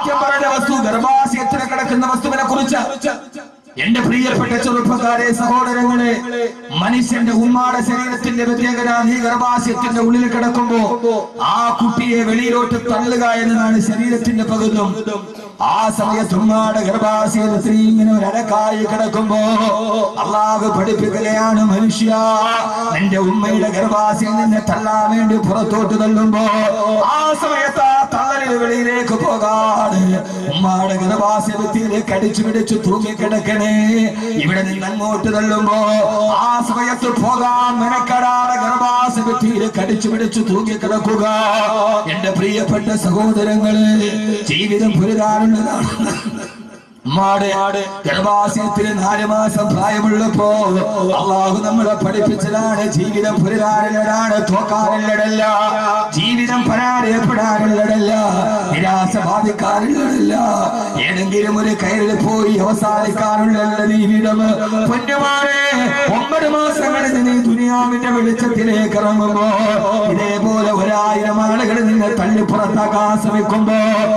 ആദ്യം പറഞ്ഞ വസ്തു ഗർഭാശയത്തിൽ കിടക്കുന്ന വസ്തുവിനെ കുറിച്ച് എന്റെ പ്രിയപ്പെട്ട ചെറുപ്പക്കാരെ സഹോദരങ്ങളെ മനുഷ്യന്റെ ഉമ്മാടെ ശരീരത്തിന്റെ പ്രത്യേകത നീ ഗർഭാശയത്തിന്റെ ഉള്ളിൽ കിടക്കുമ്പോ ആ കുട്ടിയെ വെളിയിലോട്ട് തള്ളുക എന്നതാണ് ശരീരത്തിന്റെ പകുതും ആ സമയത്ത് ഉമ്മാടെ ഗർഭാശയത്തിൽ ഇങ്ങനെ ഒരു അരക്കായി കിടക്കുമ്പോ അള്ളാഹ് പഠിപ്പിക്കുകയാണ് മനുഷ്യ നിന്റെ ഉമ്മയുടെ ഗർഭാശയം നിന്നെ തള്ളാൻ വേണ്ടി പുറത്തോട്ട് തള്ളുമ്പോ ആ സമയത്ത് ആ തള്ളലിൽ വെളിയിലേക്ക് പോകാതെ ഉമ്മാടെ ഗർഭാശയത്തിലേക്ക് അടിച്ചു പിടിച്ചു തൂങ്ങിക്കിടക്കണേ ഇവിടെ നിന്ന് അങ്ങോട്ട് തള്ളുമ്പോ ആ സമയത്ത് പോകാൻ മെനക്കെടാതെ ഗർഭാശയത്തിലേക്ക് അടിച്ചു പിടിച്ചു തൂങ്ങിക്കിടക്കുക എന്റെ പ്രിയപ്പെട്ട സഹോദരങ്ങള് ജീവിതം പുരുതാറുള്ളതാണ് ഉമ്മാടെ ഗർഭാശയത്തിന് നാല് മാസം പ്രായമുള്ളപ്പോ അള്ളാഹു നമ്മളെ പഠിപ്പിച്ചതാണ് ജീവിതം പുരതാറുള്ളതാണ് തോക്കാറുള്ളതല്ല ജീവിതം പരാജയപ്പെടാറുള്ളതല്ല നിരാശ ബാധിക്കാറുള്ളതല്ല ഏതെങ്കിലും ഒരു കയറിൽ പോയി അവസാനിക്കാറുള്ള ജീവിതം പൊന്നുമാരെ ഒമ്പത് മാസങ്ങളിൽ നീ ദുനിയാവിന്റെ വെളിച്ചത്തിലേക്ക് ഇറങ്ങുമ്പോ ഇതേപോലെ ഒരായിരം ആളുകൾ നിന്നെ തള്ളി പുറത്താക്കാൻ ശ്രമിക്കുമ്പോ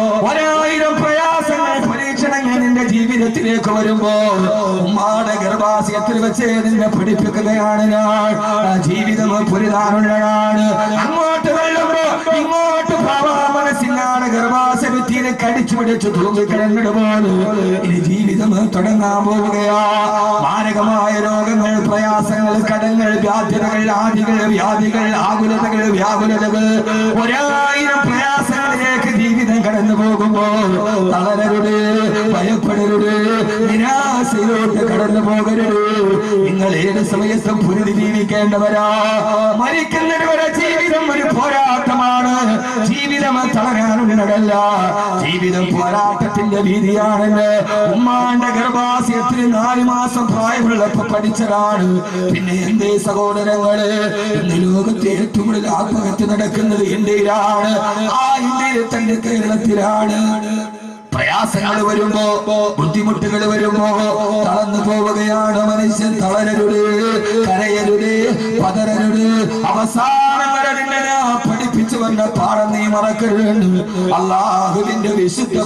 ഒരായിരം പ്രയാസങ്ങൾ പരീക്ഷണങ്ങൾ നിന്റെ ജീവിതത്തിലേക്ക് വരുമ്പോ ഉമ്മാടെ ഗർഭാശയത്തിൽ വെച്ച് നിന്നെ പഠിപ്പിക്കുകയാണ് ഞാൻ ആ ജീവിതം പുരിതാനുള്ളതാണ് അങ്ങോട്ട് വെള്ളുമ്പോ ഇങ്ങോട്ട് പാവാ മനസ്സിനാണ് ഗർഭാശയത്തിനെ കടിച്ചു പിടിച്ചു തൂങ്ങിക്കിടന്നിട്ട് പോലും ഇനി ജീവിതം തുടങ്ങാൻ പോവുകയാ മാരകമായ രോഗങ്ങൾ പ്രയാസങ്ങൾ കടങ്ങൾ വ്യാധ്യതകൾ ആദികൾ വ്യാധികൾ ആകുലതകൾ വ്യാകുലതകൾ ഒരായിരം പ്രയാസങ്ങളിലേക്ക് ജീവിതം കടന്നു പോകുമ്പോ തളരരുത് ഭയപ്പെടരുത് നിരാശയിലോട്ട് കടന്നു പോകരുത് നിങ്ങൾ ഏത് സമയത്തും പുരുതി ജീവിക്കേണ്ടവരാ മരിക്കുന്നതിന് വരെ ജീവിതം ഒരു പോരാട്ടമാണ് ജീവിതം തളരാനുള്ളതല്ല ജീവിതം പോരാട്ടത്തിന്റെ വീതിയാണെന്ന് ഉമ്മാന്റെ ഗർഭാശയത്തിൽ നാല് മാസം പ്രായമുള്ളപ്പോ പഠിച്ചതാണ് പിന്നെ എന്റെ സഹോദരങ്ങള് ഇന്ന് ലോകത്തെ ഏറ്റവും കൂടുതൽ ആത്മഹത്യ നടക്കുന്നത് ഇന്ത്യയിലാണ് ആ ഇന്ത്യയിൽ തന്നെ കേരളത്തിലാണ് പ്രയാസങ്ങൾ വരുമ്പോ ബുദ്ധിമുട്ടുകൾ വരുമ്പോ തളർന്നു പോവുകയാണ് മനുഷ്യൻ തളരരുത് കരയരുത് പതരരുത് അവസാനം വരെ നിന്നെ ഞാൻ പഠിപ്പിച്ചു വന്ന പാഠം നീ മറക്കരുത് അള്ളാഹുവിന്റെ വിശുദ്ധ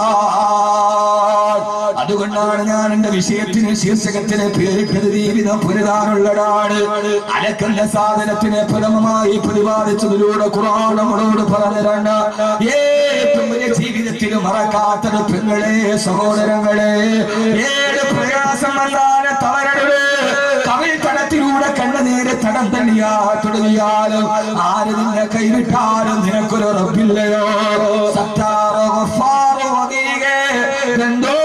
ഖുർആൻ അതുകൊണ്ടാണ് ഞാൻ എന്റെ വിഷയത്തിന് ശീർഷകത്തിന് പേരിട്ടത് ജീവിതം പുരുതാനുള്ളതാണ് അലക്കുന്ന സാധനത്തിനെ പ്രഥമമായി പ്രതിപാദിച്ചതിലൂടെ ഖുർആൻ നമ്മളോട് പറഞ്ഞിരണ്ട ഏറ്റവും വലിയ ജീവിതത്തിൽ മറക്കാത്തത് പെങ്ങളെ സഹോദരങ്ങളെ ഏത് പ്രയാസം വന്നാലും തളരരുത് കവിൽ തടത്തിലൂടെ കണ്ണുനേരെ തടം തള്ളിയാ തുടങ്ങിയാലും ആര് നിന്നെ കൈവിട്ടാലും നിനക്കൊരു ഉറപ്പില്ലയോ സത്താറോ ഗഫാറോ വകീകേ രണ്ടോ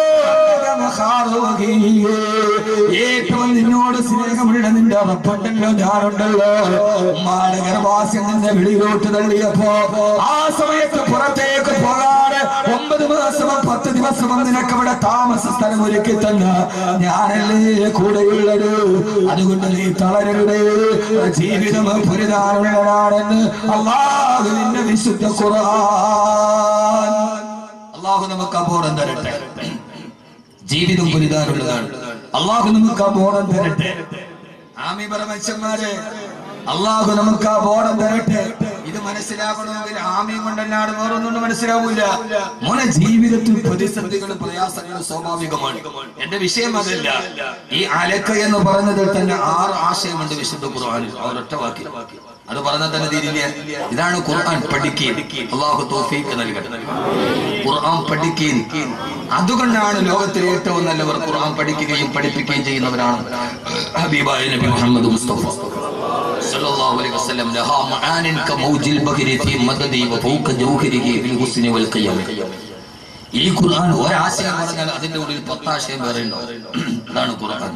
ഏറ്റവും നിന്നോട് സ്നേഹമുള്ള നിന്റെ ഉറപ്പുണ്ടല്ലോ ഞാനുണ്ടല്ലോ ഉമ്മാടെ ഗർഭാസ്യം നിന്നെ വെളിയിലോട്ട് തള്ളിയപ്പോ ആ സമയത്ത് പുറത്തേക്ക് പോകാതെ ഒമ്പത് മാസവും പത്ത് ദിവസവും നിനക്ക് ഇവിടെ താമസ സ്ഥലം ഒരുക്കി തന്ന ഞാനല്ലേ കൂടെയുള്ളത് അതുകൊണ്ട് നീ തളരരുത് ജീവിതം പുരിതാനുള്ളതാണെന്ന് അള്ളാഹു നിന്റെ വിശുദ്ധ ഖുർആൻ അള്ളാഹു നമുക്ക് അബോധം തരട്ടെ ജീവിതം പുരിതാനുള്ളതാണ് അള്ളാഹു നമുക്ക് ആ ബോധം തരട്ടെ ആമി പരമച്ചന്മാരെ അള്ളാഹു നമുക്ക് ആ ബോധം തരട്ടെ ഇത് മനസ്സിലാക്കണമെങ്കിൽ ആമയും കൊണ്ടല്ലാതെ വേറൊന്നും മനസ്സിലാവൂല മോനെ ജീവിതത്തിൽ പ്രതിസന്ധികളും പ്രയാസങ്ങളും സ്വാഭാവികമാണ് എന്റെ വിഷയം അതല്ല ഈ അലക്ക എന്ന് പറഞ്ഞതിൽ തന്നെ ആറ് ആശയമുണ്ട് വിശുദ്ധ ഖുർആനിൽ ആ ഒരൊറ്റ വാക്കി അത് പറഞ്ഞാൽ തന്നെ തീരില്ല ഇതാണ് ഖുർആൻ പഠിക്കുകയും അള്ളാഹു തോഫീക്ക് നൽകട്ടെ ഖുർആൻ പഠിക്കുകയും അതുകൊണ്ടാണ് ലോകത്തിലെ ഏറ്റവും നല്ലവർ ഖുർആൻ പഠിക്കുകയും പഠിപ്പിക്കുകയും ചെയ്യുന്നവരാണ് ഹബീബായ നബി മുഹമ്മദ് മുസ്തഫ സല്ലല്ലാഹു അലൈഹി വസല്ലം ലഹാ മആനിൻ കമൗജിൽ ബഹരി ഫീ മദദി വഫൗക ജൗഹരിഹി ഫിൽ ഹുസ്നി വൽ ഖിയം ഈ ഖുർആൻ ഒരാശയം പറഞ്ഞാൽ അതിന്റെ ഉള്ളിൽ പത്താശയം വേറെ ഉണ്ടാവും അതാണ് ഖുർആൻ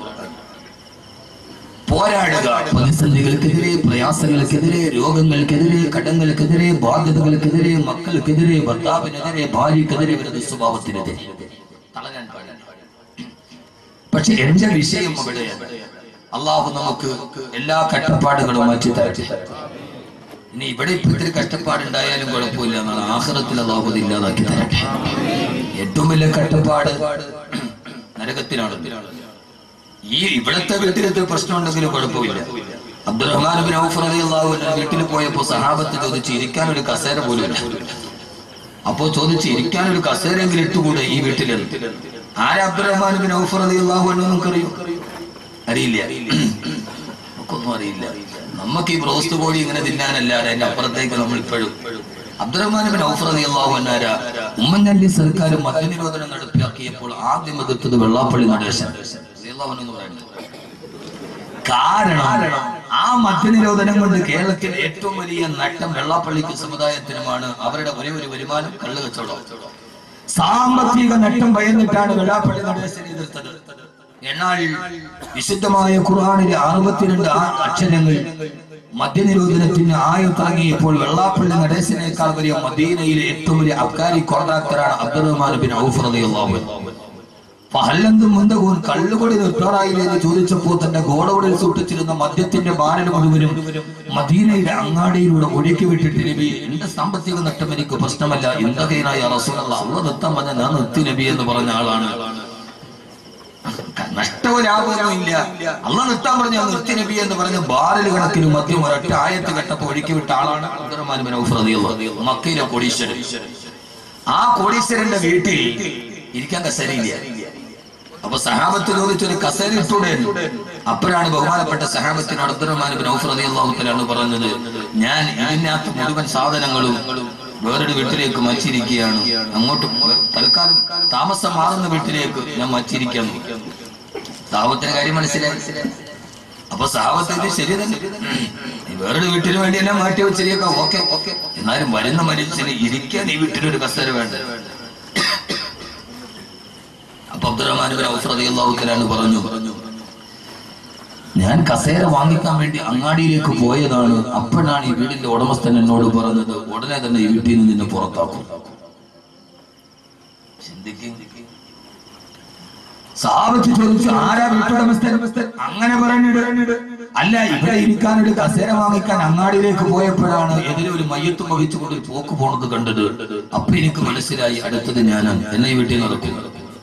പോരാടുക പ്രതിസന്ധികൾക്കെതിരെ പ്രയാസങ്ങൾക്കെതിരെ രോഗങ്ങൾക്കെതിരെ കടങ്ങൾക്കെതിരെ ബാധ്യതകൾക്കെതിരെ മക്കൾക്കെതിരെ ഭർത്താവിനെതിരെ ഭാര്യക്കെതിരെ വരുന്ന സ്വഭാവത്തിനെതിരെ തളരാൻ പാടില്ല പക്ഷെ എന്റെ വിഷയം അവിടെ അള്ളാഹു നമുക്ക് എല്ലാ കഷ്ടപ്പാടുകളും മാറ്റി തരട്ടെ ഇനി ഇവിടെ ഇപ്പൊ ഇത്തിരി കഷ്ടപ്പാടുണ്ടായാലും കുഴപ്പമില്ല എന്നാണ് ആഹ്റത്തിൽ അള്ളാഹു അത് ഇല്ലാതാക്കി തരട്ടെ ഏറ്റവും വലിയ കഷ്ടപ്പാട് നരകത്തിലാണ് ഈ ഇവിടത്തെ വീട്ടിലത്തെ പ്രശ്നം ഉണ്ടെങ്കിലും കുഴപ്പമില്ല അബ്ദുറഹ്മാൻ ബിൻ ഔഫ് റളിയല്ലാഹു അൻഹു വീട്ടിൽ പോയപ്പോ സഹാബത്ത് ചോദിച്ചു ഇരിക്കാൻ ഒരു കസേര പോലും ഇല്ല അപ്പോ ചോദിച്ചു ഇരിക്കാൻ ഒരു കസേരെങ്കിലും ഇട്ടുകൂടെ ഈ വീട്ടിലെന്ന് ആരാ അബ്ദുറഹ്മാൻ ബിൻ ഔഫർ റളിയല്ലാഹു അൻഹു നിങ്ങൾക്കറിയോ അറിയില്ല നമുക്കൊന്നും അറിയില്ല നമുക്ക് ഈ ബ്രോസ്റ്റ് കോഴി ഇങ്ങനെ തിന്നാനല്ലാതെ അതിന്റെ അപ്പുറത്തേക്ക് നമ്മൾ ഇപ്പോഴും അബ്ദുറഹ്മാൻ ബിൻ ഔഫർ റളിയല്ലാഹു അൻഹാര ഉമ്മൻചാണ്ടി സർക്കാർ മദ്യനിരോധനം നടപ്പിലാക്കിയപ്പോൾ ആദ്യം എതിർത്തത് വെള്ളാപ്പള്ളി നടേശൻ റളിയല്ലാഹു അൻഹു എന്ന് പറയുന്നത് കാരണം ആ മദ്യനിരോധനം കൊണ്ട് കേരളത്തിൽ ഏറ്റവും വലിയ നട്ടം വെള്ളാപ്പള്ളിക്ക് സമുദായത്തിനുമാണ് അവരുടെ ഒരേ ഒരു വരുമാനം കള്ളു കച്ചവടം സാമ്പത്തിക നട്ടം ഭയന്നിട്ടാണ് വെള്ളാപ്പള്ളി നടേശനെ എതിർത്തത് എന്നാൽ വിശുദ്ധമായ ഖുർആാനിലെ അറുപത്തിരണ്ട് ആ അക്ഷരങ്ങൾ മദ്യനിരോധനത്തിന് ആയുത്താങ്ങിയപ്പോൾ വെള്ളാപ്പള്ളി നടേശനേക്കാൾ വലിയ മദീനയിലെ ഏറ്റവും വലിയ അബ്കാരി കോൺട്രാക്ടറാണ് അബ്ദുറഹ്മാൻ ബിൻ ഔഫ് റളിയല്ലാഹു അൻഹു പഹല്ലെന്തും മുന്തകൂൻ കള്ളുകൊടി നിർത്താറായില്ലേ എന്ന് ചോദിച്ചപ്പോൾ തന്റെ ഗോഡൌണിൽ സൂക്ഷിച്ചിരുന്ന മദ്യത്തിന്റെ ബാരൽ മുഴുവനും മദീനയുടെ അങ്ങാടിയിലൂടെ ഒഴുക്കി വിട്ടിട്ട് നബി എന്റെ സാമ്പത്തിക നഷ്ടം എനിക്ക് പ്രശ്നമല്ല ഇന്ത്യനായ റസൂലുള്ള അള്ള നിർത്താൻ പറഞ്ഞ ഞാൻ നിർത്തി നബി എന്ന് പറഞ്ഞ ആളാണ് നഷ്ടവും ലാഭമൊന്നും ഇല്ല അള്ള നിർത്താൻ പറഞ്ഞ നിർത്തി നബി എന്ന് പറഞ്ഞ ബാരൽ കണക്കിന് മദ്യം ഒരൊറ്റ ആയത്ത് കെട്ടപ്പോ ഒഴുക്കി വിട്ട ആളാണ് അബ്ദുറഹ്മാൻ ബിൻ ഔഫ് റളിയല്ലാഹു അൻഹു. മക്കയിലെ കോടീശ്വരൻ ആ കോടീശ്വരന്റെ വീട്ടിൽ ഇരിക്കാൻ കസേരയില്ല അപ്പൊ സഹാബത്ത് ചോദിച്ചൊരു കസേര ഇട്ടൂടെ അപ്പോഴാണ് ബഹുമാനപ്പെട്ട സഹാബത്തിനോട് അബ്ദുറഹ്മാൻ ബിൻ ഔഫ് റളിയല്ലാഹു തആല പറഞ്ഞത് ഞാൻ ഇതിനകത്ത് മുഴുവൻ സാധനങ്ങളും വേറൊരു വീട്ടിലേക്ക് മച്ചിരിക്കുകയാണ് അങ്ങോട്ട് തൽക്കാലം താമസം മാറുന്ന വീട്ടിലേക്ക് ഞാൻ മച്ചിരിക്കാൻ താപത്തിന്റെ കാര്യം മനസ്സിലായി അപ്പൊ സാഹബത്തിന് ശരി തന്നെ നീ വേറൊരു വീട്ടിന് വേണ്ടി എല്ലാം മാറ്റി വെച്ചിരിക്കാം ഓക്കെ ഓക്കെ എന്നാലും വരുന്ന മനുഷ്യന് ഇരിക്കാൻ ഈ വീട്ടിലൊരു കസേര വേണ്ട അപ്പൊ അബ്ദുറഹ്മാൻ ബിൻ ഔഫ് റളിയല്ലാഹു തആല പറഞ്ഞു ഞാൻ കസേര വാങ്ങിക്കാൻ വേണ്ടി അങ്ങാടിയിലേക്ക് പോയതാണ് അപ്പോഴാണ് ഈ വീടിന്റെ ഉടമസ്ഥൻ എന്നോട് പറഞ്ഞത് ഉടനെ തന്നെ ഈ വീട്ടിൽ നിന്ന് നിന്നെ പുറത്താക്കും ചിന്തിക്കും സാബത്ത് ചോദിച്ചു ആരാ വീട്ടുടമസ്ഥൻ അങ്ങനെ പറഞ്ഞിട്ട് അല്ല ഇവിടെ ഇരിക്കാൻ ഒരു കസേര വാങ്ങിക്കാൻ അങ്ങാടിയിലേക്ക് പോയപ്പോഴാണ് എതിരെ ഒരു മയ്യത്തും വഹിച്ചുകൊണ്ട് ഒരു പോക്ക് പോണത് കണ്ടത് അപ്പൊ എനിക്ക് മനസ്സിലായി അടുത്തത് ഞാനാണ് എന്നെ ഈ വീട്ടിൽ നടക്കും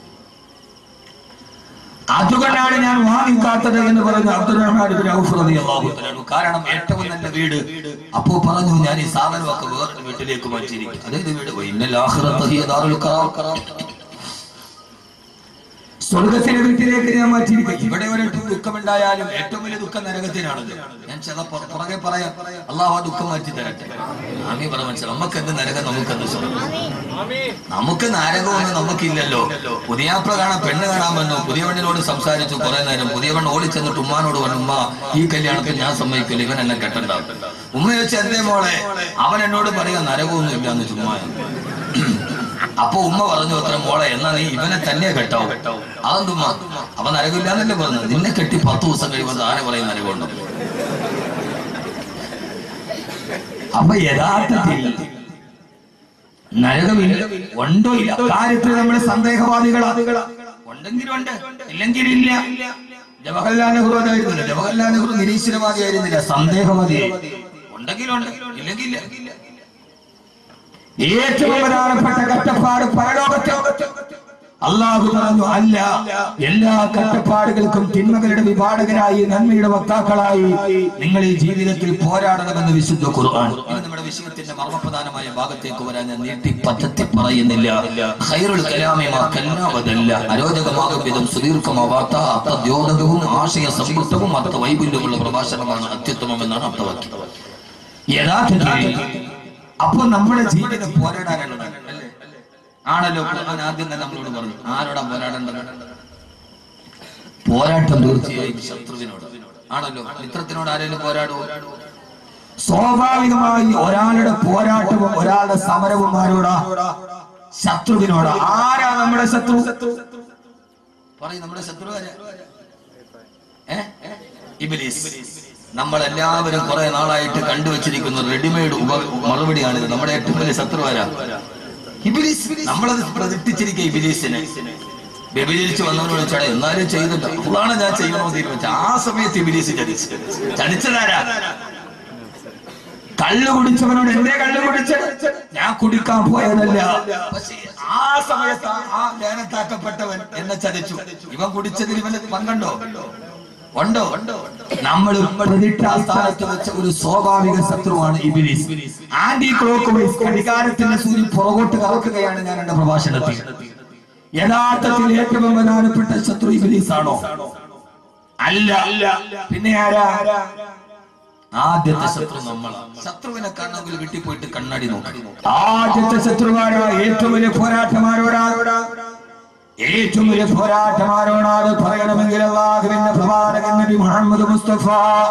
അതുകൊണ്ടാണ് ഞാൻ വാങ്ങിക്കാത്തത് എന്ന് പറഞ്ഞു അബ്ദുറഹ്മാൻ ഇബ്നു ഔഫ് റളിയല്ലാഹു തആല അൻഹു. കാരണം ഏറ്റവും നല്ല വീട് അപ്പോ പറഞ്ഞു ഞാൻ ഈ സാധനമൊക്കെ വേറൊരു വീട്ടിലേക്ക് മാറ്റിയിരിക്കും അതേത് വീട് ഇന്നൽ ആഖിറത ഹിയ ദാറുൽ ഖറാർ സ്വർഗത്തിലെ വീട്ടിലേക്ക് ഞാൻ മാറ്റിയിരിക്കും ഇവിടെ ഒരു ദുഃഖമുണ്ടായാലും ഏറ്റവും വലിയ ദുഃഖം നരകത്തിനാണല്ലോ ഞാൻ ചില പുറ- പുറകെ പറയാം അള്ളാഹു ആ ദുഃഖം മാറ്റി തരട്ടെ ആമി പറ മനസ്സിലാവും നമുക്ക് എന്ത് നരകം നമുക്ക് എന്ത് സ്വർഗം നമുക്ക് നരകമൊന്നും നമുക്കില്ലല്ലോ പുതിയാപ്ല കാണാൻ പെണ്ണ് കാണാൻ വന്നു പുതിയ പെണ്ണിനോട് സംസാരിച്ചു കുറെ നേരം പുതിയ പെണ്ണ് ഓടി ചെന്നിട്ട് ഉമ്മാനോട് പറഞ്ഞു ഉമ്മ ഈ കല്യാണത്തിൽ ഞാൻ സമ്മതിക്കില്ല ഇവൻ എന്നെ കെട്ടണ്ടാവും ഉമ്മ ചോദിച്ചു എന്തേ മോളെ അവൻ എന്നോട് പറയാ നരകമൊന്നും ഇല്ലാന്ന് ചുമ്മാ അപ്പൊ ഉമ്മ പറഞ്ഞു അത്ര മോളെ എന്നാ നീ ഇവനെ തന്നെ കെട്ടാവും അതെന്തുമ്മ അവൻ നരകമില്ലാന്നല്ലേ പറഞ്ഞു നിന്നെ കെട്ടി പത്ത് ദിവസം കഴിയുമ്പോൾ ആരെ പറയും നരകമുണ്ടോ അപ്പൊ യഥാർത്ഥത്തിൽ നരകമില്ല ഉണ്ടോ ഇല്ല കാര്യത്തിൽ നമ്മൾ സന്ദേഹവാദികളാ ഉണ്ടെങ്കിലും ഉണ്ട് ഇല്ലെങ്കിൽ ഇല്ല ജവഹർലാൽ നെഹ്റു അതായിരുന്നില്ല ജവഹർലാൽ നെഹ്റു നിരീശ്വരവാദിയായിരുന്നില്ല സന്ദേഹവാദി ഉണ്ടെങ്കിലും ഉണ്ട് ഇല്ലെങ്കിൽ ഇല്ല ഏറ്റവും പ്രധാനപ്പെട്ട കഷ്ടപ്പാട് പരലോകത്തെ അള്ളാഹു പറഞ്ഞു അല്ല എല്ലാ കഷ്ടപ്പാടുകൾക്കും തിന്മകളുടെ വിപാടകരായി നന്മയുടെ വക്താക്കളായി നിങ്ങൾ ഈ ജീവിതത്തിൽ പോരാടണമെന്ന് വിശുദ്ധ ഖുർആൻ ഇത് നമ്മുടെ വിഷയത്തിന്റെ മർമ്മപ്രധാനമായ ഭാഗത്തേക്ക് വരാൻ ഞാൻ നീട്ടി പദ്ധതി പറയുന്നില്ല ഖൈറുൽ കലാമി മാ കല്ലാവതല്ല അരോചകമാകും വിധം സുദീർഘമാവാത്ത അർത്ഥദ്യോതകവും ആശയ സമ്പുഷ്ടവും അർത്ഥ വൈപുല്യമുള്ള പ്രഭാഷണമാണ് അത്യുത്തമം എന്നാണ് അർത്ഥവാക്യം യഥാർത്ഥത്തിൽ അപ്പൊ നമ്മുടെ ജീവിതം പോരാടാനുള്ളതാണ് അല്ലേ ആണല്ലോ ഖുർആൻ ആദ്യം തന്നെ നമ്മളോട് പറഞ്ഞു ആരോടാ പോരാടേണ്ടത് പോരാട്ടം തീർച്ചയായും ശത്രുവിനോട് ആണല്ലോ മിത്രത്തിനോട് ആരെങ്കിലും പോരാടുമോ സ്വാഭാവികമായി ഒരാളുടെ പോരാട്ടവും ഒരാളുടെ സമരവും ആരോടാ ശത്രുവിനോട് ആരാ നമ്മുടെ ശത്രു പറയും നമ്മുടെ ശത്രു ആരാ ഏ? ഇബ്ലീസ് നമ്മളെല്ലാവരും കുറെ നാളായിട്ട് കണ്ടുവച്ചിരിക്കുന്ന റെഡിമെയ്ഡ് ഉപ മറുപടിയാണിത് നമ്മുടെ ഏറ്റവും വലിയ ശത്രു ആരാ ഇബിലീസ് നമ്മളത് പ്രതിഷ്ഠിച്ചിരിക്കുക ഇബിലീസിനെ വ്യഭിചരിച്ച് വന്നവനോട് ചേട്ടാ എന്നാലും ചെയ്തിട്ട് അതാണ് ഞാൻ ചെയ്യണമെന്ന് തീരുമാനിച്ച ആ സമയത്ത് ഇബിലീസ് ചതിച്ചു ചതിച്ചതാരാ കള്ളു കുടിച്ചവനോട് എന്തേ കള്ളു കുടിച്ചത് ഞാൻ കുടിക്കാൻ പോയതല്ല പക്ഷേ ആ സമയത്ത് ആ- ആ ലേനത്താക്കപ്പെട്ടവൻ എന്നെ ചതിച്ചു ഇവൻ കുടിച്ചതിൽ ഇവന് പങ്കുണ്ടോ ഉണ്ടോ നമ്മൾ പ്രതിഷ്ഠാ സ്ഥാനത്ത് വെച്ച ഒരു സ്വാഭാവിക ശത്രുവാണ് ഇബിലിസ് ആന്റി ക്ലോക്ക് വൈസ് ഘടികാരത്തിന്റെ സൂര്യൻ പുറകോട്ട് കറക്കുകയാണ് ഞാൻ എന്റെ പ്രഭാഷണത്തിൽ യഥാർത്ഥത്തിൽ ഏറ്റവും പ്രധാനപ്പെട്ട ശത്രു ഇബിലിസ് ആണോ അല്ല അല്ല പിന്നെ ആരാ ആദ്യത്തെ ശത്രു നമ്മളാണ് ശത്രുവിനെ കണ്ണെങ്കിൽ വീട്ടിൽ പോയിട്ട് കണ്ണാടി നോക്കി ആദ്യത്തെ ശത്രുവാരാ ഏറ്റവും വലിയ പോരാട്ടമാരോടാ ഏറ്റവും വലിയ പോരാട്ടമാരോടാണ് പറയണമെങ്കിൽ അള്ളാഹുവിന്റെ പ്രവാചകൻ നബി മുഹമ്മദ് മുസ്തഫ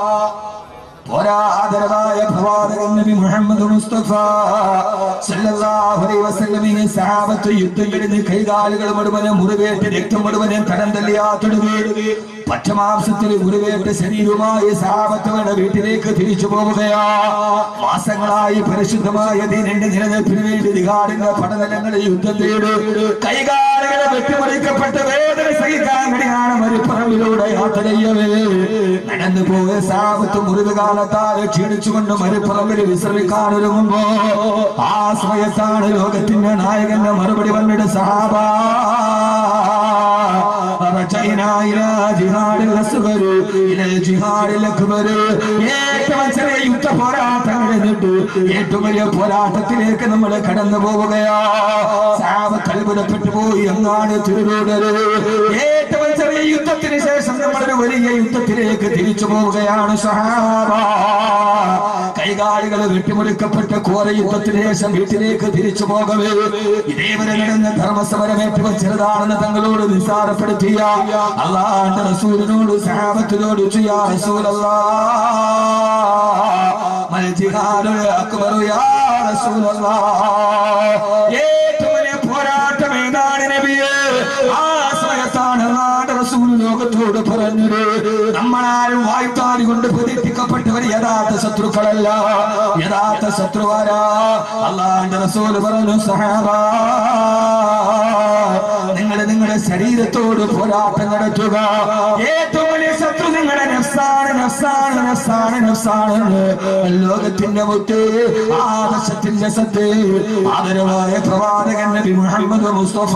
പോരാതരവായ പ്രവാചകൻ നബി മുഹമ്മദ് മുസ്തഫ സല്ലല്ലാഹു അലൈഹി വസല്ലമിനെ സഹാബത്ത് യുദ്ധം കഴിഞ്ഞ് കൈകാലുകൾ മുഴുവനും മുറിവേറ്റ് രക്തം മുഴുവനും കടം തള്ളിയാത്തൊടുകി പച്ചമാംസത്തിൽ മുറിവേറ്റ് ശരീരവുമായി സഹാബത്തുകളുടെ വീട്ടിലേക്ക് തിരിച്ചു പോവുകയാ മാസങ്ങളായി പരിശുദ്ധമായ ദീനന്റെ നിലനിൽപ്പിന് വേണ്ടി ദിഗാടിന്റെ പടനിലങ്ങളിൽ യുദ്ധം ചെയ്ത് കൈകാലുകളെ വെട്ടിമുറിക്കപ്പെട്ട വേദന സഹിക്കാൻ വേണ്ടിയാണ് മരുപ്പറമ്പിലൂടെ യാത്ര ചെയ്യവേ നടന്നു പോയ സാപത്ത് മുറിവ് കാലത്താൽ ക്ഷീണിച്ചുകൊണ്ട് മരുപ്പറമ്പിൽ വിശ്രമിക്കാൻ ഒരുങ്ങുമ്പോ ആ സമയത്താണ് ലോകത്തിന്റെ നായകന്റെ മറുപടി വന്നിട്ട് സഹാബ ഏറ്റവും ചെറിയ യുദ്ധ പോരാട്ടങ്ങൾ എന്നിട്ട് ഏറ്റവും വലിയ പോരാട്ടത്തിലേക്ക് നമ്മൾ കടന്നു പോവുകയാ സാപത്ത് അത്ഭുതപ്പെട്ടു പോയി എന്നാണ് തിരുവോടര് ഏറ്റവും ചെറിയ യുദ്ധത്തിന് ശേഷം നമ്മളൊരു വലിയ യുദ്ധത്തിലേക്ക് തിരിച്ചു പോവുകയാണ് സഹാബ കൈകാലികൾ വെട്ടിമുറിക്കപ്പെട്ട ഘോര യുദ്ധത്തിന് ശേഷം വീട്ടിലേക്ക് തിരിച്ചു പോകവേ ഇതേവരെ നടന്ന ധർമ്മസമരം ഏറ്റവും ചെറുതാണെന്ന് തങ്ങളോട് നിസ്സാരപ്പെടുത്തിയ അള്ളാന്റെ റസൂലിനോട് സഹാബത്തിനോട് ചെയ്യാ റസൂലല്ലാ മൽ ജിഹാദുൽ അക്ബറു യാ റസൂലല്ലാ ഏറ്റവും വലിയ പോരാട്ടം ഏതാണ് നബിയെ ആ സമയത്താണ് അള്ളാന്റെ റസൂൽ ലോകത്തോട് പറഞ്ഞത് നമ്മളാരും വായ്ത്താരി കൊണ്ട് പ്രതിഷ്ഠിക്കപ്പെട്ടവർ യഥാർത്ഥ ശത്രുക്കളല്ല യഥാർത്ഥ ശത്രുവാരാ അള്ളാന്റെ റസൂൽ പറഞ്ഞു സഹാബ നിങ്ങൾ നിങ്ങളുടെ ശരീരത്തോട് പോരാട്ടം നടത്തുക ഏറ്റവും വലിയ ശത്രു നിങ്ങളുടെ നഫ്സാണ് നഫ്സാണ് നഫ്സാണ് നഫ്സാണ് ലോകത്തിന്റെ മുത്ത് ആദർശത്തിന്റെ സത്ത് ആദരവായ പ്രവാചകൻ നബി മുഹമ്മദ് മുസ്തഫ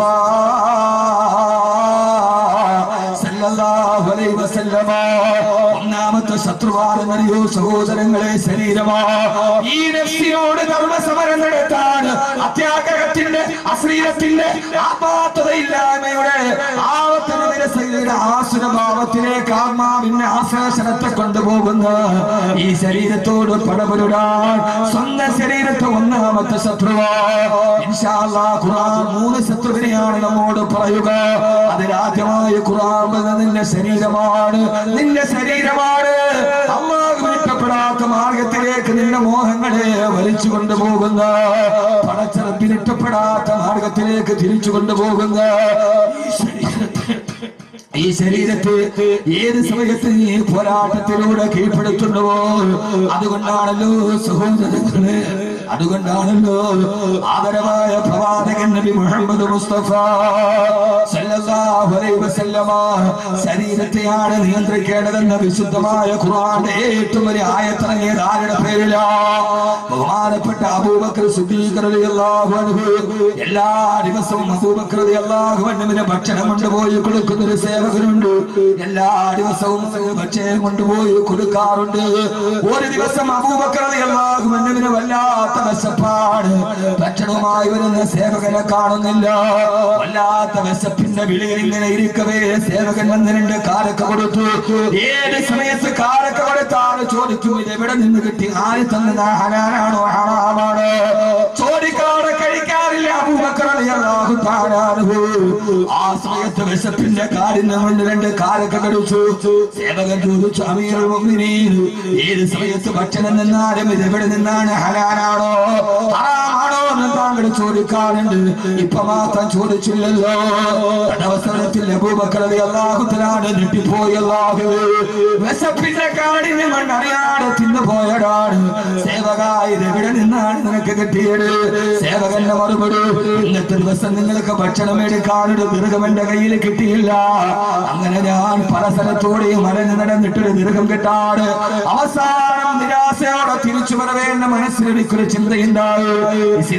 സല്ലല്ലാഹു അലൈഹി വസല്ലമ ഒന്നാമത്തെ ശത്രുവാണെന്നറിയോ സഹോദരങ്ങളെ ശരീരമാ ഈ നഫ്സിനോട് ധർമ്മസമരം നടത്താൻ അത്യാഗ്രഹത്തിന്റെ അശ്ലീലത്തിന്റെ ആപാത്തതയില്ലായ്മയുടെ ആവത്തന നിരസയുടെ ആസുരഭാവത്തിലേക്ക് ആത്മാവിന്റെ ആശ്ലേഷണത്തെ കൊണ്ടുപോകുന്ന ഈ ശരീരത്തോട് പടപുരുടാൻ സ്വന്തം ശരീരത്തെ ഒന്നാമത്തെ ശത്രുവാ ഇൻഷാ അല്ലാഹ് ഖുർആൻ മൂന്ന് ശത്രുവിനെയാണ് നമ്മോട് പറയുക അതിലാദ്യമായി ഖുർആൻ പറഞ്ഞത് നിന്റെ ശരീരമാണ് നിന്റെ ശരീരമാണ് അള്ളാഹു ഇഷ്ടപ്പെടാത്ത മാർഗത്തിലേക്ക് നിന്റെ മോഹങ്ങളെ വലിച്ചു കൊണ്ടുപോകുന്ന പടച്ചറപ്പിന് ഇഷ്ടപ്പെടാത്ത മാർഗത്തിലേക്ക് തിരിച്ചു കൊണ്ടുപോകുന്ന ഈ ശരീരത്തെ ഈ ശരീരത്തെ ഏത് സമയത്ത് നീ പോരാട്ടത്തിലൂടെ കീഴ്പ്പെടുത്തുന്നുവോ അതുകൊണ്ടാണല്ലോ സഹോദരങ്ങളെ അതുകൊണ്ടാണല്ലോ ആദരവായ പ്രവാചകൻ നബി മുഹമ്മദ് മുസ്തഫ സല്ലല്ലാഹു അലൈഹി വസല്ലമ ശരീരത്തെയാണ് നിയന്ത്രിക്കേണ്ടതെന്ന വിശുദ്ധമായ ഖുർആന്റെ ഏറ്റവും വലിയ ആയത്തിറങ്ങിയത് ആരുടെ പേരിലാ ബഹുമാനപ്പെട്ട അബൂബക്കർ സിദ്ദീഖ് റളിയല്ലാഹു അൻഹു എല്ലാ ദിവസവും അബൂബക്കർ റളിയല്ലാഹു അൻഹുവിന് ഭക്ഷണം കൊണ്ടുപോയി കൊടുക്കുന്ന ഒരു സേവകനുണ്ട് എല്ലാ ദിവസവും ഭക്ഷണം കൊണ്ടുപോയി കൊടുക്കാറുണ്ട് ഒരു ദിവസം അബൂബക്കർ റളിയല്ലാഹു അൻഹുവിന് വല്ലാത്ത വിശപ്പാണ് ഭക്ഷണവുമായി വരുന്ന സേവകനെ കാണുന്നില്ല വല്ലാത്ത വിശപ്പിന്റെ വിളിയിൽ ഇങ്ങനെ ഇരിക്കവേ സേവകൻ വന്ന് രണ്ട് കാരക്ക കൊടുത്തു ഏത് സമയത്ത് കാരക്ക കൊടുത്താണ് ചോദിക്കും ഇത് എവിടെ നിന്ന് കിട്ടി ആര് തന്നത് ഹലാനാണോ ഹറാമാണോ ചോദിക്കാതെ കഴിക്കാറില്ല അബൂബക്കർ റളിയല്ലാഹു തആല അൻഹു. ആ സമയത്ത് വിശപ്പിന്റെ കാഠിന്യം കൊണ്ട് രണ്ട് കാലൊക്കെ കടിച്ചു സേവകൻ ചോദിച്ചു അമീറുൽ മുഅ്മിനീൻ ഏത് സമയത്ത് ഭക്ഷണം നിന്നാലും ഇത് എവിടെ നിന്നാണ് ഹലാലാണോ ഹറാമാണോ എന്ന് താങ്കൾ ചോദിക്കാറുണ്ട് ഇപ്പൊ മാത്രം ചോദിച്ചില്ലല്ലോ അവസരത്തിൽ അബൂബക്കർ റളിയല്ലാഹു തആല ഞെട്ടിപ്പോയി അല്ലാഹു വിശപ്പിന്റെ കാഠിന്യം കൊണ്ട് അറിയാതെ തിന്നുപോയതാണ് സേവകായ ഇത് എവിടെ നിന്നാണ് നിനക്ക് കിട്ടിയത് സേവകന്റെ മറുപടി ഇന്നത്തെ ദിവസം നിങ്ങൾക്ക് ഭക്ഷണം എടുക്കാനൊരു ദീർഘം എന്റെ കയ്യിൽ കിട്ടിയില്ല അങ്ങനെ ഞാൻ പല സ്ഥലത്തൂടെയും മരഞ്ഞു നടന്നിട്ടൊരു ദീർഘം കിട്ടാട് അവസാനം നിരാശയോടെ തിരിച്ചു വരവേണ്ട മനസ്സിൽ എനിക്കൊരു ചിന്തയുണ്ടായി ഇസ്ലാം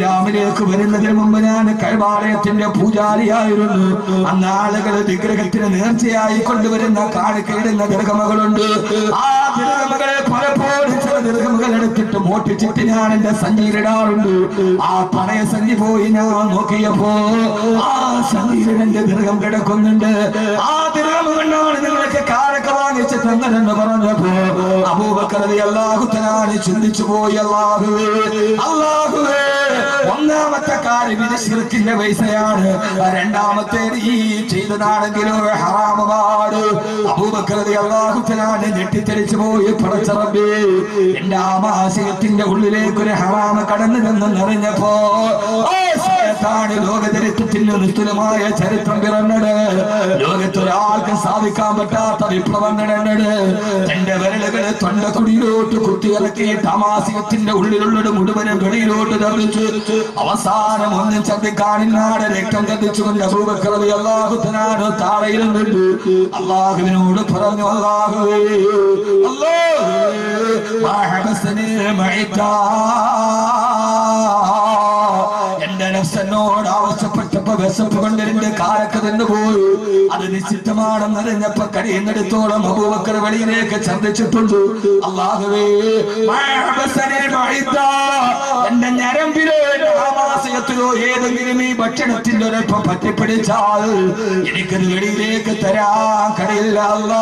ഇസ്ലാമിലേക്ക് വരുന്നതിന് മുമ്പ് ഞാൻ കൈവാലയത്തിന്റെ പൂജാരിയായിരുന്നു അന്ന് ആളുകൾ വിഗ്രഹത്തിന് നേർച്ചയായി കൊണ്ടുവരുന്ന കാണിക്കയിടുന്ന ദീർഘമകളുണ്ട് ആ ദീർഘമകളെ പലപ്പോഴും ചില ദീർഘമകൾ എടുത്തിട്ട് മോട്ടിച്ചിട്ട് ഞാൻ എന്റെ സഞ്ചിയിലിടാറുണ്ട് ആ പഴയ സഞ്ചി പോയി ഞാൻ നോക്കിയപ്പോ ആ സഞ്ചിയിൽ എന്റെ ദീർഘം കിടക്കുന്നുണ്ട് ആ ദീർഘം കൊണ്ടാണ് നിങ്ങൾക്ക് കാരക്ക വാങ്ങിച്ച് തന്നതെന്ന് പറഞ്ഞപ്പോ അബൂബക്കറതി അള്ളാഹുത്തനാണ് ചിന്തിച്ചു പോയി അള്ളാഹുവേ അള്ളാഹുവേ ഒന്നാമത്തെ കാര്യം ഇത് ശിർക്കിന്റെ പൈസയാണ് രണ്ടാമത്തേത് ഈ ചെയ്തതാണെങ്കിലും ഹറാമപാട് അബൂബക്കറതി അള്ളാഹുത്തനാണ് ഞെട്ടിത്തെറിച്ചു പോയി പടച്ചറബേ എന്റെ ആമാശയത്തിന്റെ ഉള്ളിലേക്ക് ഒരു ഹറാമ കടന്നു നിന്നറിഞ്ഞപ്പോ ാണ് ലോകചരിത്രത്തിന്റെ നിസ്തുലമായ ചരിത്രം പിറന്നത് ലോകത്തൊരാൾക്ക് സാധിക്കാൻ പറ്റാത്ത വിപ്ലവം നടന്നത് തന്റെ വിരലുകള് തൊണ്ടക്കുടിയിലോട്ട് കുത്തിയിറക്കി തമാശയത്തിന്റെ ഉള്ളിലുള്ളത് മുഴുവനും വെളിയിലോട്ട് തള്ളിച്ചു അവസാനം ഒന്നും ചന്തിക്കാണിനാട് രക്തം കത്തിച്ചുകൊണ്ട് അബൂബക്കറവി അള്ളാഹുത്തനാണ് താഴെയിരുന്നുണ്ട് അള്ളാഹുവിനോട് പറഞ്ഞു അള്ളാഹുവേ അള്ളാഹുവേ മാ ഹബസനി മഅതാ എന്റെ നഫ്സനോട് ആവശ്യപ്പെട്ടപ്പോ വിശപ്പ് കൊണ്ട് എന്റെ കാലൊക്കെ നിന്ന് പോയി അത് നിശ്ചിതമാണെന്ന് അറിഞ്ഞപ്പോ കഴിയുന്നിടത്തോളം അബൂബക്കർ വെളിയിലേക്ക് ചന്ദിച്ചിട്ടുണ്ട് അള്ളാഹുവേ മഅബസനി മഅതാ. എന്റെ ഞരമ്പിലോ എന്റെ ആമാശയത്തിലോ ഏതെങ്കിലും ഈ ഭക്ഷണത്തിന്റെ ഒരൽപ്പം പറ്റിപ്പിടിച്ചാൽ എനിക്കത് വെളിയിലേക്ക് തരാൻ കഴിയില്ല അല്ലാ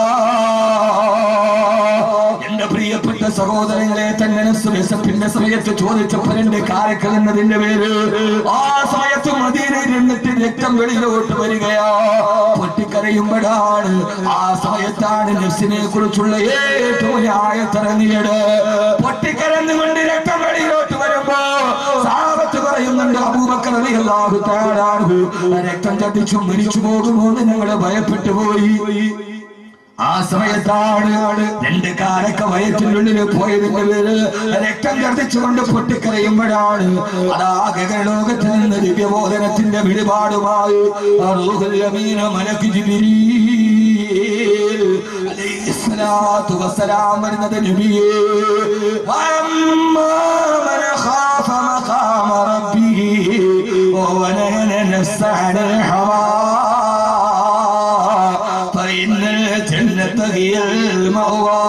എന്റെ പ്രിയപ്പെട്ട സഹോദരങ്ങളെ തന്നെ വിശപ്പിന്റെ സമയത്ത് ചോദിച്ചപ്പോൾ എന്റെ കാരക്കൽ എന്നതിന്റെ പേര് ആ സമയത്ത് മദീനയിൽ നിന്നിട്ട് രക്തം വെളിയിലോട്ട് വരികയാ പൊട്ടിക്കരയുമ്പോഴാണ് ആ സമയത്താണ് നെഫ്സിനെ കുറിച്ചുള്ള ഏറ്റവും ന്യായത്തിറങ്ങിയത് പൊട്ടിക്കരന്നുകൊണ്ട് രക്തം വെളിയിലോട്ട് വരുമ്പോ സാപത്ത് പറയുന്നുണ്ട് അബൂബക്കർ അള്ളാഹു താഴാണ് രക്തം ചതിച്ചു മരിച്ചു പോകുമോ എന്ന് ഞങ്ങള് ഭയപ്പെട്ടു പോയി ആ സമയത്താണ് രണ്ട് കാലൊക്കെ വയറ്റിനുള്ളിൽ പോയതിന്റെ പേര് രക്തം കർദ്ദിച്ചുകൊണ്ട് പൊട്ടിക്കരയുമ്പോഴാണ് അതാകെ ലോകത്തിൽ നിന്ന് ദിവ്യബോധനത്തിന്റെ വെളിപാടുമായി ആ റൂഹുൽ അമീന മലക്ക് ജിബ്രീൽ അലൈഹിസ്സലാത്തു വസ്സലാം വരുന്നത് നബിയേ വഅമ്മാ മൻ ഖാഫ മഖാമ റബ്ബിഹി വനഹന നഫ്സ അനിൽ ഹവാ فإن الجنة هي المأوى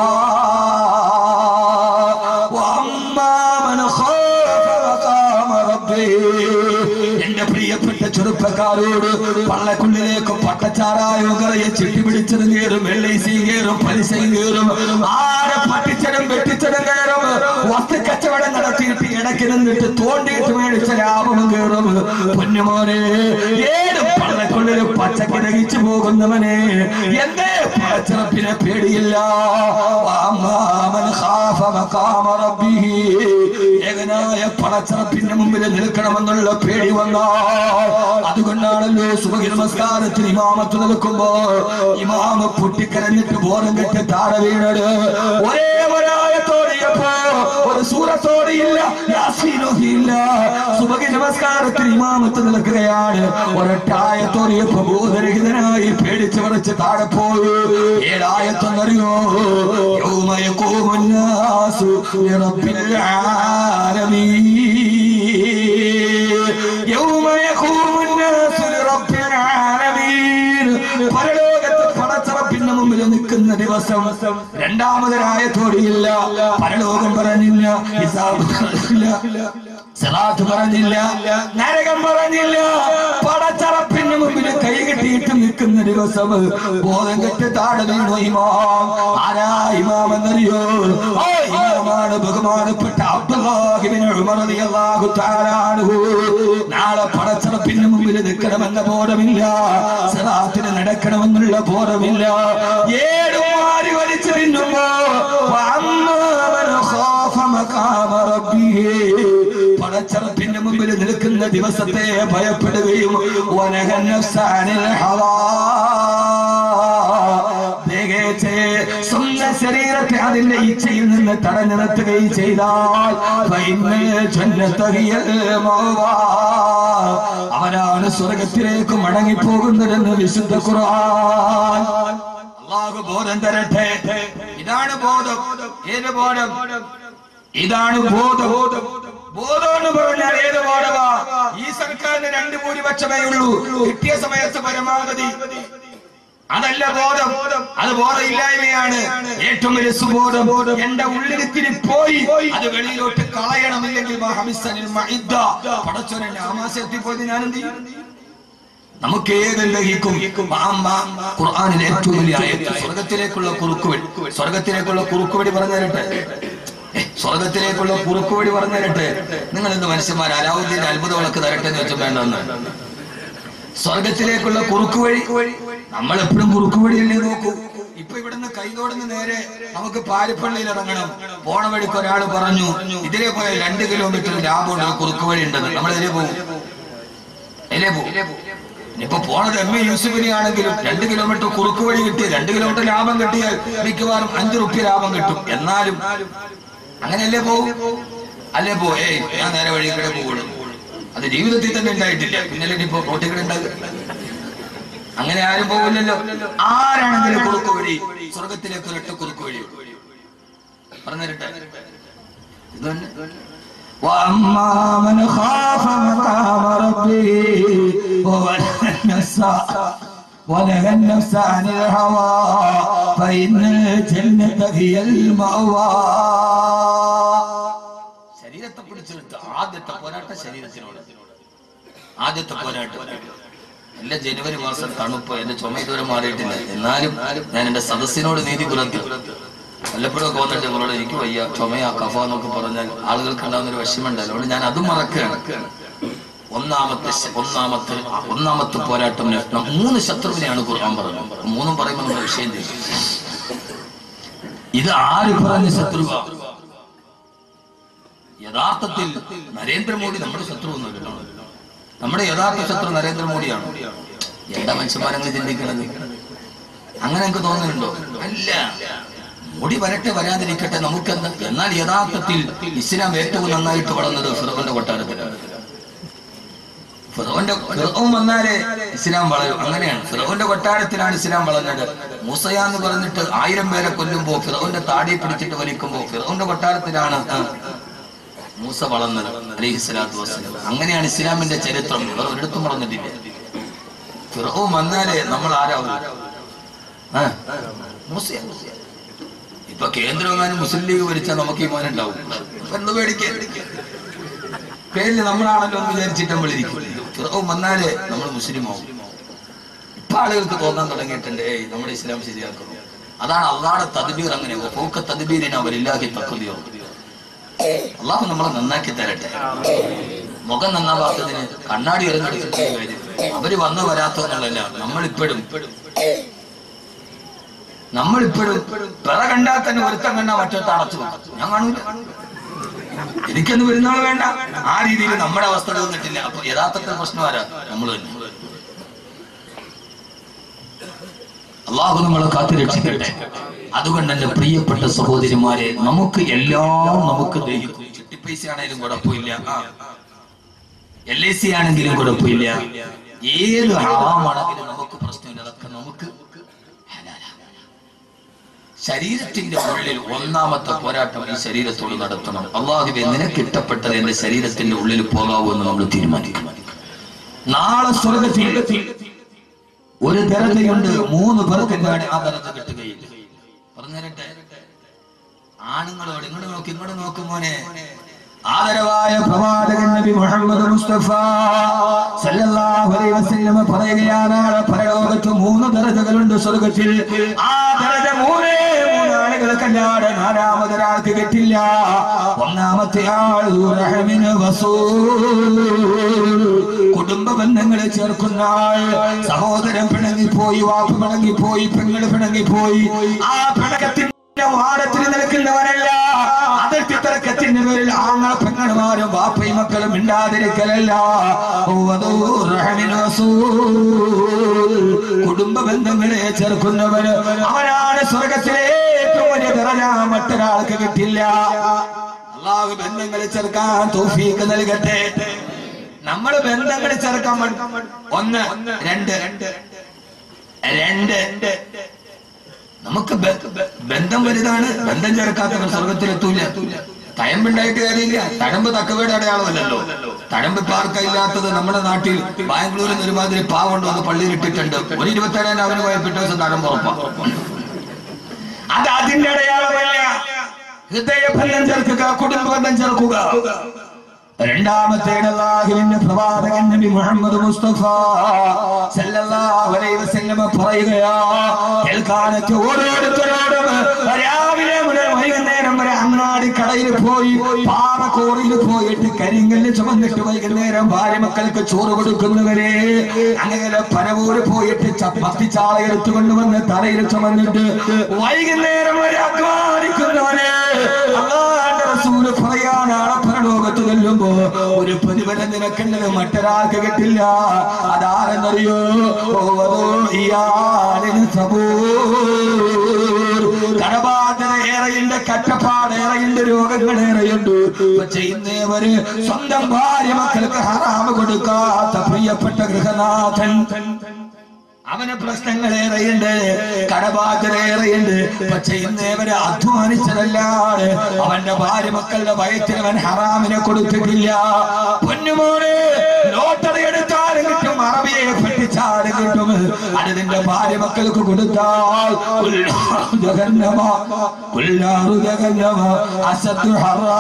وأما من خاف مقام ربه എന്റെ പ്രിയപ്പെട്ട ചെറുപ്പക്കാരോട് പള്ളക്കുള്ളിലേക്ക് പട്ടച്ചാറായോ കറയെ ചിട്ടിപിടിച്ചത് കയറും വെള്ളൈസി കയറും പലിശയും കയറും ആരെ പട്ടിച്ചടും വെട്ടിച്ചടും കയറും വസ്തു കച്ചവടം നടത്തിയിട്ട് ഇടയ്ക്ക് നിന്നിട്ട് തോണ്ടിയിട്ട് മേടിച്ച ലാഭം കയറും പൊന്നുമോനെ ഏത് പള്ളക്കുള്ളിൽ പച്ചക്ക് ദഹിച്ചു പോകുന്നവനെ എന്തേ പച്ചറപ്പിനെ പേടിയില്ല വാമ്മാമൻ ഖാഫ മഖാമ റബ്ബിഹി. ഏകനായ പടച്ചറപ്പിന്റെ മുമ്പിൽ നിൽക്കണമെന്നുള്ള പേടി വന്നാൽ അതുകൊണ്ടാണല്ലോ സുബഹി നമസ്കാരത്തിന് ഇമാമത്ത് നിൽക്കുമ്പോ ഇമാമ പൊട്ടിക്കരഞ്ഞിട്ട് ബോധം കെട്ട് താഴെ വീണത് ഒരേ ഒരായത്തോടെയപ്പോ ഒരു സൂറത്തോടെയില്ല യാസീനോഹിയില്ല സുബഹി നമസ്കാരത്തിന് ഇമാമത്ത് നിൽക്കുകയാണ് ഒരൊറ്റായത്തോടെയപ്പോ ബോധരഹിതനായി പേടിച്ച് വിറച്ച് താഴെ പോയി ഏഴായത്തൊന്നറിയോ യൗമയക്കോമന്നാസു ലിറബ്ബിൽ ആലമീൻ യൗമ യഖൂമുന്നാസു ലിറബ്ബിൽ ആലമീൻ പരലോകത്ത് പടച്ചറപ്പിന്റെ മുമ്പിൽ നിൽക്കുന്ന ദിവസം രണ്ടാമതൊരായ തോടിയില്ല പരലോകം പറഞ്ഞില്ല ഹിസാബ് പറഞ്ഞില്ല സലാത്ത് പറഞ്ഞില്ല നരകം പറഞ്ഞില്ല പടച്ചറപ്പിന്റെ മുമ്പിൽ കൈ കെട്ടിയിട്ട് നിൽക്കുന്ന ദിവസം ബോധം കെട്ട് താഴെ വീണു ഇമാം ആരാ ഇമാം എന്നറിയോ ആ ഇമാമാണ് ബഹുമാനപ്പെട്ട അബ്ദുല്ലാഹിബിൻ ഉമർ റളിയല്ലാഹു തആല അൻഹു നാളെ പടച്ചറപ്പിന്റെ മുമ്പിൽ നിൽക്കണമെന്ന ബോധമില്ല സലാത്തിന് നടക്കണമെന്നുള്ള ബോധമില്ല ഏഴു മാറി വലിച്ചു തിന്നുമ്പോ വഅമ്മാ മൻ ഖാഫ മഖാമ റബ്ബിഹി പടച്ചറപ്പിന്റെ മുമ്പിൽ നിൽക്കുന്ന ദിവസത്തെ ഭയപ്പെടുകയും വനഹൻ നഫ്സാനിൽ ഹവാ തികച്ച് സ്വന്തം ശരീരത്തെ അതിന്റെ ഇച്ഛയിൽ നിന്ന് തടഞ്ഞു നിർത്തുകയും ചെയ്താൽ ഫൈനൽ ജന്നത്ത് ഹിയൽ മഅവാ. അവനാണ് സ്വർഗത്തിലേക്ക് മടങ്ങിപ്പോകുന്നതെന്ന് വിശുദ്ധ ഖുർആൻ അള്ളാഹു ബോധം തരട്ടെ ഇതാണ് ബോധം ഏത് ബോധം ഇതാണ് ബോധം ബോധം എന്ന് പറഞ്ഞാൽ ഏത് ബോധമാ ഈ സർക്കാരിന് രണ്ട് ഭൂരിപക്ഷമേ ഉള്ളൂ കിട്ടിയ സമയത്ത് പരമാവധി അതല്ല ബോധം അത് ബോധമില്ലായ്മയാണ് ഏറ്റവും വലിയ സുബോധം എന്റെ ഉള്ളിലിത്തിരി പോയി അത് വെളിയിലോട്ട് കളയണമില്ലെങ്കിൽ മഹമിസ്സനിൽ മഇദ്ദ. പടച്ചോനെ ആമാശ എത്തിപ്പോയത് ഞാൻ എന്ത് ചെയ്യും നമുക്ക് ഏതും ലഹിക്കും മാമ്മ ഖുർആനിലെ ഏറ്റവും വലിയ ആയത്ത് സ്വർഗത്തിലേക്കുള്ള കുറുക്കുവഴി സ്വർഗത്തിലേക്കുള്ള കുറുക്കുവഴി പറഞ്ഞു തരട്ടെ ഏ, സ്വർഗത്തിലേക്കുള്ള കുറുക്കുവഴി പറഞ്ഞു തരട്ടെ നിങ്ങൾ എന്ത് മനുഷ്യന്മാർ അലാവുദ്ദീൻ അത്ഭുത വിളക്ക് തരട്ടെ എന്ന് വെച്ചാൽ വേണ്ടെന്ന് സ്വർഗത്തിലേക്കുള്ള കുറുക്ക് വഴി നമ്മൾ എപ്പോഴും കുറുക്ക് വഴിയല്ലേ നോക്കൂ ഇപ്പൊ ഇവിടുന്ന് കൈതോടുന്ന് നേരെ നമുക്ക് പാരിപ്പള്ളിയിൽ ഇറങ്ങണം പോണ വഴിക്ക് ഒരാൾ പറഞ്ഞു ഇതിലെ പോയ രണ്ട് കിലോമീറ്റർ ലാഭമുണ്ട് ഒരു കുറുക്ക് വഴി ഉണ്ടെന്ന് നമ്മൾ ഇതിലെ പോകും ഇതിലെ പോകും ഇനിയിപ്പോ പോണത് എം എ യൂസുഫിനെ ആണെങ്കിലും രണ്ട് കിലോമീറ്റർ കുറുക്ക് വഴി കിട്ടി രണ്ട് കിലോമീറ്റർ ലാഭം കിട്ടിയാൽ മിക്കവാറും അഞ്ചു റുപ്യ ലാഭം കിട്ടും എന്നാലും അങ്ങനെയല്ലേ പോകും അല്ലേ പോ ഏയ് ഞാൻ നേരെ വഴി കൂടെ പോകുള്ളൂ അത് ജീവിതത്തിൽ തന്നെ ഉണ്ടായിട്ടില്ല പിന്നല്ലേ ഇനിയിപ്പോ റോട്ടിൽ കൂടെ ഉണ്ടാകുക അങ്ങനെ ആരും പോകില്ലല്ലോ ആരാണെങ്കിലും കുറുക്ക് വഴി സ്വർഗത്തിലേക്ക് ഒരൊറ്റ കുറുക്ക് വഴി പറഞ്ഞിരട്ടെ ഇത് തന്നെ وأما من خاف مقام ربه ونهى النفس ونهى النفس عن الهوى فإن الجنة هي المأوى ശരീരത്തെ പിടിച്ചെടുത്ത് ആദ്യത്തെ പോരാട്ടം ശരീരത്തിനോട് ആദ്യത്തെ പോരാട്ടം എല്ലാ ജനുവരി മാസം തണുപ്പ് എന്റെ ചുമ ഇതുവരെ മാറിയിട്ടില്ല എന്നാലും ഞാൻ എന്റെ സദസ്സിനോട് നീതി പുലർത്തി വല്ലപ്പോഴും ഒക്കെ വന്നിട്ട് നിങ്ങളോട് എനിക്ക് വയ്യ ചുമയാ കഫ എന്നൊക്കെ പറഞ്ഞാൽ ആളുകൾക്ക് ഉണ്ടാകുന്ന ഒരു വിഷമമുണ്ട് അതുകൊണ്ട് ഞാൻ അതും മറക്കുകയാണ് ഒന്നാമത്തെ ശ- ഒന്നാമത്തെ ഒന്നാമത്തെ പോരാട്ടം ന- മൂന്ന് ശത്രുവിനെയാണ് ഖുർആൻ പറഞ്ഞത് മൂന്നും പറയുമ്പോൾ നമ്മുടെ വിഷയം തീരും ഇത് ആര് പറഞ്ഞ ശത്രുവാ യഥാർത്ഥത്തിൽ നരേന്ദ്രമോദി നമ്മുടെ ശത്രു ഒന്നുമില്ല നമ്മുടെ യഥാർത്ഥ ശത്രു നരേന്ദ്രമോദിയാണ് എന്താ മനുഷ്യന്മാരങ്ങൾ ചിന്തിക്കണത് അങ്ങനെ എനിക്ക് തോന്നുന്നുണ്ടോ അല്ല മുടി വരട്ടെ വരാതിരിക്കട്ടെ നമുക്കെന്താ എന്നാൽ യഥാർത്ഥത്തിൽ ഇസ്ലാം ഏറ്റവും നന്നായിട്ട് വളർന്നത് ഫിറോന്റെ കൊട്ടാരത്തിലാണ് ഫിറോന്റെ ഫിറോൻ വന്നാലേ ഇസ്ലാം വളരും അങ്ങനെയാണ് ഫിറോന്റെ കൊട്ടാരത്തിലാണ് ഇസ്ലാം വളർന്നത് മൂസയ എന്ന് പറഞ്ഞിട്ട് ആയിരം പേരെ കൊല്ലുമ്പോ ഫിറോന്റെ താടി പിടിച്ചിട്ട് വലിക്കുമ്പോ ഫിറോന്റെ കൊട്ടാരത്തിലാണ് ആ, മൂസ വളർന്നത് അലൈഹി സ്വലാത്തു വസ്സലാം അങ്ങനെയാണ് ഇസ്ലാമിന്റെ ചരിത്രം വേറെ ഒരിടത്തും വളർന്നിട്ടില്ല ഫിറോൻ വന്നാലേ നമ്മൾ ആരാവും ആ, മൂസയാ ഇപ്പൊ കേന്ദ്രമെങ്ങാനും മുസ്ലിം ലീഗ് ഭരിച്ചാൽ നമുക്ക് ഈ മോനെ ഉണ്ടാവും അപ്പൊ എന്ത് പേടിക്കാൻ പേരിൽ നമ്മളാണല്ലോ എന്ന് വിചാരിച്ചിട്ട് നമ്മൾ ഇരിക്കും ഫിറോൻ വന്നാലേ നമ്മൾ മുസ്ലിം ആവും ഇപ്പൊ ആളുകൾക്ക് തോന്നാൻ തുടങ്ങിയിട്ടുണ്ട് ഏയ് നമ്മുടെ ഇസ്ലാം ശരിയാക്കുന്നു അതാണ് അള്ളാടെ തദ്ബീർ അങ്ങനെ പോക്ക തദ്ബീരിന് അവരില്ലാതെ തക്കുതിയോ അള്ളാഹു നമ്മളെ നന്നാക്കി തരട്ടെ മുഖം നന്നാവാത്തതിന് കണ്ണാടി ഇറങ്ങെടുത്തിട്ട് കാര്യം അവര് വന്നു വരാത്തതെന്നുള്ളല്ല നമ്മളിപ്പോഴും നമ്മളിപ്പോഴും പിറ കണ്ടാൽ തന്നെ ഒരുത്തം കണ്ടാൽ മറ്റൊരുത്ത അടച്ചു വെക്കും ഞാൻ കാണൂല എനിക്കൊന്നും വരുന്നവൾ വേണ്ട ആ രീതിയിൽ നമ്മുടെ അവസ്ഥ തീർന്നിട്ടില്ല അപ്പൊ യഥാർത്ഥത്തിൽ പ്രശ്നം ആരാ നമ്മൾ തന്നെ അള്ളാഹു നമ്മളെ കാത്തുരക്ഷിക്കട്ടെ അതുകൊണ്ട് എന്റെ പ്രിയപ്പെട്ട സഹോദരിമാരെ നമുക്ക് എല്ലാം നമുക്ക് ദഹിക്കും ചിട്ടിപ്പൈസ ആണെങ്കിലും കുഴപ്പമില്ല എൽ ഐ സി ആണെങ്കിലും കുഴപ്പമില്ല ഏത് ഹറാമാണെങ്കിലും നമുക്ക് പ്രശ്നമില്ല അതൊക്കെ നമുക്ക് ഹലാലാണ്. ശരീരത്തിന്റെ ഉള്ളിൽ ഒന്നാമത്തെ പോരാട്ടം ഈ ശരീരത്തോട് നടത്തണം അള്ളാഹുബെ നിനക്ക് ഇഷ്ടപ്പെട്ടത് എന്റെ ശരീരത്തിന്റെ ഉള്ളിൽ പോകാവൂ എന്ന് നമ്മൾ തീരുമാനിക്കും നാളെ സ്വർഗത്തിൽ ഒരു ദരതയുണ്ട് മൂന്ന് പേർക്ക് എന്താണ് ആ ദരത കിട്ടുകയില്ല പറഞ്ഞു തരട്ടെ ആണുങ്ങളോട് ഇങ്ങോട്ട് നോക്കി ഇങ്ങോട്ട് നോക്കും മോനെ ആദരവായ പ്രവാചകൻ നബി മുഹമ്മദ് മുസ്തഫ സല്ലല്ലാഹു അലൈഹി വസല്ലം പറയുകയാണ് നാളെ പരലോകത്ത് മൂന്ന് ദരജകളുണ്ട് സ്വർഗത്തിൽ ആ ദരജ മൂന്നേ മൂന്നാളുകൾക്കല്ലാതെ നാലാമതൊരാൾക്ക് കിട്ടില്ല ഒന്നാമത്തെ ആൾ റഹമിന് കുടുംബ ബന്ധങ്ങളെ ചേർക്കുന്ന ആൾ സഹോദരൻ പിണങ്ങിപ്പോയി വാപ്പ് പിണങ്ങിപ്പോയി പെങ്ങള് പിണങ്ങിപ്പോയി ആ പിണക്കത്തിന്റെ വാദത്തിൽ നിൽക്കുന്നവനല്ല അതിർത്തി തർക്കത്തിന്റെ പേരിൽ ആങ്ങള പെങ്ങളുമാരും വാപ്പയും മക്കളും മിണ്ടാതിരിക്കലല്ല വധൂ റഹമിന് വസൂൽ. കുടുംബ ബന്ധങ്ങളെ ചേർക്കുന്നവന് അവനാണ് സ്വർഗത്തിലെ ഏറ്റവും വലിയ നിറഞ്ഞ മറ്റൊരാൾക്ക് കിട്ടില്ല അള്ളാഹു ബന്ധങ്ങളെ ചേർക്കാൻ തോഫീക്ക് നൽകട്ടെ നമ്മൾ ബന്ധങ്ങളെ ചേർക്കാൻ വേണ്ടി- ഒന്ന് രണ്ട് രണ്ട് നമുക്ക് ബ- ബ- ബന്ധം വലുതാണ് ബന്ധം ചേർക്കാത്തവർ സ്വർഗത്തിലെത്തൂല തഴമ്പുണ്ടായിട്ട് കാര്യമില്ല തഴമ്പ് തക്കവയുടെ അടയാളമല്ലല്ലോ തഴമ്പ് ഇപ്പൊ ആർക്കാ ഇല്ലാത്തത് നമ്മുടെ നാട്ടിൽ ബാംഗ്ലൂരിൽ നിന്ന് ഒരുമാതിരി പാവുണ്ട് വന്ന് പള്ളിയിൽ ഇട്ടിട്ടുണ്ട് ഒരു ഇരുപത്തേഴാം അവന് പോയ പിറ്റേ ദിവസം തഴമ്പ് ഉറപ്പാ അത് അതിന്റെ അടയാളമല്ല ഹൃദയബന്ധം ചേർക്കുക കുടുംബബന്ധം ചേർക്കുക രണ്ടാമത്തേത് അല്ലാഹുവിന്റെ പ്രവാചകൻ നബി മുഹമ്മദ് മുസ്തഫ സല്ലല്ലാഹു അലൈഹി വസല്ലം പറയുകയാ കേൾക്കാനൊക്കെ ഓരോരുത്തരോടും രാവിലെ മുതൽ വൈകുന്നേരം വരെ അങ്ങാടി കടയിൽ പോയി പാറക്കോറിയിൽ പോയിട്ട് കരിങ്കല്ല് ചുമന്നിട്ട് വൈകുന്നേരം ഭാര്യ മക്കൾക്ക് ചോറ് കൊടുക്കുന്നവരെ അങ്ങനെ പനവൂര് പോയിട്ട് ചപ്പത്തി ചാള എടുത്തുകൊണ്ടുവന്ന് തലയിൽ ചുമന്നിട്ട് വൈകുന്നേരം വരെ അധ്വാനിക്കുന്നവരെ അള്ളാന്റെ റസൂല് പറയാനാണ് പരലോകത്ത് ചെല്ലുമ്പോ ഒരു പ്രതിഫലം നിനക്കുള്ളത് മറ്റൊരാൾക്ക് കിട്ടില്ല അതാരെന്നറിയോ ഓ, അതോ ഇയാളിന് സബൂർ. കടബാധ്യത ഏറെയുണ്ട് കറ്റപ്പാട് ഏറെയുണ്ട് രോഗങ്ങൾ ഏറെയുണ്ട് പക്ഷെ ഇന്നേവര് സ്വന്തം ഭാര്യ മക്കൾക്ക് ഹറാമ് കൊടുക്കാത്ത പ്രിയപ്പെട്ട ഗൃഹനാഥൻ അവന് പ്രശ്നങ്ങൾ ഏറെയുണ്ട് കടബാധ്യത ഏറെയുണ്ട് പക്ഷെ ഇന്നേവരെ അധ്വാനിച്ചതല്ലാതെ അവന്റെ ഭാര്യ മക്കളുടെ വയറ്റിൽ അവൻ ഹറാമിനെ കൊടുത്തിട്ടില്ല പൊന്നുമോനെ ലോട്ടറി എടുത്താലും കിട്ടും അറബിയെ പെട്ടിച്ചാലും കിട്ടും അത് നിന്റെ ഭാര്യ മക്കൾക്ക് കൊടുത്താൽ ഉല്ലാഹു ജഹന്നമ ഉല്ലാഹു ജഹന്നമ അസത്തു ഹറാ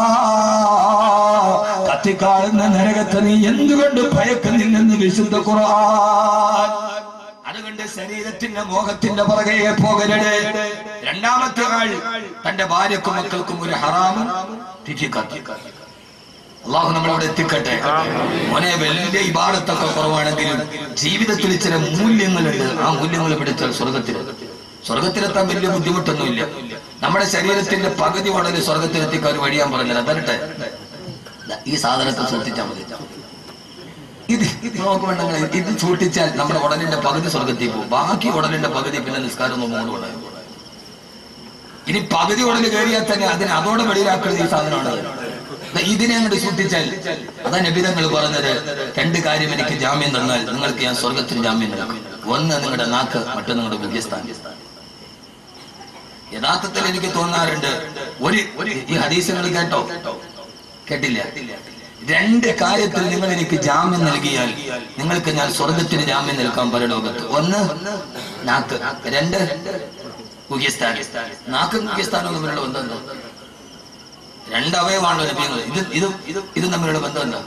കത്തിക്കാളുന്ന നരകത്തെ നീ എന്തുകൊണ്ട് ഭയക്കുന്നില്ലെന്ന് വിശുദ്ധ ഖുർആൻ അതുകൊണ്ട് ശരീരത്തിന്റെ മോഹത്തിന്റെ പുറകെ പോകരുത് രണ്ടാമത്തെ ആൾ തന്റെ ഭാര്യക്കും മക്കൾക്കും ഒരു ഹറാമും തിരിക്കാത്തി അള്ളാഹു നമ്മളോട് എത്തിക്കട്ടെ മോനെ വലിയ ഇബാടത്തൊക്കെ കുറവാണെങ്കിലും ജീവിതത്തിൽ ചില മൂല്യങ്ങളുണ്ട് ആ മൂല്യങ്ങൾ പിടിച്ചാൽ സ്വർഗത്തിൽ സ്വർഗത്തിലെത്താൻ വലിയ ബുദ്ധിമുട്ടൊന്നുമില്ല നമ്മുടെ ശരീരത്തിന്റെ പകുതി ഉടനെ സ്വർഗത്തിലെത്തിക്കാൻ ഒരു വഴിയാൻ പറഞ്ഞത് അതരട്ടെ ഈ സാധനത്തെ സൂക്ഷിച്ചാൽ മതി ഇത് ഇത് നമുക്ക് വേണ്ടെങ്കിൽ ഇത് സൂക്ഷിച്ചാൽ നമ്മുടെ ഉടലിന്റെ പകുതി സ്വർഗത്തിൽ പോകും ബാക്കി ഉടലിന്റെ പകുതി പിന്നെ നിസ്കാരം ഒന്നും കൊണ്ടുപോകും ഇനി പകുതി ഉടല് കയറിയാൽ തന്നെ അതിന് അതോടെ വെളിയിലാക്കുന്നത് ഈ സാധനമാണ് ദാ ഇതിനെ അങ്ങോട്ട് സൂക്ഷിച്ചാൽ അതാ നബിതങ്ങൾ പറഞ്ഞത് രണ്ട് കാര്യം എനിക്ക് ജാമ്യം തന്നാൽ നിങ്ങൾക്ക് ഞാൻ സ്വർഗത്തിന് ജാമ്യം നൽകും ഒന്ന് നിങ്ങളുടെ നാക്ക് മറ്റൊന്ന് നിങ്ങളുടെ മുഖ്യസ്ഥാനം യഥാർത്ഥത്തിൽ എനിക്ക് തോന്നാറുണ്ട് ഒരു ഒരു ഈ ഹദീസുകൾ കേട്ടോ കേട്ടില്ല രണ്ട് കാര്യത്തിൽ നിങ്ങൾ എനിക്ക് ജാമ്യം നൽകിയാൽ നിങ്ങൾക്ക് ഞാൻ സ്വർഗത്തിന് ജാമ്യം നൽകാൻ പരലോകത്ത് ഒന്ന് നാക്ക് രണ്ട് മുഖ്യസ്ഥാനം നാക്ക് മുഖ്യസ്ഥാനവും തമ്മിലുള്ള ബന്ധം എന്താ രണ്ട് അവയവാണല്ലോ ലഭ്യങ്ങൾ ഇത് ഇത് ഇത് ഇത് തമ്മിലുള്ള ബന്ധം എന്താ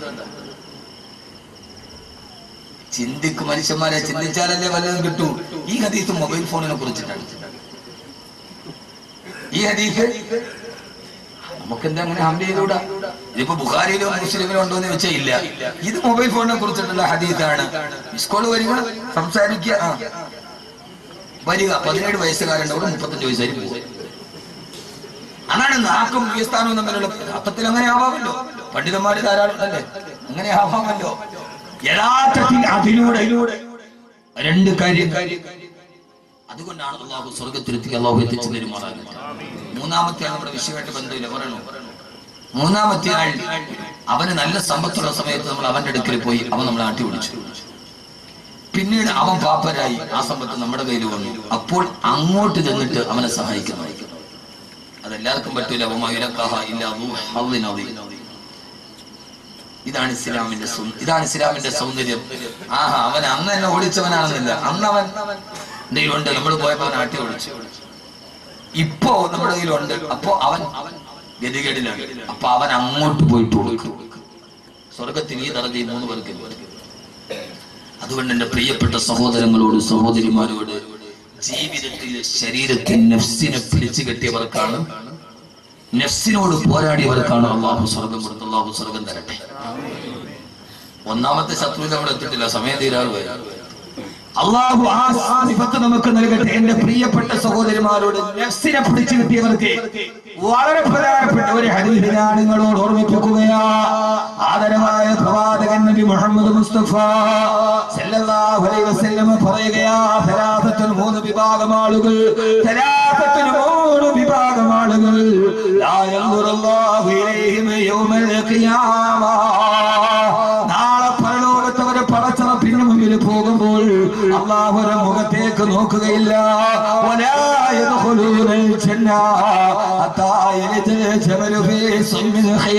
ചിന്തിക്ക് മനുഷ്യന്മാരെ ചിന്തിച്ചാലല്ലേ വല്ലതും കിട്ടൂ ഈ ഹദീസ് മൊബൈൽ ഫോണിനെ കുറിച്ചിട്ടാണ് ഈ ഹദീസ് നമുക്ക് എന്താ അങ്ങനെ ഹംല ചെയ്തുകൂടാ ഇതിപ്പോ ബുഖാരിയിലോ മുസ്ലിമിലോ ഉണ്ടോ എന്ന് വെച്ചാൽ ഇല്ല ഇത് മൊബൈൽ ഫോണിനെ കുറിച്ചിട്ടുള്ള ഹദീസാണ് മിസ്കോൾ വരിക സംസാരിക്കുക ആ വരിക പതിനേഴ് വയസ്സുകാരുണ്ടവിടെ മുപ്പത്തഞ്ച് വയസ്സായി പോകും അതാണ് നാക്കും ഈ സ്ഥാനവും തമ്മിലുള്ള അർത്ഥത്തിൽ അങ്ങനെ ആവാമല്ലോ പണ്ഡിതന്മാര് ധാരാളം അല്ലേ അങ്ങനെ ആവാമല്ലോ യഥാർത്ഥത്തിൽ അതിലൂടെ രണ്ട് കാര്യം അതുകൊണ്ടാണ് അള്ളാഹു സ്വർഗത്തിലെത്തി അള്ളാഹു എത്തിച്ചു തരുമാറാകുന്നത് മൂന്നാമത്തെ ആൾ നമ്മുടെ വിഷയമായിട്ട് ബന്ധമില്ല പറയണോ മൂന്നാമത്തെ ആൾ അവന് നല്ല സമ്പത്തുള്ള സമയത്ത് നമ്മൾ അവന്റെ അടുക്കൽ പോയി അവൻ നമ്മളെ ആട്ടി വിളിച്ചു പിന്നീട് അവൻ പാപ്പരായി ആ സമ്പത്ത് നമ്മുടെ കയ്യിൽ വന്നു അപ്പോൾ അങ്ങോട്ട് ചെന്നിട്ട് അവനെ സഹായിക്കുന്നു അതെല്ലാവർക്കും പറ്റൂല അവമായിരക്കാഹ ഇല്ല അദൂ ഹദ്ദിൻ അദീം. ഇതാണ് ഇസ്ലാമിന്റെ സൗ- ഇതാണ് ഇസ്ലാമിന്റെ സൗന്ദര്യം ആഹാ അവൻ അന്ന് എന്നെ ഓടിച്ചവനാണെന്നില്ല അന്ന് അവൻ എന്റെ കയ്യിലുണ്ട് നമ്മൾ പോയപ്പോ അവൻ ആട്ടി ഓടിച്ചു ഇപ്പോ നമ്മുടെ കയ്യിലുണ്ട് അപ്പോ അവൻ ഗതികേടിലാണ് അപ്പൊ അവൻ അങ്ങോട്ട് പോയിട്ട് കൊടുക്കും സ്വർഗത്തിന് ഈ തറഞ്ഞ ഈ മൂന്ന് പേർക്ക് ഇല്ല. അതുകൊണ്ട് എന്റെ പ്രിയപ്പെട്ട സഹോദരങ്ങളോട് സഹോദരിമാരോട് ജീവിതത്തിൽ ശരീരത്തിൽ നെഫ്സിനെ പിടിച്ചു കെട്ടിയവർക്കാണ് നെഫ്സിനോട് പോരാടിയവർക്കാണ് അള്ളാഹു സ്വർഗം കൊടുത്ത് അള്ളാഹു സ്വർഗം തരട്ടെ ഒന്നാമത്തെ ശത്രുവിൽ നമ്മൾ എത്തിയിട്ടില്ല സമയം തീരാറ് വരും അള്ളാഹു ആ സിഫത്ത് നമുക്ക് നൽകട്ടെ എന്റെ പ്രിയപ്പെട്ട സഹോദരിമാരോട് നെഫ്സിനെ പിടിച്ചു കിട്ടിയവർക്ക് വളരെ പ്രധാനപ്പെട്ട ഒരു ഹദീസ് ഞാൻ നിങ്ങളോട് ഓർമ്മിപ്പിക്കുകയാ ആദരവായ പ്രവാചകൻ നബി മുഹമ്മദ് മുസ്തഫ സല്ലല്ലാഹു അലൈഹി വസല്ലം പറയുകയാ സലാസത്തുൽ മൂന്ന് വിഭാഗം ആളുകൾ സലാസത്തുൽ മൂന്ന് വിഭാഗം ആളുകൾ ലാ യൻദുറുല്ലാഹു ഇലൈഹിം യൗമൽ ഖിയാമ നാളെ പരലോകത്ത് അവരെ പടച്ചറപ്പിന് മുമ്പിൽ പോകും പോകുമ്പോൾ അള്ളാഹുര മുഖത്തേക്ക് നോക്കുകയില്ല ولا يدخلون الجنة حتى يلج الجمل في سم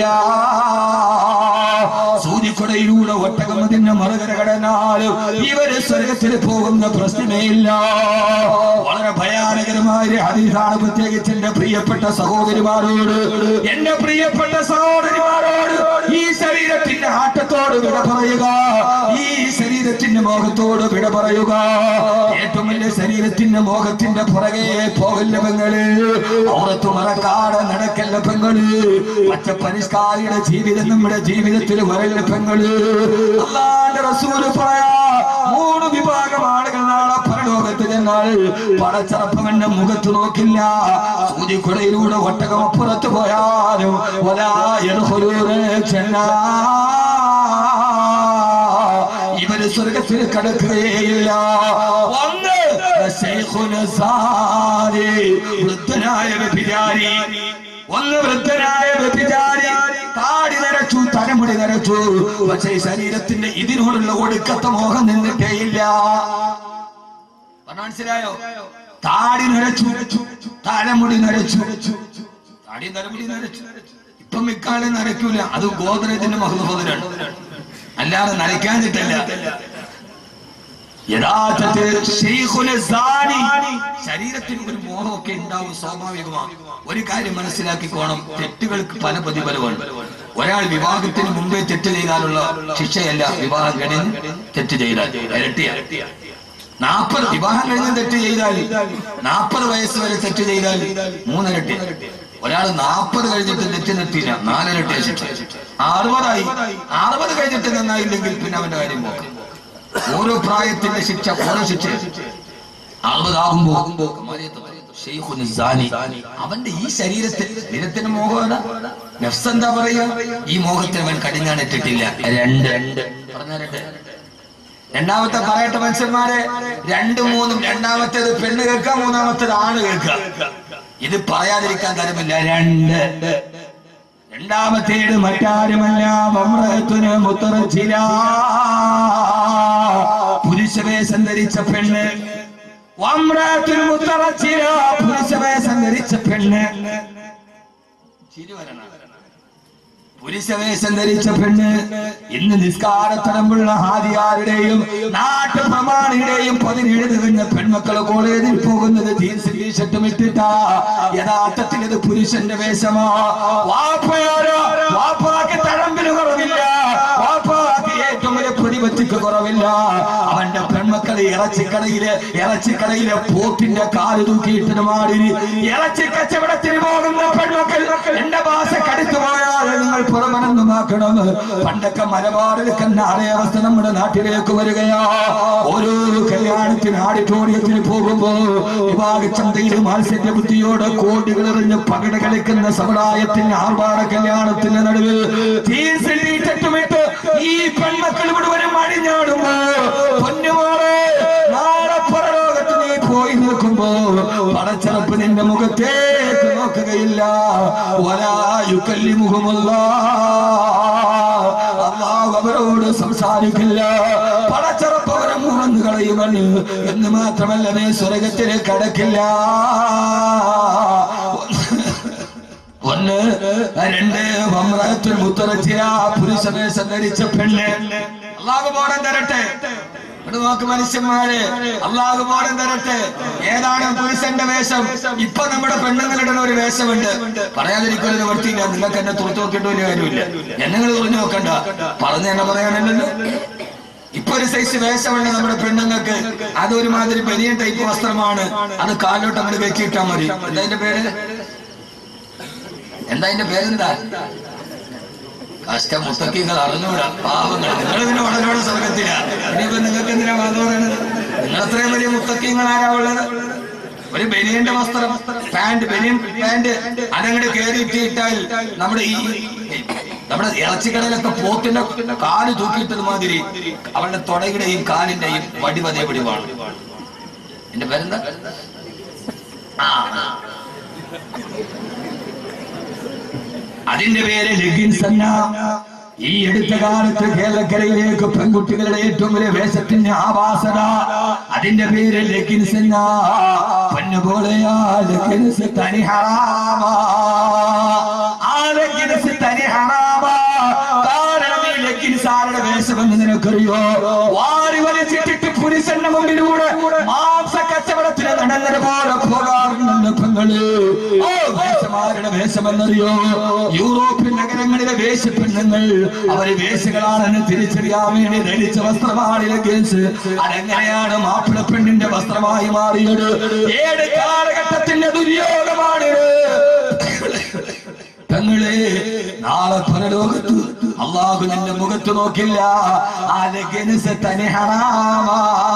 الخيام സൂര്യക്കൊടയിലൂടെ ഒട്ടകം അതിന്റെ മറുകര കടന്നാൽ ഇവര് സ്വർഗത്തിൽ പോകുന്ന പ്രശ്നമേ ഇല്ല വളരെ ഭയാനകരമായ ഒരു ഹദീസാണ് പ്രത്യേകിച്ച് എന്റെ പ്രിയപ്പെട്ട സഹോദരിമാരോട് എന്റെ പ്രിയപ്പെട്ട സഹോദരിമാരോട് ഈ ശരീരത്തിന്റെ ആട്ടത്തോട് വിട പറയുക ഈ ശരീരത്തിന്റെ മോഹത്തോട് വിട പറയുക ഏറ്റവും വലിയ ശരീരത്തിന്റെ മോഹത്തിന്റെ പുറകെ പോകല്ല പെങ്ങള് ഔറത്ത് മറക്കാതെ നടക്കല്ല പെങ്ങള് പച്ച പരിഷ്കാരിയുടെ ജീവിതം നമ്മുടെ ജീവിതത്തിൽ വരല്ല പെങ്ങള് അള്ളാന്റെ റസൂല് പറയാ മൂന്ന് വിഭാഗം ആളുകൾ നാളെ പരലോകത്ത് ചെന്നാൽ പടച്ചറപ്പവന്റെ മുഖത്ത് നോക്കില്ല സൂര്യക്കുടയിലൂടെ ഒട്ടകം അപ്പുറത്ത് പോയാലും ഇവര് സ്വർഗത്തിൽ കടക്കുകയില്ല ഒന്ന് ശൈഖുന സാരി, വൃദ്ധനായ വ്യഭിചാരി ഒന്ന് വൃദ്ധനായ വ്യഭിചാരി താടി നരച്ചു തലമുടി നരച്ചു പക്ഷേ ശരീരത്തിന്റെ ഇതിനോടുള്ള ഒടുക്കത്തെ മോഹം നിന്നിട്ടേയില്ല പറഞ്ഞ മനസ്സിലായോ താടി നരച്ചു തലമുടി നരച്ചു താടി തലമുടി നരച്ചു ഇപ്പം ഇക്കാളെ നരയ്ക്കൂല അത് ഗോദ്രേജിന്റെ മഹോദരാണ് അല്ലാതെ നരയ്ക്കാനിട്ടല്ല യഥാർത്ഥത്തിൽ ശൈഖുന സാനി. ശരീരത്തിന് ഒരു മോഹമൊക്കെ ഉണ്ടാവും സ്വാഭാവികമാണ് ഒരു കാര്യം മനസ്സിലാക്കിക്കോണം തെറ്റുകൾക്ക് പല പ്രതിഫലമാണ് ഒരാൾ വിവാഹത്തിന് മുമ്പേ തെറ്റ് ചെയ്താലുള്ള ശിക്ഷയല്ല വിവാഹം കഴിഞ്ഞ് തെറ്റ് ചെയ്താൽ ഇരട്ടിയ നാൽപ്പത് വിവാഹം കഴിഞ്ഞ് തെറ്റ് ചെയ്താൽ നാൽപ്പത് വയസ്സ് വരെ തെറ്റ് ചെയ്താൽ മൂന്നിരട്ടി ഒരാൾ നാൽപ്പത് കഴിഞ്ഞിട്ട് തെറ്റ് നിർത്തിയില്ല നാലിരട്ടി ശിക്ഷ അറുപതായി അറുപത് കഴിഞ്ഞിട്ട് നന്നായില്ലെങ്കിൽ പിന്നെ അവന്റെ കാര്യം നോക്കും ഓരോ പ്രായത്തിന്റെ ശിക്ഷ ഓരോ ശിക്ഷ അറുപതാകുമ്പോ ശൈഖുൻ സാനി. അവന്റെ ഈ ശരീരത്തിൽ ശരീരത്തിന് മോഹമാണ് നഫ്സ് എന്താ പറയാ ഈ മോഹത്തിന് അവൻ കടിഞ്ഞാണിട്ടിട്ടില്ല രണ്ട് പറഞ്ഞ രണ്ട് രണ്ടാമത്തെ പറയട്ടെ മനുഷ്യന്മാരെ രണ്ടും മൂന്നും രണ്ടാമത്തേത് പെണ്ണ് കേൾക്കുക മൂന്നാമത്തേത് ആണ് കേൾക്കുക ഇത് പറയാതിരിക്കാൻ കാര്യമില്ല രണ്ട് രണ്ടാമത്തേത് മറ്റാരുമല്ല വമ്രത്തിന് മുത്തറച്ചില പുരുഷവേഷം ധരിച്ച പെണ്ണ് വമ്രത്തിന് മുത്തറച്ചില പുരുഷവേഷം ധരിച്ച പെണ്ണ് ചിരി വരണം പുരുഷവേഷം ധരിച്ച പെണ്ണ് ഇന്ന് നിസ്കാരത്തടമ്പുള്ള ഹാദിയാരുടെയും നാട്ടു പ്രമാണിയുടെയും പതിനേഴ് തികഞ്ഞ പെൺമക്കള് കോളേജിൽ പോകുന്നത് ജീൻസ് ടീഷർട്ടും ഇട്ടിട്ടാ യഥാർത്ഥത്തിൽ ഇത് പുരുഷന്റെ വേഷമാ വാപ്പയാരോ വാപ്പാക്ക് തഴമ്പിന് കുറവില്ല വാപ്പാക്ക് ഏറ്റവും വലിയ പ്രതിപത്തിക്ക് കുറവില്ല അവന്റെ പെൺമക്കള് ഇറച്ചിക്കടയില് ഇറച്ചിക്കടയിലെ പോത്തിന്റെ കാല് തൂക്കിയിട്ടിന് മാടി ഇറച്ചി കച്ചവടത്തിന് പോകുന്ന പെൺമക്കൾ എന്റെ ഭാഷ കടുത്തു പോയാൽ നിങ്ങൾ പുറമനന്നുമാക്കണം പണ്ടൊക്കെ മലബാറിൽ കണ്ണാറേ അവസ്ഥ നമ്മുടെ നാട്ടിലേക്ക് വരികയാ ഓരോ കല്യാണത്തിന് ആഡിറ്റോറിയത്തിന് പോകുമ്പോ വിവാഹച്ചന്തയിൽ മാത്സര്യ ബുദ്ധിയോടെ കോടികൾ എറിഞ്ഞ് പകിട കളിക്കുന്ന സമുദായത്തിന് ആർഭാട കല്യാണത്തിന്റെ നടുവിൽ ജീൻസിൽ ടീഷർട്ടുമിട്ട് ഈ പെൺമക്കൾ മുഴുവനും അണിഞ്ഞാടുമ്പോ പൊന്നുമോളെ നാളെ പരലോകത്ത് നീ പോയി നിൽക്കുമ്പോ പടച്ചറപ്പ് നിന്റെ മുഖത്തേക്ക് നോക്കുകയില്ല വരായുക്കല്ലി മുഖമുള്ള അള്ളാഹു അവരോട് സംസാരിക്കില്ല പടച്ചറപ്പ് അവരെ മുറന്നു കളയുമെന്ന് എന്ന് മാത്രമല്ല നീ സ്വർഗത്തിൽ കടക്കില്ല ഒന്ന് രണ്ട് വമ്രത്തിൽ മുത്തറച്ചിയ പുരുഷവേഷം ധരിച്ച പെണ്ണ് അള്ളാഹു ബോധം തരട്ടെ ഇവിടെ നോക്ക് മനുഷ്യന്മാരെ അള്ളാഹു ബോധം തരട്ടെ ഏതാണ് പുരുഷന്റെ വേഷം ഇപ്പൊ നമ്മുടെ പെണ്ണുങ്ങളുടെ ഒരു വേഷമുണ്ട് പറയാതിരിക്കുന്നത് വർത്തിയില്ല നിങ്ങൾക്ക് എന്നെ തുറച്ചു നോക്കേണ്ട ഒരു കാര്യമില്ല എന്നെ നിങ്ങൾ തുറഞ്ഞു നോക്കണ്ട പറഞ്ഞു തന്നെ പറയാനല്ലോ ഇപ്പൊ ഒരു സൈസ് വേഷമുണ്ട് നമ്മുടെ പെണ്ണുങ്ങൾക്ക് അത് ഒരുമാതിരി ബനിയൻ ടൈപ്പ് വസ്ത്രമാണ് അത് കാലിലോട്ട് അങ്ങോട്ട് വെച്ചിട്ടാ മതി എന്താ അതിന്റെ പേര് എന്താ അതിന്റെ പേരെന്താ കഷ്ട മുത്തക്കിങ്ങൾ അറിഞ്ഞൂടാ പാവങ്ങൾ നിങ്ങൾ ഇതിന് വളരെ സ്വർഗത്തില ഇനിയിപ്പോ നിങ്ങൾക്ക് എന്തിനാ വാദം പറയണത് നിങ്ങൾ അത്രയും വലിയ മുത്തക്കിങ്ങൾ ആരാ ഉള്ളത് ഒരു ബനിയന്റെ വസ്ത്രം പാന്റ് ബനിയൻ പാന്റ് അതങ്ങോട്ട് കയറിയിട്ടിട്ടാൽ നമ്മുടെ ഈ നമ്മുടെ ഇറച്ചിക്കടയിലൊക്കെ പോത്തിന്റെ കാല് തൂക്കിയിട്ടത് മാതിരി അവളുടെ തുടയുടെയും കാലിന്റെയും വടിവതേ പിടിവാണ് എന്റെ പേരെന്താ ആ ആ. അതിന്റെ പേര് ലെഗിൻസ് അല്ല ഈ അടുത്ത കാലത്ത് കേരളക്കരയിലേക്ക് പെൺകുട്ടികളുടെ ഏറ്റവും വലിയ വേഷത്തിന്റെ ആവാസന അതിന്റെ പേര് ലെഗിൻസ് എന്നാ പൊന്നുപോലെയാ ലെഗിൻസ് തനി ഹറാമാ ആ ലെഗിൻസ് തനി ഹറാമാ കാരണം ഈ ലെഗിൻസ് ആരുടെ വേഷമെന്ന് നിനക്കറിയോ വാരി വലിച്ചിട്ടിട്ട് പുരുഷന്റെ മുമ്പിലൂടെ മാംസ കച്ചവടത്തിന് നടന്നത് പോലെ പോകാറുണ്ടല്ലോ പെങ്ങള് ഓ വേഷമാരുടെ വേഷമെന്നറിയോ യൂറോപ്യൻ നഗരങ്ങളിലെ വേഷപ്പെണ്ണുങ്ങൾ അവര് വേഷങ്ങളാണെന്ന് തിരിച്ചറിയാൻ വേണ്ടി ധരിച്ച വസ്ത്രമാണ് ലെഗിൻസ് അതെങ്ങനെയാണ് മാപ്പിള പെണ്ണിന്റെ വസ്ത്രമായി മാറിയത് ഏത് കാലഘട്ടത്തിന്റെ ദുര്യോഗമാണ് തങ്ങളെ നാളെ പരലോകത്ത് അള്ളാഹു നിന്റെ മുഖത്ത് നോക്കില്ല ആ ലഗിൻസ് തനി ഹറാമാ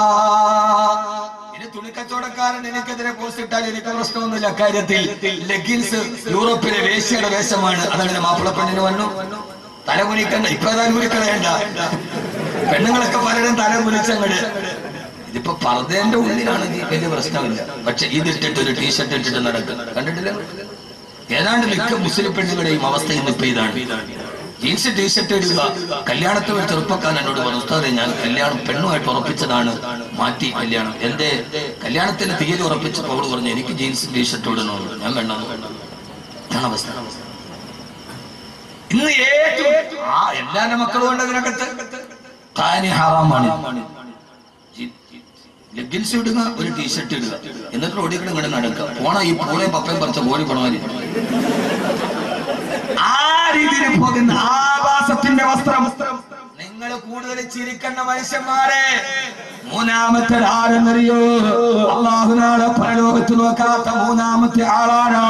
ഇനി തുണിക്കച്ചവടക്കാരൻ എനിക്കെതിരെ പോസ്റ്റ് ഇട്ടാൽ എനിക്ക് പ്രശ്നമൊന്നുമില്ല കാര്യത്തിൽ ലെഗിൻസ് യൂറോപ്പിലെ വേശ്യയുടെ വേഷമാണ് അതങ്ങനെ മാപ്പിള പെണ്ണിന് വന്നു തലമുനിക്കണ്ട ഇപ്പൊ ഏതായാലും മുരിക്കളയണ്ട പെണ്ണുങ്ങളൊക്കെ പലരും തല മുരിച്ചങ്ങട് ഇതിപ്പോ പർദ്ദേന്റെ ഉള്ളിലാണെങ്കിൽ വലിയ പ്രശ്നമില്ല പക്ഷെ ഇതിട്ടിട്ട് ഒരു ടീഷർട്ട് ഇട്ടിട്ട് നടക്കും കണ്ടിട്ടില്ല ഏതാണ്ട് മിക്ക മുസ്ലിം പെണ്ണുങ്ങളുടെയും അവസ്ഥ ഇന്നിപ്പോ ഇതാണ് ജീൻസ് ടീഷർട്ട് ഇടുക കല്യാണത്തിൽ ഒരു ചെറുപ്പക്കാരൻ എന്നോട് പറഞ്ഞു ഉസ്താദെ ഞാൻ കല്യാണം പെണ്ണുമായിട്ട് ഉറപ്പിച്ചതാണ് മാറ്റി കല്യാണം എന്റെ കല്യാണത്തിന് തീയതി ഉറപ്പിച്ചപ്പോൾ അവള് പറഞ്ഞു എനിക്ക് ജീൻസ് ടീഷർട്ട് ഇടണമെന്ന് ഞാൻ വേണ്ടെന്ന് ഇതാണ് അവസ്ഥ ഇന്ന് ഏറ്റവും ആ എല്ലാ മക്കളും ഉണ്ട് അതിനകത്ത് താനി ഹറാമാണ് ലെഗിൻസ് ഇടുക ഒരു ടീഷർട്ട് ഇടുക എന്നിട്ട് റോഡിൽ ഇങ്ങനെ നടക്കുക പോണ ഈ പൂളയും പപ്പയും പറിച്ച കോഴി പണമാരി ആ രീതിയിൽ പോകുന്ന ആവാസത്തിന്റെ വസ്ത്രം നിങ്ങൾ കൂടുതൽ ചിരിക്കേണ്ട മനുഷ്യന്മാരെ മൂന്നാമത്തെ ആരെന്നറിയോ അള്ളാഹു നാളെ പരലോകത്ത് നോക്കാത്ത മൂന്നാമത്തെ ആളാണ്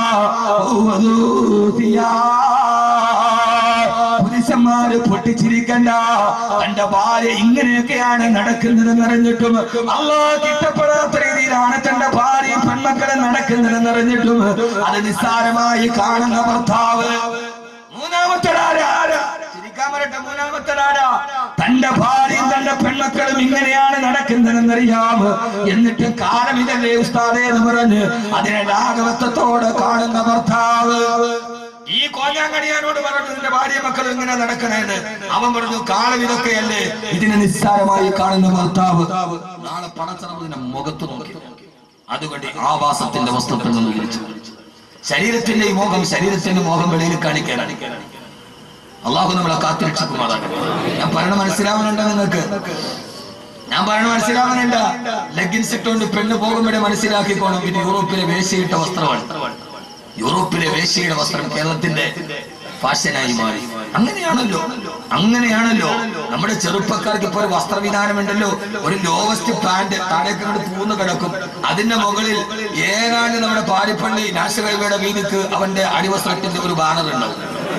പുരുഷന്മാര് പൊട്ടിച്ചിരിക്കണ്ട തന്റെ ഭാര്യ ഇങ്ങനെയൊക്കെയാണ് നടക്കുന്നതെന്ന് അറിഞ്ഞിട്ടും അള്ളാഹ് ഇഷ്ടപ്പെടാത്ത രീതിയിലാണ് തന്റെ ഭാര്യയും പെൺമക്കളും നടക്കുന്നതെന്ന് അറിഞ്ഞിട്ടും അത് നിസ്സാരമായി കാണുന്ന ഭർത്താവ് മൂന്നാമത്തെ ആരാ ചിരിക്കാൻ വരട്ടെ മൂന്നാമത്തെ ആരാ തന്റെ ഭാര്യയും തന്റെ പെൺമക്കളും ഇങ്ങനെയാണ് നടക്കുന്നതെന്നറിയാം എന്നിട്ട് കാലം ഇതല്ലേ ഉസ്താദേ എന്ന് പറഞ്ഞ് അതിനെ ലാഘവത്വത്തോടെ കാണുന്ന ഭർത്താവ് ഈ കോഞ്ഞാങ്കണിയാനോട് പറഞ്ഞു നിന്റെ ഭാര്യ മക്കൾ ഇങ്ങനെ നടക്കണേന്ന് അവൻ പറഞ്ഞു കാലം ഇതൊക്കെയല്ലേ ഇതിനെ നിസ്സാരമായി കാണുന്ന ഭർത്താവ് നാളെ പണച്ചറവിന്റെ മുഖത്ത് നോക്കി അതുകൊണ്ട് ആവാസത്തിന്റെ വസ്ത്രത്തിൽ നിന്ന് വിളിച്ചു ശരീരത്തിന്റെ ഈ മോഹം ശരീരത്തിന്റെ മോഹം വെളിയിൽ കാണിക്കാനാണ് അള്ളാഹു നമ്മളെ കാത്തിരക്ഷിക്കുമാറാകട്ടെ ഞാൻ പറയണ മനസ്സിലാവുന്നുണ്ടോ നിങ്ങൾക്ക് ഞാൻ പറയണ മനസ്സിലാവുന്നുണ്ട് ലെഗിൻസ് ഇട്ടുകൊണ്ട് പെണ്ണ് പോകുമ്പോഴേ മനസ്സിലാക്കിക്കോണം ഇത് യൂറോപ്പിലെ വേശ്യയിട്ട വസ്ത്രമാണ് യൂറോപ്പിലെ വേശ്യയുടെ വസ്ത്രം കേരളത്തിന്റെ ഫാഷനായി മാറി അങ്ങനെയാണല്ലോ അങ്ങനെയാണല്ലോ നമ്മുടെ ചെറുപ്പക്കാർക്ക് ഇപ്പോൾ ഒരു വസ്ത്രവിധാനമുണ്ടല്ലോ ഒരു ലോവസ്റ്റ് പാന്റ് താഴേക്ക് കൊണ്ട് പൂന്ന് കിടക്കും അതിന്റെ മുകളിൽ ഏതാണ്ട് നമ്മുടെ പാരിപ്പള്ളി നാഷണൽ ഹൈവേയുടെ വീതിക്ക് അവന്റെ അടിവസ്ത്രത്തിന്റെ ഒരു ബാനർ ഉണ്ടാവും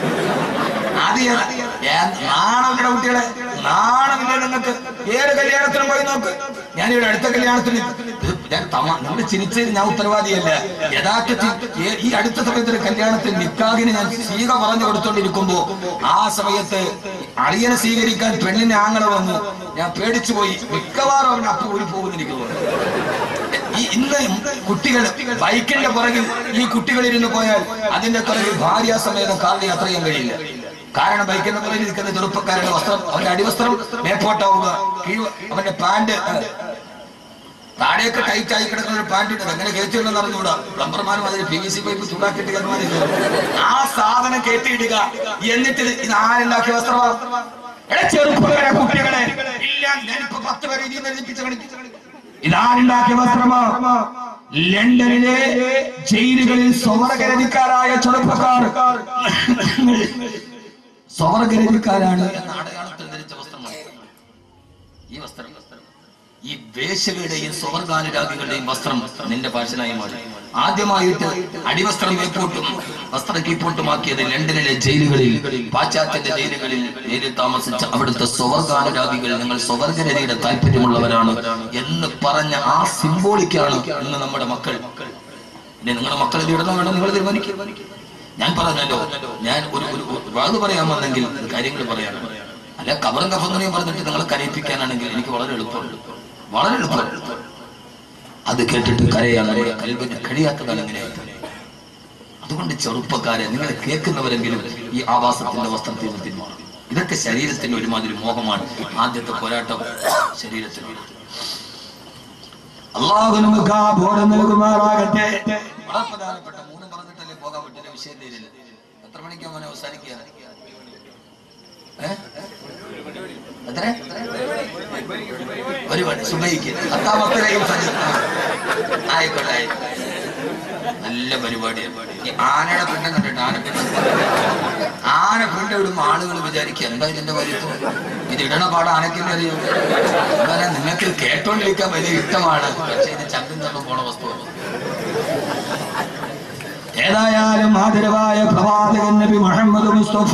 അത് ഏതാ? ഏ- നാണമില്ല കുട്ടികളെ നാണമില്ല നിങ്ങൾക്ക് ഏത് കല്യാണത്തിനും പോയി നോക്ക് ഞാൻ ഇവിടെ അടുത്ത കല്യാണത്തിന് ഇത് ഞാൻ തമാ- നിങ്ങൾ ചിരിച്ചതിന് ഞാൻ ഉത്തരവാദിയല്ല യഥാർത്ഥത്തിൽ ഏ- ഈ അടുത്ത സമയത്ത് ഒരു കല്യാണത്തിൽ നിക്കാഹിന് ഞാൻ സീക പറഞ്ഞു കൊടുത്തോണ്ടിരിക്കുമ്പോ ആ സമയത്ത് അളിയനെ സ്വീകരിക്കാൻ പെണ്ണിന്റെ ആങ്ങളെ വന്നു ഞാൻ പേടിച്ചു പോയി മിക്കവാറും അവൻ അപ്പ് ഊരി പോകുന്നിരിക്കുന്നു ഈ ഇന്ന് കുട്ടികൾ ബൈക്കിന്റെ പുറകിൽ ഈ കുട്ടികൾ ഇരുന്ന് പോയാൽ അതിന്റെ പുറകിൽ ഭാര്യാസമേതം കാറിൽ യാത്ര ചെയ്യാൻ കഴിയില്ല കാരണം ബൈക്കിന്റെ പുറകിൽ നിൽക്കുന്ന ചെറുപ്പക്കാരുടെ വസ്ത്രം അവന്റെ അടിവസ്ത്രം മേപ്പോട്ടാവുക കീഴ് അവന്റെ പാന്റ് താഴേക്ക് ടൈറ്റ് ആയി കിടക്കുന്ന ഒരു പാന്റ് ഇട്ടത് അങ്ങനെ കയറ്റിയുണ്ടെന്ന് അറിഞ്ഞുകൂടാ പ്ലംബർമാരും അതിന് പി വി സി പൈപ്പ് ചൂടാക്കിയിട്ട് കയറുമാനില്ല ആ സാധനം കയറ്റിയിടുക എന്നിട്ട് ഇത് ഇത് ആരുണ്ടാക്കിയ വസ്ത്രമാണ് എടാ ചെറുപ്പക്കാരെ കുട്ടികളെ ഇല്ല ഞാനിപ്പോ പത്ത് പേരെ ഇതിൽ നിന്ന് എഴുതിപ്പിച്ച് കളിപ്പിച്ച് കളിപ്പിച്ച് ഇതാരുണ്ടാക്കിയ വസ്ത്രമാ ലണ്ടനിലെ ജയിലുകളിൽ സ്വർഗരതിക്കാരായ ചെറുപ്പക്കാർ സ്വർഗരതിക്കാരാണ് എന്ന അടയാളത്തിൽ ധരിച്ച വസ്ത്രമാണ് ഈ വസ്ത്രം ഈ വേശ്യകളുടെയും സ്വർഗാനുരാഗികളുടെയും വസ്ത്രം നിന്റെ ഫാഷനായി മാറി ആദ്യമായിട്ട് അടിവസ്ത്രം മേപ്പോട്ടും വസ്ത്ര കീപ്പോട്ടുമാക്കിയത് ലണ്ടനിലെ ജയിലുകളിൽ പാശ്ചാത്യന്റെ ജയിലുകളിൽ ജയിലിൽ താമസിച്ച അവിടുത്തെ സ്വർഗാനുരാഗികൾ നിങ്ങൾ സ്വർഗരതിയുടെ താല്പര്യമുള്ളവരാണ് എന്ന് പറഞ്ഞ ആ സിംബോളിക്കാണ് ഇന്ന് നമ്മുടെ മക്കൾ ഇനി നിങ്ങളുടെ മക്കൾ ഇത് ഇടണോ വേണോ നിങ്ങൾ തീരുമാനിക്കും ഞാൻ പറഞ്ഞല്ലോ ഞാൻ ഒരു ഒരു ഒരു വാത് പറയാൻ വന്നെങ്കിൽ കാര്യങ്ങൾ പറയാനാണ് അല്ല കബറും കഫങ്ങനെയും പറഞ്ഞിട്ട് നിങ്ങളെ കരയിപ്പിക്കാനാണെങ്കിൽ എനിക്ക് വളരെ എളുപ്പമുണ്ട് വളരെ എളുപ്പമുണ്ട് അത് കേട്ടിട്ട് കരയാൻ നമ്മുടെ കൽവിന് കഴിയാത്തതാണ് എങ്ങനെയായി അതുകൊണ്ട് ചെറുപ്പക്കാരെ നിങ്ങൾ കേൾക്കുന്നവരെങ്കിലും ഈ ആവാസത്തിന്റെ വസ്ത്രത്തിൽ നിന്ന് പിന്മാറും ഇതൊക്കെ ശരീരത്തിന് ഒരുമാതിരി മോഹമാണ് ആദ്യത്തെ പോരാട്ടം ശരീരത്തിനോട് അള്ളാഹു നമുക്ക് ആ ബോധം നൽകുമാറാകട്ടെ വളരെ പ്രധാനപ്പെട്ട മൂന്ന് പറഞ്ഞിട്ടല്ലേ പോകാൻ പറ്റില്ല വിഷയം തീരില്ല എത്ര മണിക്കാ മോനെ അവസാനിക്കുക ഏ? എത്ര ഒരു മണി സുബൈക്ക് പത്താമത്തിലേക്കും ആയിക്കോട്ടെ ആയിക്കോട്ടെ. നല്ല പരിപാടിയാണ് ഈ ആനയുടെ പിണ്ടം കണ്ടിട്ട് ആനപ്പിണ്ടം ആന പിണ്ടം ഇടുമ്പോ ആളുകൾ വിചാരിക്കുക എന്താ ഇതിന്റെ വലിപ്പം ഇത് ഇടണ പാട് ആനക്കിന്റെ അറിയും എന്നാലും നിങ്ങൾക്ക് കേട്ടോണ്ടിരിക്കാൻ വലിയ ഇഷ്ടമാണ് പക്ഷെ ഇത് ചങ്കും തമ്മിൽ പോണ വസ്തുവാണ് ഏതായാലും ആദരവായ പ്രവാചകൻ നബി മുഹമ്മദ് മുസ്തഫ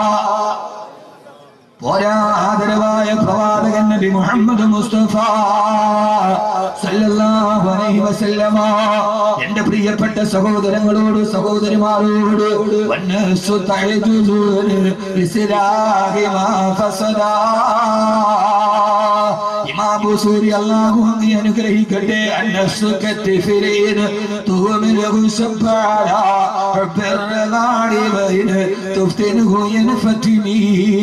പോരാ ആദരവായ പ്രവാചകൻ നബി മുഹമ്മദ് മുസ്തഫ സല്ലല്ലാഹു അലൈഹി വസല്ലമ എന്റെ പ്രിയപ്പെട്ട സഹോദരങ്ങളോട് സഹോദരിമാരോട് വന്നസു തഅജുദുൻ ഇസ്ലാഹി മാ ഫസദാ ഇമാം ബുസൂരി അല്ലാഹു അങ്ങേ അനുഗ്രഹിക്കട്ടെ അന്നസു കത്തിഫിരീൻ തുഹമിലഹു സബ്ബാല റബ്ബിർനാടി ബൈന തുഫ്തിനുഹു യൻഫതിനി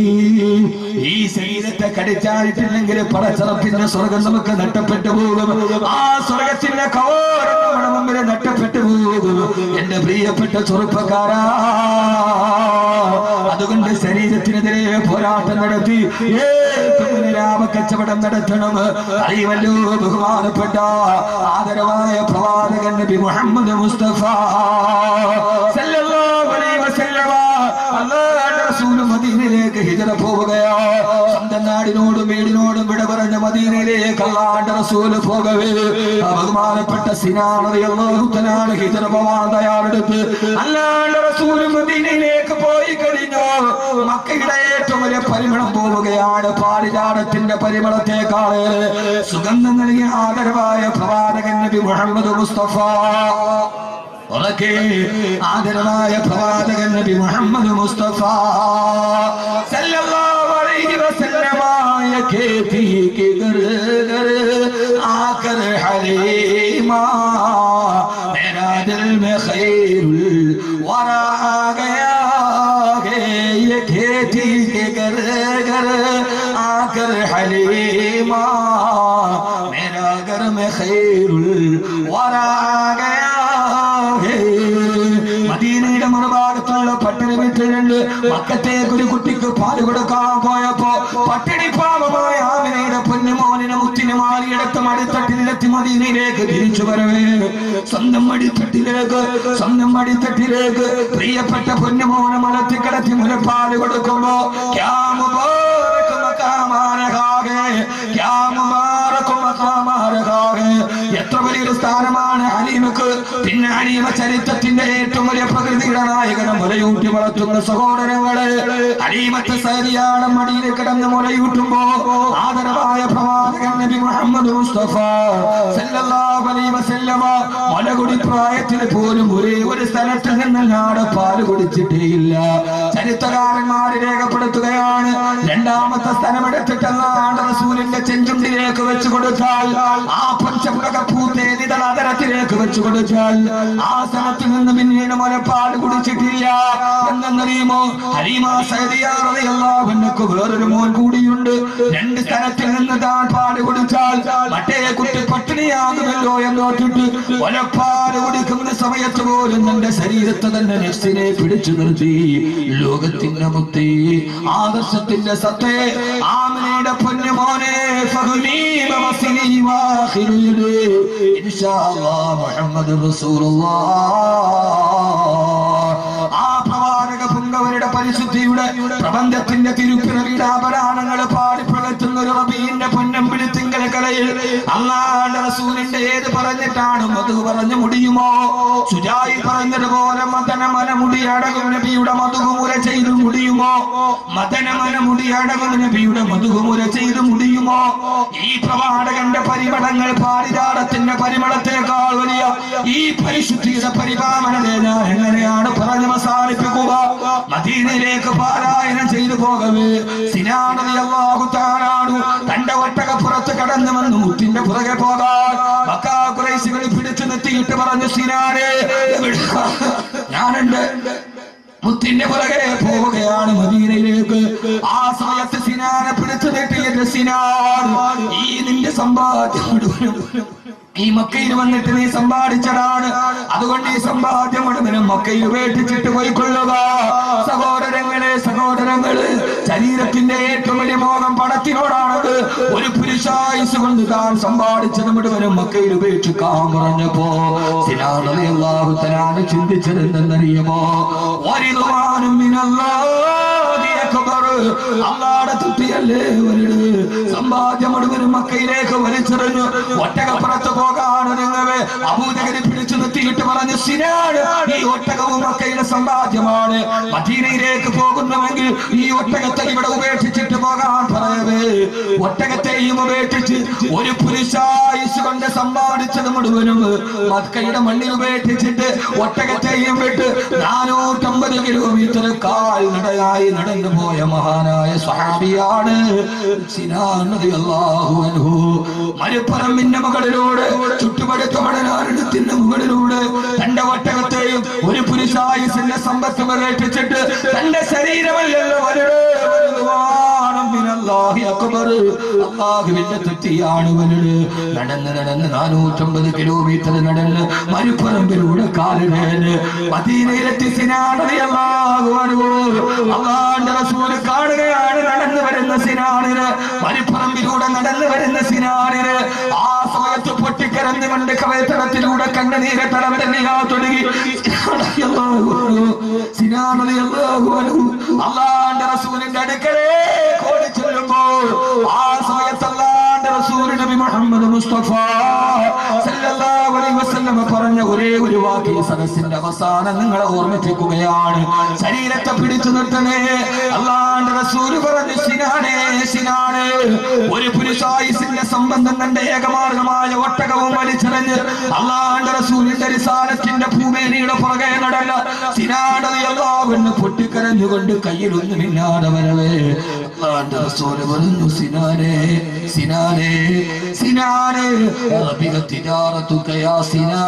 ഈ ശരീരത്തെ കടിച്ചായിട്ടില്ലെങ്കിൽ പടച്ചറപ്പിന്റെ സ്വർഗം നമുക്ക് നഷ്ടപ്പെട്ടു പോകും ആ സ്വർഗത്തിന്റെ കവോരം നമ്മുടെ മുമ്പിൽ നഷ്ടപ്പെട്ടു പോകും എന്റെ പ്രിയപ്പെട്ട ചെറുപ്പക്കാരാ അതുകൊണ്ട് ശരീരത്തിനെതിരെ പോരാട്ടം നടത്തി ഏറ്റവും ലാഭ കച്ചവടം നടത്തണം അറിവല്ലോ ബഹുമാനപ്പെട്ട ആദരവായ പ്രവാചകൻ നബി മുഹമ്മദ് മുസ്തഫ സല്ലല്ലാഹു അലൈഹി വസല്ലമ അല്ലാഹുവിന്റെ റസൂൽ മദീനയിലേക്ക് ഹിജറ പോവുകയാ സ്വന്തം നാടിനോടും വീടിനോടും വിട പറഞ്ഞ മദീനയിലേക്ക് അല്ലാഹുവിന്റെ റസൂൽ പോകവേ ആ ബഹുമാനപ്പെട്ട സിനാൻ റളിയല്ലാഹു തആല ഹിജറ പോവാൻ തയ്യാറെടുത്ത് അല്ലാഹുവിന്റെ റസൂൽ മദീനയിലേക്ക് പോയി കഴിഞ്ഞു മക്കയുടെ ഏറ്റവും വലിയ പരിമളം പോവുകയാണ് പാരിജാടത്തിന്റെ പരിമളത്തെക്കാള് സുഗന്ധം നൽകിയ ആദരവായ പ്രവാചകൻ നബി മുഹമ്മദ് മുസ്തഫ ഉറക്കെ ആദരവായ പ്രവാചകൻ നബി മുഹമ്മദ് മുസ്തഫ സല്ലല്ലാഹു അലൈഹി വസല്ലമ ये खेती के घर घर आकर हलीमा मेरा दिल में खैरुल वरा आ गया है ये खेती के घर घर आकर हलीमा मेरा घर में खैरुल वरा आ गया है മദീനയുടെ മറുഭാഗത്തുള്ള പട്ടിണി വീട്ടിലുണ്ട് മക്കത്തേക്ക് ഒരു കുട്ടിക്ക് പാല് കൊടുക്കാൻ പോയപ്പോ പട്ടിണി പാപമായ ആമിനയുടെ പൊന്നുമോനിനെ മുത്തിനെ മാറിയെടുത്ത് മടിത്തട്ടിലെത്തി മദീനയിലേക്ക് തിരിച്ചു വരവേ സ്വന്തം മടിത്തട്ടിലേക്ക് സ്വന്തം മടിത്തട്ടിലേക്ക് പ്രിയപ്പെട്ട പൊന്നുമോനെ മലത്തി കിടത്തി മുലപ്പാല് കൊടുക്കുമ്പോ ക്യാ മുബാറക് മഖാമാനഹാകെ, ക്യാ മുബാറക് മഖാമാനഹാകെ. എത്ര വലിയൊരു സ്ഥാനമാണ് ഹലീമക്ക് പിന്നെ ഹലീമ ചരിത്രത്തിന്റെ ഏറ്റവും വലിയ പ്രകൃതിയുടെ നായകനെ മുലയൂട്ടി വളർത്തുന്ന സഹോദരങ്ങളെ ഹലീമത്തെ സരിയാണ് മടിയിൽ കിടന്ന് മുലയൂട്ടുമ്പോ ആദരവായ പ്രവാചകൻ നബി മുഹമ്മദ് മുസ്തഫ സല്ലല്ലാഹു അലൈഹി വസല്ലമ മുലകുടി പ്രായത്തിൽ പോലും ഒരേ ഒരു സ്ഥലത്ത് നിന്നല്ലാതെ പാല് കുടിച്ചിട്ടേ ഇല്ല ചരിത്രകാരന്മാർ രേഖപ്പെടുത്തുകയാണ് രണ്ടാമത്തെ സ്ഥലമെടുത്തിട്ടല്ലാണ്ട് റസൂലിന്റെ ചെഞ്ചുണ്ടിലേക്ക് വെച്ച് കൊടുത്താൽ ആ പഞ്ചമുടക പൂത്തേതിതൾ അതരത്തിലേക്ക് വെച്ച് കൊടുത്താൽ ആ സ്ഥലത്ത് നിന്ന് പിന്നീട് മുലപ്പാട് കുടിച്ചിട്ടില്ല എന്തെന്നറിയുമോ ഹരീമ സൈദിയാറിയല്ലാവനക്ക് വേറൊരു മോൻ കൂടിയുണ്ട് രണ്ട് സ്ഥലത്തിൽ നിന്ന് താൻ പാട് കുടിച്ചാൽ മറ്റേ കുട്ടി പട്ടിണിയാകുമല്ലോ എന്നോട്ടിട്ട് മുലപ്പാട് കുടിക്കുന്ന സമയത്ത് പോലും തന്റെ ശരീരത്തെ തന്നെ നെഫ്സിനെ പിടിച്ചു നിർത്തി ലോകത്തിന്റെ മുക്തി ആദർശത്തിന്റെ സത്തേ ആമനയുടെ പൊന്നു മോനെ ഫഹുമീമ വസിനി വാഖിലുലി ഇൻഷാ അല്ലാഹ് മുഹമ്മദ് റസൂലുള്ളാഹ് ആ പ്രവാചക പുങ്കവരുടെ പരിശുദ്ധിയുടെ പ്രബന്ധത്തിന്റെ തിരുപ്പിറവിയുടെ ആഭരണങ്ങൾ പാടി പ്രകറ്റുന്ന ഒരു റബീന്റെ പൊന്നം പിടിത്തിങ്കൽ കലയിൽ അള്ളാന്റെ റസൂലിന്റെ ഏത് പറഞ്ഞിട്ടാണ് മധു പറഞ്ഞു മുടിയുമോ സുജായി പറഞ്ഞതുപോലെ മദന മനമുടി അടകും നബിയുടെ മധുകുമുര ചെയ്തു മുടിയുമോ മദന മനമുടി അടകും നബിയുടെ മധുകുമുര ചെയ്തു മുടിയുമോ ഈ പ്രവാചകന്റെ പരിമളങ്ങൾ പാരിജാടത്തിന്റെ പരിമളത്തെക്കാൾ വലിയ ഈ പരിശുദ്ധിയുടെ പരിപാലനത്തെ ഞാൻ എങ്ങനെയാണ് പറഞ്ഞു അവസാനിപ്പിക്കുക മദീനയിലേക്ക് പാരായണം ചെയ്തു പോകവേ സിനാനതി അള്ളാഹു താനാണു തന്റെ ഒട്ടകപ്പുറത്ത് കടന്നു വന്ന് മുത്തിന്റെ പുറകെ പോകാൻ മക്കാ കുറേശികൾ പിടിച്ചു നിർത്തിയിട്ട് പറഞ്ഞു സിനാനെ ഞാനുണ്ട് മുത്തിന്റെ പുറകെ പോവുകയാണ് മദീനയിലേക്ക് ആ സമയത്ത് സിനാനെ പിടിച്ചു നീട്ടിയ സിനാൻ ഈ നിന്റെ സമ്പാദ്യം മുഴുവനും ഈ മക്കയിൽ വന്നിട്ട് നീ സമ്പാദിച്ചതാണ് അതുകൊണ്ട് ഈ സമ്പാദ്യം മുഴുവനും മക്കയിൽ ഉപേക്ഷിച്ചിട്ട് പോയിക്കൊള്ളുക സഹോദരങ്ങളെ സഹോദരങ്ങള് ശരീരത്തിന്റെ ഏറ്റവും വലിയ മോഹം പണത്തിനോടാണത് ഒരു പുരുഷായുസ് കൊണ്ട് താൻ സമ്പാദിച്ചത് മുഴുവനും മക്കയിൽ ഉപേക്ഷിക്കാൻ പറഞ്ഞപ്പോ സിനാഹു തനാണ് ചിന്തിച്ചത് എന്തെന്നറിയുമോ വരിതുവാനും അള്ളാടെ തുട്ടിയല്ലേ വലുത് സമ്പാദ്യം മുഴുവനും മക്കയിലേക്ക് വലിച്ചെറിഞ്ഞു ഒട്ടകപ്പുറത്ത് പോകാണ് നിങ്ങളെ അബൂജകനെ പിടിച്ചു നിർത്തിയിട്ട് പറഞ്ഞു സിനാണ് ഈ ഒട്ടകവും മക്കയുടെ സമ്പാദ്യമാണ് മദീനയിലേക്ക് പോകുന്നുവെങ്കിൽ ഈ ഒട്ടകത്തെ ഇവിടെ ഉപേക്ഷിച്ചിട്ട് പോകാൻ പറയവേ ഒട്ടകത്തെയും ഉപേക്ഷിച്ച് ഒരു പുരുഷായുസ് കൊണ്ട് സമ്പാദിച്ചത് മുഴുവനും മക്കയുടെ മണ്ണിൽ ഉപേക്ഷിച്ചിട്ട് ഒട്ടകത്തെയും വിട്ട് നാനൂറ്റമ്പത് കിലോമീറ്റർ കാൽ നടയായി നടന്നു പോയ മഹാനായ സ്വഹാബിയാണ് സിനാൻ റളിയല്ലാഹു അൻഹു മരുപ്പറമ്പിന്റെ മുകളിലൂടെ ചുറ്റുപടുത്ത മടനാരണത്തിന്റെ മുകളിലൂടെ തന്റെ ഒട്ടകത്തെയും ഒരു പുരുഷായുസിന്റെ സമ്പത്ത് പ്രകടിപ്പിച്ചിട്ട് തന്റെ ശരീരമല്ലല്ലോ വരുടെ വലുതുവാണം മിനല്ലാഹി അക്ബർ. അല്ലാഹുവിന്റെ തെറ്റിയാണ് വലുത് നടന്ന് നടന്ന് നാനൂറ്റമ്പത് കിലോമീറ്റർ നടന്ന് മരുപ്പറമ്പിലൂടെ കാലിടേന് മദീനയിലെത്തി സിനാണി അല്ലാഹു അൻഹു. അള്ളാന്റെ റസൂല് കാണുകയാണ് നടന്നു വരുന്ന സിനാണിന് മരുപ്പറമ്പിലൂടെ നടന്നു വരുന്ന സിനാണിന് ആ സമയത്ത് പൊട്ടിക്കരഞ്ഞുകൊണ്ട് കവയത്തടത്തിലൂടെ കണ്ണുനീരെ തടം തന്നെയാ തുടങ്ങി അള്ളാന്റെ റസൂലിന്റെ അടുക്കലേ കോടി ചൊല്ലുമ്പോൾ ആ സമയത്ത് അള്ളാന്റെ റസൂൽ നബി മുഹമ്മദ് മുസ്തഫ സല്ലല്ലാഹു അലൈഹി വസല്ലം പറഞ്ഞ ഒരേ ഒരു വാക്ക് ഈ സദസ്സിന്റെ അവസാനം നിങ്ങളെ ഓർമ്മിപ്പിക്കുകയാണ് ശരീരത്തെ പിടിച്ചു നിർത്തണേ അള്ളാന്റെ റസൂൽ പറഞ്ഞു സിനാനേ സിനാനേ ഒരു പുരുഷായുസിന്റെ സംബന്ധം തന്റെ ഏകമാർഗമായ ഒട്ടകവും വലിച്ചെറിഞ്ഞ് അള്ളാന്റെ റസൂലിന്റെ റിസാലത്തിന്റെ ഭൂമേനിയുടെ പുറകെ നടന്ന സിനാടതി എല്ലാവരും പൊട്ടിക്കരഞ്ഞുകൊണ്ട് കയ്യിലൊന്നുമില്ലാതെ വരവേ അള്ളാന്റെ റസൂല് പറഞ്ഞു സിനാനെ സിനാനെ സിനാനെ റബിക തിജാറത്തുകയാ സിനാ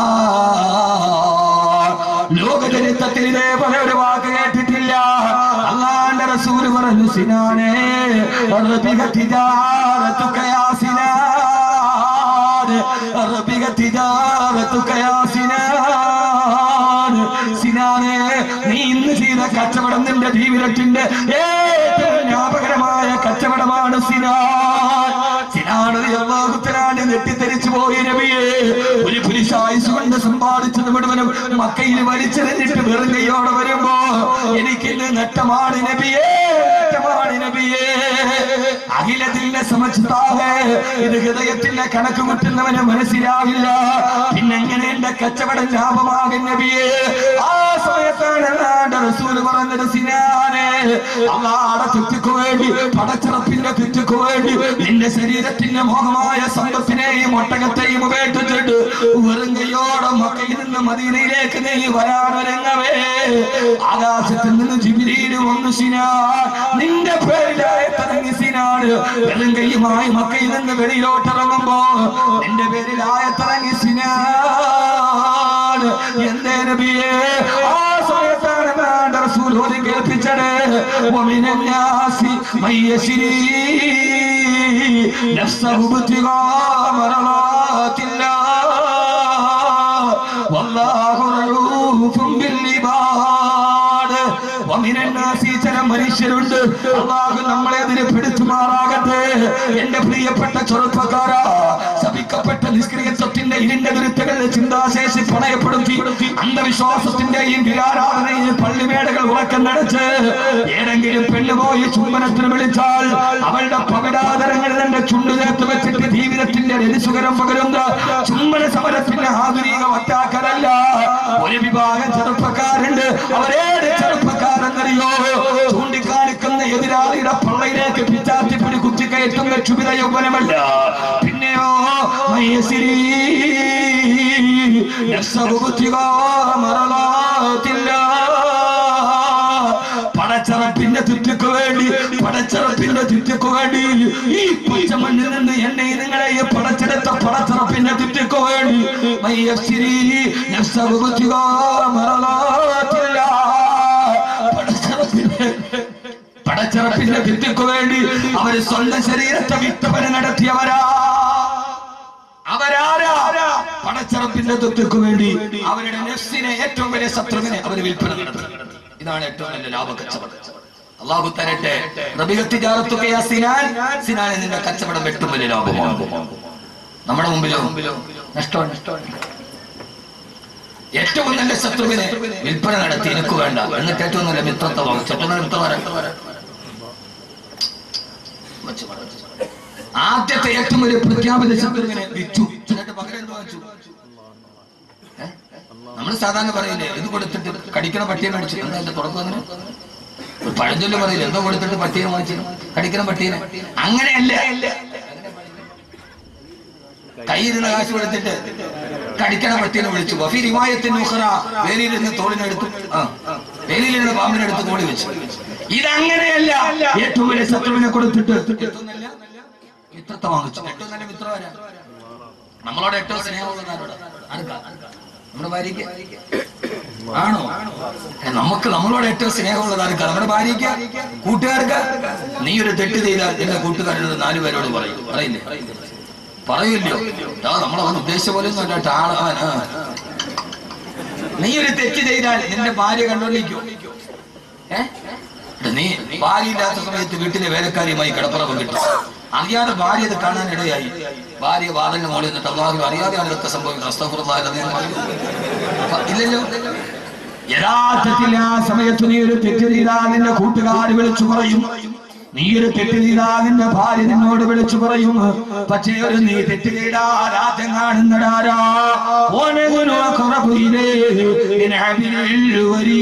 ലോകചരിത്രത്തിൽ ഇതേപോലെ ഒരു വാക്ക് കേട്ടിട്ടില്ല അള്ളാന്റെ റസൂല് പറഞ്ഞു സിനാനെ റബിക തിജാറത്തുകയാ സിനാൻ റബിക തിജാറത്തുകയാ സിനാൻ സിനാനെ നീ ഇന്ന് ചെയ്ത കച്ചവടം നിന്റെ ജീവിതത്തിന്റെ ഏറ്റവും ജ്ഞാപകരമായ കച്ചവടമാണ് സിനാൻ സിനാനതി അള്ളാഹുത്തരാണ് നെട്ടിത്തെറിച്ചു പോയി നബിയെ ഒരു പുരുഷായുസ് കൊണ്ട് സമ്പാദിച്ചത് മുഴുവനും മക്കയിൽ വലിച്ചെറിഞ്ഞിട്ട് വെറും കൈയോടെ വരുമ്പോ എനിക്കിന്ന് നഷ്ടമാണ് നബിയേ നഷ്ടമാണ് നബിയേ അഖിലത്തിന്റെ സമസ്താവേ ഇത് ഹൃദയത്തിന്റെ കണക്ക് മുട്ടുന്നവന് മനസ്സിലാവില്ല പിന്നെങ്ങനെ എന്റെ കച്ചവടം ലാഭമാകും നബിയേ ആ സമയത്താണ് അല്ലാണ്ട് റസൂല് പറഞ്ഞത് സിനാനെ അള്ളാടെ തെറ്റിക്കു വേണ്ടി പടച്ചിറപ്പിന്റെ തെറ്റിക്കു വേണ്ടി നിന്റെ ശരീരത്തിന്റെ മോഹമായ സമ്പത്തിനെയും ഒട്ടകത്തെയും ഉപേക്ഷിച്ചിട്ട് വെറും കൈയോടെ മക്കയിൽ നിന്ന് മദീനയിലേക്ക് നീ വരാനൊരങ്ങവേ ആകാശത്തിൽ നിന്ന് ജിബിരിയിൽ വന്നു സിനാൻ നിന്റെ പേരിലായ തടങ്ങി സിനാണ് വെറും കൈയുമായി മക്കയിൽ നിന്ന് വെളിയിലോട്ടിറങ്ങുമ്പോ നിന്റെ പേരിലായ തടങ്ങി സിനാൻ എന്തേ നബിയേ ആ സമയത്താണ് വേണ്ട റസൂൽ ഓതി കേൾപ്പിച്ചത് ومن الناس من يشري نفسه ابتغاء مرضات الله والله رؤوف بالعباد ومن الناس ചില മനുഷ്യരുണ്ട് അള്ളാഹു നമ്മളെ അതിന് പിടിച്ചുമാറാകട്ടെ എന്റെ പ്രിയപ്പെട്ട ചെറുപ്പക്കാരാ ശപിക്കപ്പെട്ട നിഷ്ക്രിയത്വത്തിന്റെ ഇരുണ്ട വിരുദ്ധകളിൽ ചിന്താശേഷി പണയപ്പെടുത്തി അന്ധവിശ്വാസത്തിന്റെയും വിരാരാധനയും പള്ളിമേടകൾ ഉറക്കം നടച്ച് ഏതെങ്കിലും പെണ്ണുപോയി ചുംബനത്തിന് വിളിച്ചാൽ അവളുടെ പവിടാതരങ്ങളിൽ എന്റെ ചുണ്ടു ചേർത്ത് വെച്ചിട്ട് ജീവിതത്തിന്റെ രതിസുകരം പകരുന്ന ചുംബന സമരത്തിന്റെ ആധുനിക വറ്റാക്കലല്ല ഒരു വിഭാഗം ചെറുപ്പക്കാരുണ്ട് അവരേത് ചെറുപ്പക്കാരെന്നറിയോ ചൂണ്ടിക്കാണിക്കുന്ന എതിരാളിയുടെ പള്ളയിലേക്ക് പിച്ചാത്തിപ്പിടി കുത്തിക്കയറ്റുന്ന ക്ഷുഭിത യൗവനമല്ല പിന്നെയോ മയസിരി പടച്ചറപ്പിന്റെ ചുറ്റക്ക് വേണ്ടി പടച്ചറപ്പിന്റെ ചുറ്റക്ക് വേണ്ടി ഈ പച്ചമണ്ണിൽ നിന്ന് എന്നെ നിങ്ങളെ ഈ പടച്ചെടുത്ത പടച്ചറപ്പിന്റെ ചുറ്റക്ക് വേണ്ടി മയ്യശ്രീ പടച്ചറപ്പിന്റെ പടച്ചറപ്പിന്റെ പടച്ചറപ്പിന്റെ ഭിത്തിക്കു വേണ്ടി അവർ സ്വന്തം ശരീരത്തെ വിത്തപന നടത്തിയവരാ അവരാരാ പടച്ചറപ്പിന്റെ തൊത്തിക്കു വേണ്ടി അവരുടെ നെഫ്സിനെ ഏറ്റവും വലിയ ശത്രുവിനെ അവർ വിൽപ്പന നടത്തി ഇതാണ് ഏറ്റവും വലിയ ലാഭ കച്ചവടം അള്ളാഹു തരട്ടെ റബിഹത്തി ജാറത്തുക യാ സിനാൻ സിനാനെ നിന്റെ കച്ചവടം ഏറ്റവും വലിയ ലാഭമാണ് നമ്മുടെ മുമ്പിലോ നഷ്ടമാണ് നഷ്ടമാണ് ഏറ്റവും നല്ല ശത്രുവിനെ വിൽപ്പന നടത്തി എനിക്ക് വേണ്ട എന്നിട്ട് ഏറ്റവും നല്ല മിത്രത്തെ വാങ്ങിച്ചു ഏറ്റവും നല്ല മിത്രം ആരാ? വച്ചു, വച്ചു. ആദ്യത്തെ ഏറ്റവും വലിയ പ്രഖ്യാപിത ശത്രുവിനെ വിറ്റു എന്നിട്ട് പകരം എന്ത് വാങ്ങിച്ചു ഏ? നമ്മൾ സാധാരണ പറയില്ലേ ഇത് കൊടുത്തിട്ട് കടിക്കണ പട്ടിയെ മേടിച്ചു എന്താ എന്റെ തുടക്കം അങ്ങനെ ഒരു പഴഞ്ചൊല്ല് പറയില്ല എന്തോ കൊടുത്തിട്ട് പട്ടിയെ വാങ്ങിച്ചു കടിക്കണ പട്ടീനെ അങ്ങനെയല്ല കയ്യിരുന്ന കാശ് കൊടുത്തിട്ട് കടിക്കണ പട്ടീനെ വിളിച്ചു വഫി റിവായത്തിന് ഉഖറ വേലിയിലിരുന്ന് തോളിനെടുത്തു ആ വേലിയിലിരുന്ന് പാമ്പിനെടുത്ത് തോളി വെച്ചു ഇതങ്ങനെയല്ല ഏറ്റവും വലിയ ശത്രുവിനെ കൊടുത്തിട്ട് ഏറ്റവും നല്ല മിത്രത്തെ വാങ്ങിച്ചു ഏറ്റവും നല്ല മിത്രമാരാ നമ്മളോട് ഏറ്റവും സ്നേഹമുള്ളതാരോട് ആർക്കാ നമ്മുടെ ഭാര്യയ്ക്ക് ആണോ ഏ, നമുക്ക് നമ്മളോട് ഏറ്റവും സ്നേഹമുള്ളത് ആർക്കാ നമ്മുടെ ഭാര്യയ്ക്ക് കൂട്ടുകാർക്ക് നീ ഒരു തെറ്റ് ചെയ്താൽ എന്റെ കൂട്ടുകാരോട് നാലു പേരോട് പറയും പറയില്ലേ പറയില്ലോ ആ നമ്മളവൻ ഉദ്ദേശിച്ച പോലെ ഒന്നും അല്ല ട്ടാ, അവൻ, ആ. നീ ഒരു തെറ്റ് ചെയ്താൽ നിന്റെ ഭാര്യ കണ്ടോണ്ടിരിക്കോ ഏ എടാ, നീ ഭാര്യ ഇല്ലാത്ത സമയത്ത് വീട്ടിലെ വേലക്കാരിയുമായി കിടപ്പുറം കിട്ടും അറിയാതെ ഭാര്യ അത് കാണാൻ ഇടയായി ഭാര്യ വാതിലിന് മോളിൽ നിന്നിട്ട് അള്ളാഹു അറിയാതെയാണ് ഇതൊക്കെ സംഭവിക്കുന്നത് അസ്തഫുറുല്ലാഹ് എന്ന് ഞാൻ പറയും. അപ്പൊ ഇല്ലല്ലോ യഥാർത്ഥത്തിൽ ആ സമയത്ത് നീ ഒരു തെറ്റ് ചെയ്താൽ നിന്റെ കൂട്ടുകാർ വിളിച്ചു പറയും നീ ഒരു തെറ്റ് ചെയ്താൽ നിന്റെ ഭാര്യ നിന്നോട് വിളിച്ചു പറയും പക്ഷേ ഒരു നീ തെറ്റ് ചെയ്താൽ ആദ്യം കാണുന്നടാരാ ഓനകുനു അഖറബിലേ ഇൻഅബിൽ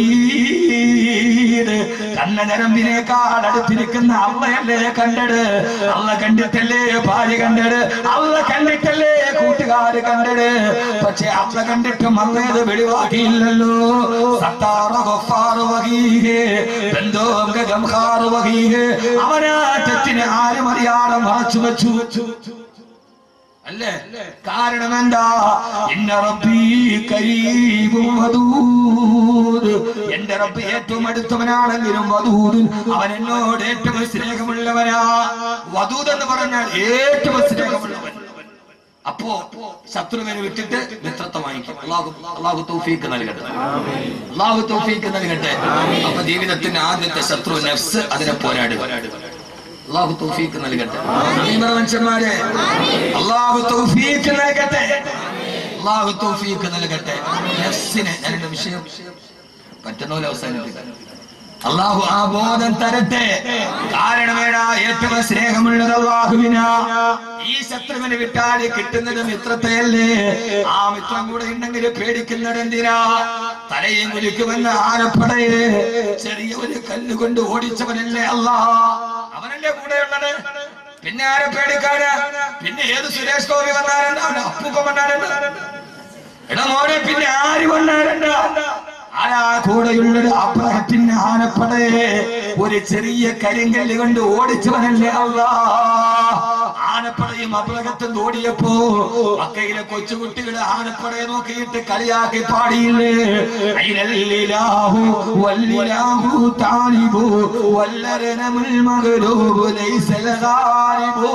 വരീദ് കണ്ണ നരമ്പിനേക്കാൾ അടുത്തിരിക്കുന്ന അള്ളയല്ലേ കണ്ടത് അള്ള കണ്ടിട്ടല്ലേ ഭാര്യ കണ്ടത് അള്ള കണ്ടിട്ടല്ലേ കൂട്ടുകാര് കണ്ടത് പക്ഷെ അള്ള കണ്ടിട്ടും അള്ളയത് വെളിവാക്കിയില്ലല്ലോ സത്താറ ഗഫാറ് വഹീഹേ ബന്ധോംഗ ഗംഹാറ് വഹീഹേ അവനാ തെറ്റിനെ ആരും അറിയാതെ മറച്ചു വെച്ചു അല്ലേ കാരണം എന്താ ഇന്ന റബ്ബി കരീബും വദൂദ് എന്റെ റബ്ബ് ഏറ്റവും അടുത്തവനാണെങ്കിലും വദൂദ് അവൻ എന്നോട് ഏറ്റവും സ്നേഹമുള്ളവനാ വദൂദ് എന്ന് പറഞ്ഞാൽ ഏറ്റവും സ്നേഹമുള്ളവൻ അപ്പോ ശത്രുവിനെ വിട്ടിട്ട് മിത്രത്തെ വാങ്ങിക്കും അള്ളാഹു അള്ളാഹു തൗഫീക്ക് നൽകട്ടെ അള്ളാഹു തൗഫീക്ക് നൽകട്ടെ അപ്പൊ ജീവിതത്തിന്റെ ആദ്യത്തെ ശത്രു നഫ്സ് അതിനെ പോരാടുക അള്ളാഹു തൗഫീക്ക് നൽകട്ടെ അമീമ മനുഷ്യന്മാരെ അള്ളാഹു തൗഫീക്ക് നൽകട്ടെ അള്ളാഹു തൗഫീക്ക് നൽകട്ടെ നഫ്സിനെ എന്റെ വിഷയം പറ്റുന്ന പോലെ അവസാനിപ്പിക്കാൻ അള്ളാഹു ആ ബോധം തരട്ടെ കാരണമേടാ ഏറ്റവും സ്നേഹമുള്ളത് അള്ളാഹുവിനാ ഈ ശത്രുവിനെ വിട്ടാൽ കിട്ടുന്നത് മിത്രത്തെയല്ലേ ആ മിത്രം കൂടെ ഉണ്ടെങ്കിൽ പേടിക്കുന്നത് എന്തിനാ തലയും കുലിക്കുമെന്ന് ആരപ്പടയെ ചെറിയ ഒരു കല്ല് കൊണ്ട് ഓടിച്ചവനല്ലേ അല്ലാ അവനല്ലേ കൂടെയുള്ളത് പിന്നെ ആരെ പേടിക്കാന് പിന്നെ ഏത് സുരേഷ് ഗോപി വന്നാലുണ്ട് അവന്റെ അപ്പൂപ്പ വന്നാലുണ്ട് എടാ മോനെ പിന്നെ ആര് വന്നാലുണ്ട് ആരാ കൂടെയുള്ളത് അബ്രഹത്തിന്റെ ആനപ്പടയെ ഒരു ചെറിയ കരിങ്കല്ല് കൊണ്ട് ഓടിച്ചവനല്ലേ അല്ലാ ആനപ്പടയും അബ്രഹത്തും ഓടിയപ്പോ മക്കയിലെ കൊച്ചുകുട്ടികള് ആനപ്പടയെ നോക്കിയിട്ട് കളിയാക്കി പാടിയില്ലേ അയിനല്ലിലാഹു വല്ലിലാഹു താലിബു വല്ലരനമുൽ മഗ്ലൂബു ലൈസൽ ഗാലിബു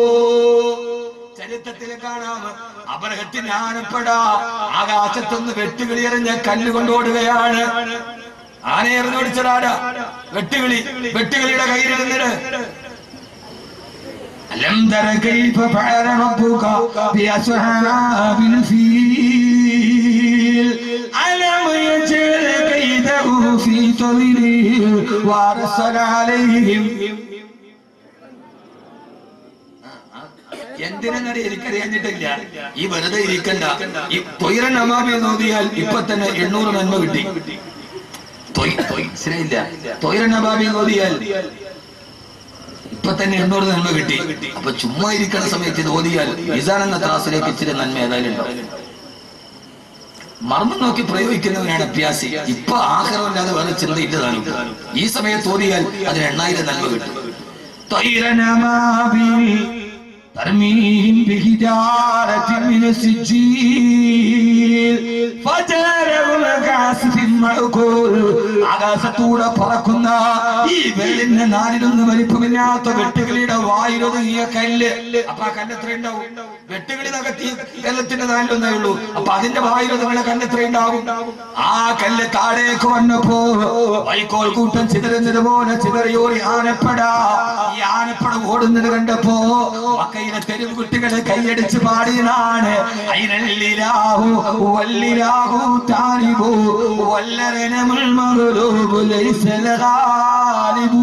ചരിത്രത്തിൽ കാണാം അപരഹത്തിന് ആനപ്പെട ആകാശത്തൊന്ന് വെട്ടുകിളി എറിഞ്ഞ കല്ലുകൊണ്ട് ഓടുകയാണ് ആനയെ എറിഞ്ഞോടിച്ചതാരാ വെട്ടുകിളി വെട്ടുകിളിയുടെ കയ്യിലിരുന്നിട്ട് ألم تر كيف فعل ربك بأصحاب الفيل ألم يجعل كيده في تضليل وأرسل عليهم എന്തിനെന്നറിയ എനിക്കറിയാഞ്ഞിട്ടില്ല ഈ വെറുതെ ഇരിക്കണ്ട ഈ തൊയിറൻ അമാബി നോദിയാൽ ഇപ്പൊ തന്നെ എണ്ണൂറ് നന്മ കിട്ടി തൊയ്- തൊയ്- മനസ്സിലായില്ല തൊയിറൻ അമാബി നോദിയാൽ ഇപ്പൊ തന്നെ എണ്ണൂറ് നന്മ കിട്ടി അപ്പൊ ചുമ്മാ ഇരിക്കുന്ന സമയത്ത് ഇത് ഓതിയാൽ ഇസാൻ എന്ന ത്രാസിലേക്ക് ഇച്ചിരി നന്മ ഏതായാലും ഉണ്ടാവും മർമ്മം നോക്കി പ്രയോഗിക്കുന്നവനാണ് അഭ്യാസി ഇപ്പൊ ആഹാരമില്ലാതെ വേറെ ചിന്തയില്ല താനും ഈ സമയത്ത് ഓതിയാൽ അതിന് എണ്ണായിരം നന്മ കിട്ടും طيرا أبابيل ترميهم بحجارة من سجيل فجعلهم كعصف മഴക്കോൽ ആകാശത്തൂടെ പറക്കുന്ന ഈ വെള്ളിന്റെ നാലിലൊന്ന് വലിപ്പമില്ലാത്ത വെട്ടുകിളിയുടെ വായിലൊതുങ്ങിയ കല്ല് അപ്പൊ ആ കല്ല് എത്ര ഉണ്ടാവും വെട്ടുകിളി നകത്തി കല്ലത്തിന്റെ നാലിലൊന്നേ ഉള്ളൂ അപ്പൊ അതിന്റെ വായിലൊതുങ്ങുന്ന കല്ല് എത്ര ഉണ്ടാവും ആ കല്ല് താഴേക്ക് വന്നപ്പോ വൈക്കോൽ കൂട്ടം ചിതറുന്നത് പോലെ ചിതറിയോറി ആനപ്പട ഈ ആനപ്പട ഓടുന്നത് കണ്ടപ്പോ മക്കയിലെ തെരുവ് കുട്ടികളെ കൈയടിച്ച് പാടിയതാണ് അയിനല്ലിലാഹു വല്ലിലാഹു താലിബു വല്ലരനമുൽ മഗ്ലൂബു ലൈസ ലഗാലിബു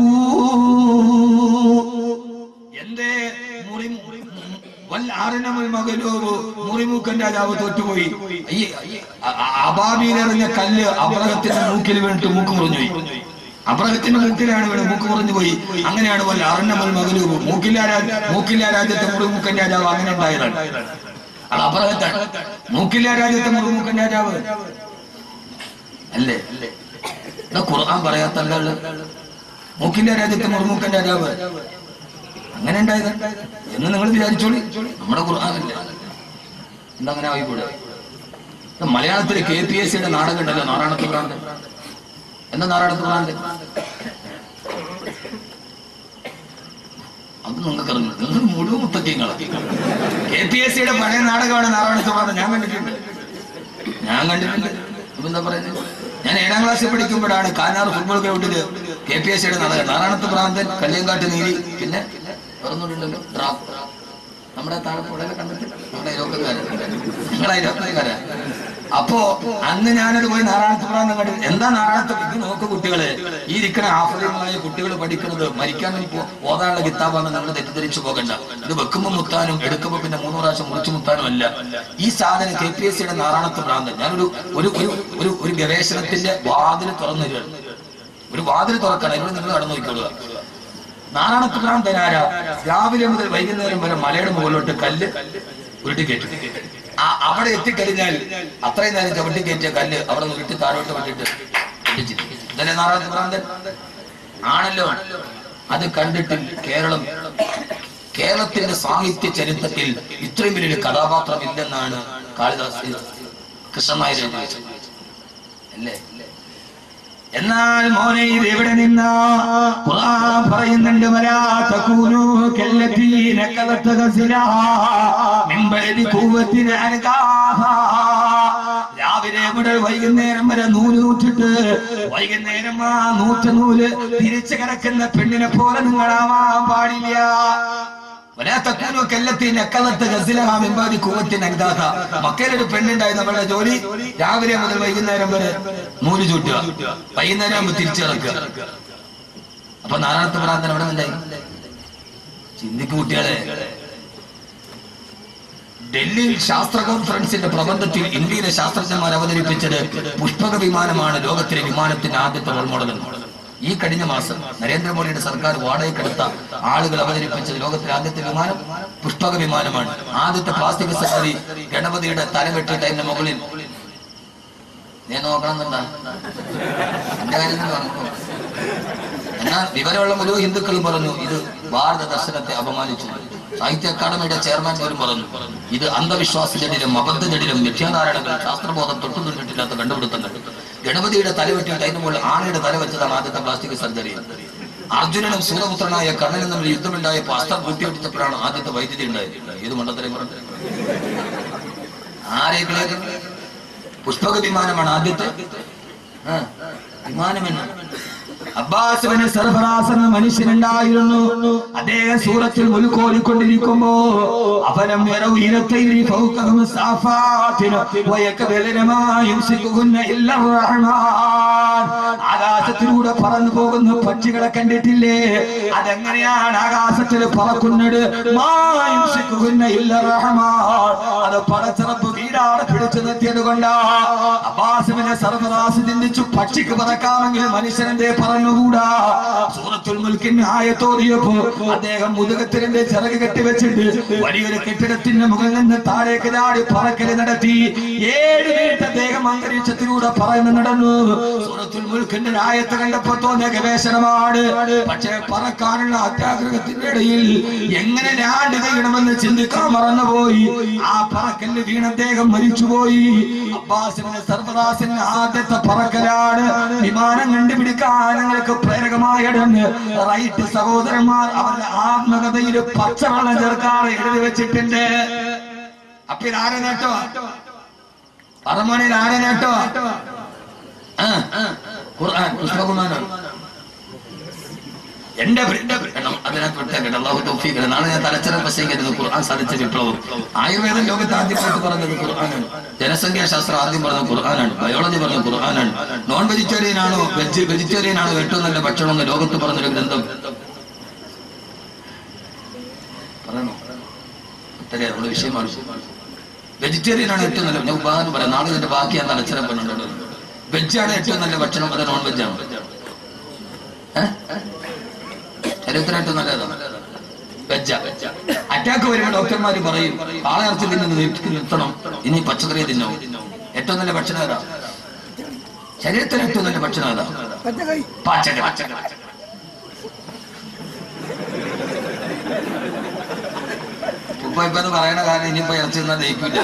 എന്തേ മുറി വല്ലാരനമുൽ മഗ്ലൂബു മുറിമൂക്കൻ രാജാവ് തോറ്റുപോയി ഈ അബാബിയിലെറിഞ്ഞ കല്ല് അബ്രഹത്തിന്റെ മൂക്കിൽ വീണിട്ട് മൂക്ക് മുറിഞ്ഞു പോയി അബ്രഹത്തിന്റെ മൂക്കിലാണ് വീണ് മൂക്ക് മുറിഞ്ഞു പോയി അങ്ങനെയാണ് വല്ല അറന്നമൽ മകലൂബ് മൂക്കില്ല രാജ മൂക്കില്ല രാജ്യത്തെ മുറിമൂക്കൻ രാജാവ് അങ്ങനെ ഉണ്ടായതാണ് അത് അബ്രഹത്താണ് മൂക്കില്ല രാജ്യത്തെ മുറിമൂക്കൻ രാജാവ് അല്ലേ എന്നാ ഖുർആൻ പറയാത്ത ആളുകള് മൂക്കില്ല രാജ്യത്തെ മുറിമൂക്കൻ രാജാവ് അങ്ങനെ ഉണ്ടായത് എന്ന് നിങ്ങൾ വിചാരിച്ചോളി നമ്മുടെ ഖുർആാനല്ലേ എന്താ അങ്ങനെ ആയിക്കൂടെ ഇത് മലയാളത്തിലെ കെ പി എസ് സിയുടെ നാടകം ഉണ്ടല്ലോ നാരായണത്ത് ഭ്രാന്തൻ എന്താ നാരായണത്ത് ഭ്രാന്തൻ അത് നിങ്ങൾക്ക് അറിഞ്ഞു നിങ്ങൾ മുഴുവൻ മുത്തക്കിങ്ങളാക്കി കെ പി എസ് സിയുടെ പഴയ നാടകമാണ് നാരായണത്ത് ഭ്രാന്തൻ ഞാൻ കണ്ടിട്ടുണ്ട് ഞാൻ കണ്ടിട്ടുണ്ട് ഇപ്പൊ എന്താ പറയുന്നത് ഞാൻ ഏഴാം ക്ലാസ്സിൽ പഠിക്കുമ്പോഴാണ് കാനാർ ഫുട്ബോൾ ഗ്രൗണ്ടില് കെ പി എസ് സിയുടെ നാടകം നാരായണത്ത് ഭ്രാന്തൻ കല്ലിയങ്കാട്ട് നീലി പിന്നെ വേറൊന്നുമില്ലല്ലോ ഡ്രാഫ് നമ്മുടെ താഴെ പുഴയൊക്കെ കണ്ടിട്ട് നമ്മുടെ അയലോക്കക്കാരൻ ഞങ്ങളെ അയലോക്കക്കാരാ അപ്പോ അന്ന് ഞാനത് പോയി നാരായണത്ത് ഭ്രാന്തൻ കണ്ടു എന്താ നാരായണത്ത് ഇത് നോക്ക് കുട്ടികളെ ഈ ഇരിക്കണ ആഫ്രികളായ കുട്ടികൾ പഠിക്കുന്നത് മരിക്കാൻ ഓതാനുള്ള കിതാബാണ് നിങ്ങൾ തെറ്റിദ്ധരിച്ചു പോകണ്ട ഇത് വെക്കുമ്പോ മുത്താനും എടുക്കുമ്പോ പിന്നെ മൂന്ന് പ്രാവശ്യം മുറിച്ചു മുത്താനും അല്ല ഈ സാധനം കെ പി എസ് സിയുടെ നാരായണത്ത് ഭ്രാന്തൻ ഞാനൊരു ഒരു ഒരു ഒരു ഒരു ഗവേഷണത്തിന്റെ വാതിൽ തുറന്നു തരികയാണ് ഒരു വാതിൽ തുറക്കണം ഇവിടെ നിങ്ങൾ കടന്നു നോക്കിക്കൊള്ളുക നാരായണത്ത് ഭ്രാന്തൻ ആരാ രാവിലെ മുതൽ വൈകുന്നേരം വരെ മലയുടെ മുകളിലോട്ട് കല്ല് ഉരുട്ടി കയറ്റി ആ അവിടെ എത്തിക്കഴിഞ്ഞാൽ അത്രയും നേരം ചവിട്ടി കയറ്റിയ കല്ല് അവിടെ ഉരുട്ടി താഴോട്ട് വിട്ടിട്ട് ഇടിച്ചിട്ട് ഇതല്ലേ നാരായണത്ത് ഭ്രാന്തൻ ആണല്ലോ അത് കണ്ടിട്ട് കേരളം കേരളത്തിന്റെ സാഹിത്യ ചരിത്രത്തിൽ ഇത്രയും വലിയൊരു കഥാപാത്രം ഇല്ലെന്നാണ് കാളിദാസ് കൃഷ്ണൻ നായർ എഴുതി വെച്ചത്. അല്ലേ എന്നാൽ മോനെ ഇത് എവിടെ നിന്നാ ഖുർആൻ പറയുന്നുണ്ട് വലാ തകൂനു കല്ലതീന കലത ഗസിലാ മിൻ ബഅദി ഖുവത്തിൻ അൻകാഹാ രാവിലെ മുതൽ വൈകുന്നേരം വരെ നൂല് നൂറ്റിട്ട് വൈകുന്നേരം ആ നൂറ്റ നൂല് തിരിച്ചു കിടക്കുന്ന പെണ്ണിനെ പോലെ നിങ്ങളാവാൻ പാടില്ല വലാത്തക്കൂനു കല്ലത്തി നക്കലത്ത് ഗസിലഹാ മിമ്പാതി കൂവത്തിൻ അഗ്ദാഥ മക്കയിലൊരു പെണ്ണുണ്ടായി നമ്മുടെ ജോലി രാവിലെ മുതൽ വൈകുന്നേരം വരെ നൂല് ചൂട്ടുക വൈകുന്നേരം ആകുമ്പോൾ തിരിച്ചിറക്കുക അപ്പൊ നാരായണത്ത് ഭ്രാന്തൻ എവിടെ നിന്നായി ചിന്തിക്ക് കുട്ടികളെ ഡൽഹിയിൽ ശാസ്ത്ര കോൺഫറൻസിന്റെ പ്രബന്ധത്തിൽ ഇന്ത്യയിലെ ശാസ്ത്രജ്ഞന്മാർ അവതരിപ്പിച്ചത് പുഷ്പക വിമാനമാണ് ലോകത്തിലെ വിമാനത്തിന്റെ ആദ്യത്തെ റോൾ മോഡൽ എന്ന്. ഈ കഴിഞ്ഞ മാസം നരേന്ദ്രമോദിയുടെ സർക്കാർ വാടകയ്ക്കെടുത്ത ആളുകൾ അവതരിപ്പിച്ചത് ലോകത്തിലെ ആദ്യത്തെ വിമാനം പുഷ്പക വിമാനമാണ് ആദ്യത്തെ പ്ലാസ്റ്റിക് സർജറി ഗണപതിയുടെ തല വെട്ടിയിട്ട് അതിന്റെ മുകളിൽ ഞാൻ നോക്കണമെന്നുണ്ടാ എന്റെ കാര്യം തന്നെ പറഞ്ഞു എന്നാൽ വിവരമുള്ള മുഴുവൻ ഹിന്ദുക്കളും പറഞ്ഞു ഇത് ഭാരത ദർശനത്തെ അപമാനിച്ചു സാഹിത്യ അക്കാദമിയുടെ ചെയർമാൻ പോലും പറഞ്ഞു ഇത് അന്ധവിശ്വാസജടിലും അബദ്ധജടിലും മിഥ്യാധാരണകളും ശാസ്ത്രബോധം തൊട്ടു നിന്നിട്ടില്ലാത്ത കണ്ടുപിടുത്തങ്ങൾ ഗണപതിയുടെ തല വെട്ടിയിട്ട് അതിന് മുകളിൽ ആനയുടെ തല വെച്ചതാണ് ആദ്യത്തെ പ്ലാസ്റ്റിക് സർജറി അർജുനനും സൂര്യപുത്രനായ കർണനും തമ്മിൽ യുദ്ധമുണ്ടായപ്പോൾ അസ്ത്രം കൂട്ടിവെട്ടിച്ചപ്പോഴാണ് ആദ്യത്തെ വൈദ്യുതി ഉണ്ടായത് ഏത് മണ്ഡലത്തിലെ പറഞ്ഞു ആരെങ്കിലും പുഷ്പക വിമാനമാണ് ആദ്യത്തെ ആ, വിമാനമെന്ന് അബ്ബാസിന് സർഫറാസ് എന്ന മനുഷ്യനുണ്ടായിരുന്നു അദ്ദേഹം സൂറത്തിൽ മുൽക്കോലിക്കൊണ്ടിരിക്കുമ്പോ അവനം ഉയരത്തൈരി ഫൗഖഹും സാഫാത്തിന വയക്കബലനമാ യുംസികുഹുന്ന ഇല്ല റഹ്മാൻ ആകാശത്തിലൂടെ പറന്നു പോകുന്ന പക്ഷികളെ കണ്ടിട്ടില്ലേ അതെങ്ങനെയാണ് ആകാശത്തിൽ പറക്കുന്നത് മാ യുംസികുഹുന്ന ഇല്ല റഹ്മാൻ അത് പടച്ചിറപ്പ് വീടാണ് പിടിച്ചു നിർത്തിയത് കൊണ്ടാ അബ്ബാസിനെ സർഫറാസ് ചിന്തിച്ചു പക്ഷിക്ക് പറക്കാമെങ്കിൽ മനുഷ്യനെന്തേ പറഞ്ഞുകൂടാ സൂറത്തുൽ മുൽക്കിന് ആയത്തോടിയപ്പോ അദ്ദേഹം മുതുകത്തിലിന്റെ ചിറക് കെട്ടിവെച്ചിട്ട് വലിയൊരു കെട്ടിടത്തിന്റെ മുകളിൽ നിന്ന് താഴേക്ക് ചാടി പറക്കല് നടത്തി ഏഴ് മിനിറ്റ് അദ്ദേഹം അന്തരീക്ഷത്തിലൂടെ പറന്ന് നടന്നു സൂറത്തുൽ മുൽക്കിന്റെ ആയത്ത് കണ്ടപ്പോ തോന്നിയ ഗവേഷണമാണ് പക്ഷേ പറക്കാനുള്ള അത്യാഗ്രഹത്തിന്റെ ഇടയിൽ എങ്ങനെ ലാൻഡ് ചെയ്യണമെന്ന് ചിന്തിക്കാൻ മറന്നുപോയി ആ പറക്കല്ല് വീണ് അദ്ദേഹം മരിച്ചുപോയി പോയി അബ്ബാസിന്റെ സർവദാസിന്റെ ആദ്യത്തെ പറക്കലാണ് വിമാനം കണ്ടുപിടിക്കാൻ ഞങ്ങൾക്ക് പ്രേരകമായിടന്ന് റൈറ്റ് സഹോദരന്മാർ അവരുടെ ആത്മകഥയിൽ പച്ചവെള്ളം ചേർക്കാറ് എഴുതി വെച്ചിട്ടുണ്ട് അപ്പൊ ഇത് ആരെ നേട്ടോ പറമണിയിൽ ആരെ നേട്ടോ ആ, ആ, ഖുർആൻ പുസ്തകമാണ് എന്റെ കാരണം അതിനകത്ത് വിട്ടേക്കട്ടെ അള്ളാഹു തൗഫീഖ് നാളെ ഞാൻ തലച്ചറ പ്രസംഗിക്കരുത് ഖുർആൻ സാധിച്ച വിപ്ലവം ആയുർവേദം ലോകത്ത് ആദ്യമായിട്ട് പറഞ്ഞത് ഖുർആനാണ് ജനസംഖ്യാശാസ്ത്രം ആദ്യം പറഞ്ഞത് ഖുർആനാണ് ബയോളജി പറഞ്ഞത് ഖുർആനാണ് നോൺ വെജിറ്റേറിയൻ ആണോ വെജ് വെജിറ്റേറിയൻ ആണോ ഏറ്റവും നല്ല ഭക്ഷണം എന്ന് ലോകത്ത് പറഞ്ഞൊരു ഗ്രന്ഥം പറയണോ ഇത്രയും നമ്മുടെ വിഷയമാണ് വെജിറ്റേറിയൻ ആണ് ഏറ്റവും നല്ല ഞാൻ ഉപാധാനം പറയാം നാളെ ഇതിന്റെ ബാക്കി ഞാൻ തലച്ചറ പറഞ്ഞിട്ടുണ്ട് വെജാണ് ഏറ്റവും നല്ല ഭക്ഷണം അത് നോൺ വെജാണ് ഏഹ് ശരീരത്തിനായിട്ട് നല്ലതാണ് വെജ അറ്റാക്ക് വരുമ്പോൾ ഡോക്ടർമാർ പറയും പാളയർച്ചി തിന്നുന്നത് നിർത്തി നിർത്തണം ഇനി പച്ചക്കറി തിന്നോ ഏറ്റവും നല്ല ഭക്ഷണം ഏതാ ശരീരത്തിന് ഏറ്റവും നല്ല ഭക്ഷണം ഏതാ പച്ചക്കറി പച്ചക്കറി ഇപ്പൊ ഇപ്പൊ അത് പറയണ കാരണം ഇനിയിപ്പോ ഇറച്ചി തിന്നാൻ ദഹിക്കില്ല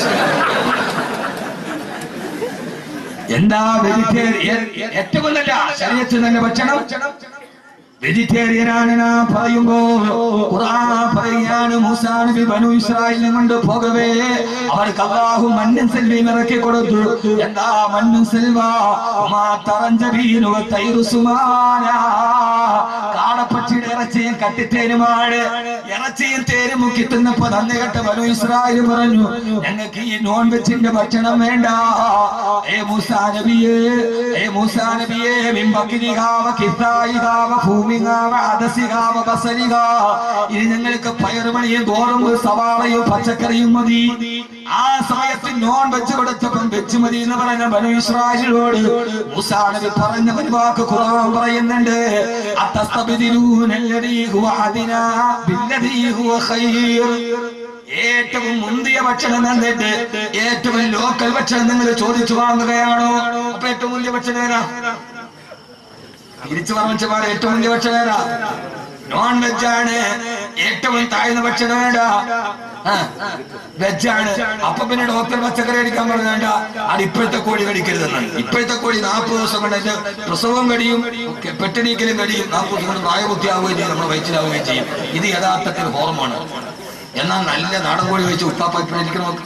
എന്താ വെജിറ്റേറിയൻ ഏറ്റവും നല്ല ശരീരത്തിൽ നല്ല ഭക്ഷണം വെജിറ്റേറിയൻ ആണ് ഞാൻ പറയുമ്പോ ഖുർആൻ പറയാണ് മൂസാ നബി ബനു ഇസ്രായേലിനെ കൊണ്ട് പോകവേ അവർക്ക് അള്ളാഹു മണ്ണും സെൽവിയും ഇറക്കി കൊടുത്തു എന്താ മണ്ണും സെൽവ മാ തറഞ്ചബീനു തൈറു സുമാന കാടപ്പച്ചിയുടെ ഇറച്ചിയും കട്ടിത്തേരുമാണ് ഇറച്ചിയും തേരും മുക്കി തിന്നപ്പോ നന്ദി കെട്ട ബനു ഇസ്രായേൽ പറഞ്ഞു ഞങ്ങൾക്ക് ഈ നോൺ വെജിന്റെ ഭക്ഷണം വേണ്ട ഏ മൂസാ നബിയേ ഏ മൂസാ നബിയേ മിമ്പക്കിരികാവ കിത്തായികാവ ഭൂമികാവ അദസികാവ ബസരിക ഇനി ഞങ്ങൾക്ക് പയറുമണിയും ഗോതമ്പ് സവാളയും പച്ചക്കറിയും മതി ആ സമയത്ത് നോൺ വെച്ച് കൊടുത്തപ്പം വെച്ച് മതി എന്ന് പറഞ്ഞ ബനു ഇസ്രായേലിനോട് മൂസാ നബി പറഞ്ഞ ഒരു വാക്ക് ഖുർആൻ പറയുന്നുണ്ട് അത്തസ്തബിദിലൂനല്ലദീ ഹുവ അദിനാ ബില്ലദീ ഹുവ ഖൈർ ഏറ്റവും മുന്തിയ ഭക്ഷണം എന്നിട്ട് ഏറ്റവും ലോക്കൽ ഭക്ഷണം നിങ്ങൾ ചോദിച്ചു വാങ്ങുകയാണോ അപ്പൊ ഏറ്റവും മുന്തിയ ഭക്ഷണം ഏതാ തിരിച്ചു പറഞ്ഞമാർ ഏറ്റവും മുന്തിയ ഭക്ഷണം ഏതാ നോൺ വെജാണ് ഏറ്റവും താഴ്ന്ന ഭക്ഷണം ഏതാ വെജാണ് അപ്പൊ പിന്നെ ഡോക്ടർ പച്ചക്കറി അടിക്കാൻ പറഞ്ഞേണ്ട അത് ഇപ്പോഴത്തെ കോഴി കടിക്കരുതെന്നാണ് ഇപ്പോഴത്തെ കോഴി നാൽപ്പത് ദിവസം കൊണ്ട് അതിന്റെ പ്രസവം കഴിയും പെട്ടണീക്കലും കഴിയും നാൽപ്പത് ദിവസം കൊണ്ട് പ്രായബുദ്ധിയാവുകയും ചെയ്യും നമ്മുടെ വയറ്റിലാവുകയും ചെയ്യും ഇത് യഥാർത്ഥത്തിൽ ഹോർമോണ് എന്നാൽ നല്ല നാടൻ കോഴി വെച്ച് ഉപ്പാപ്പ ഇപ്പോഴെനിക്ക് നോക്ക്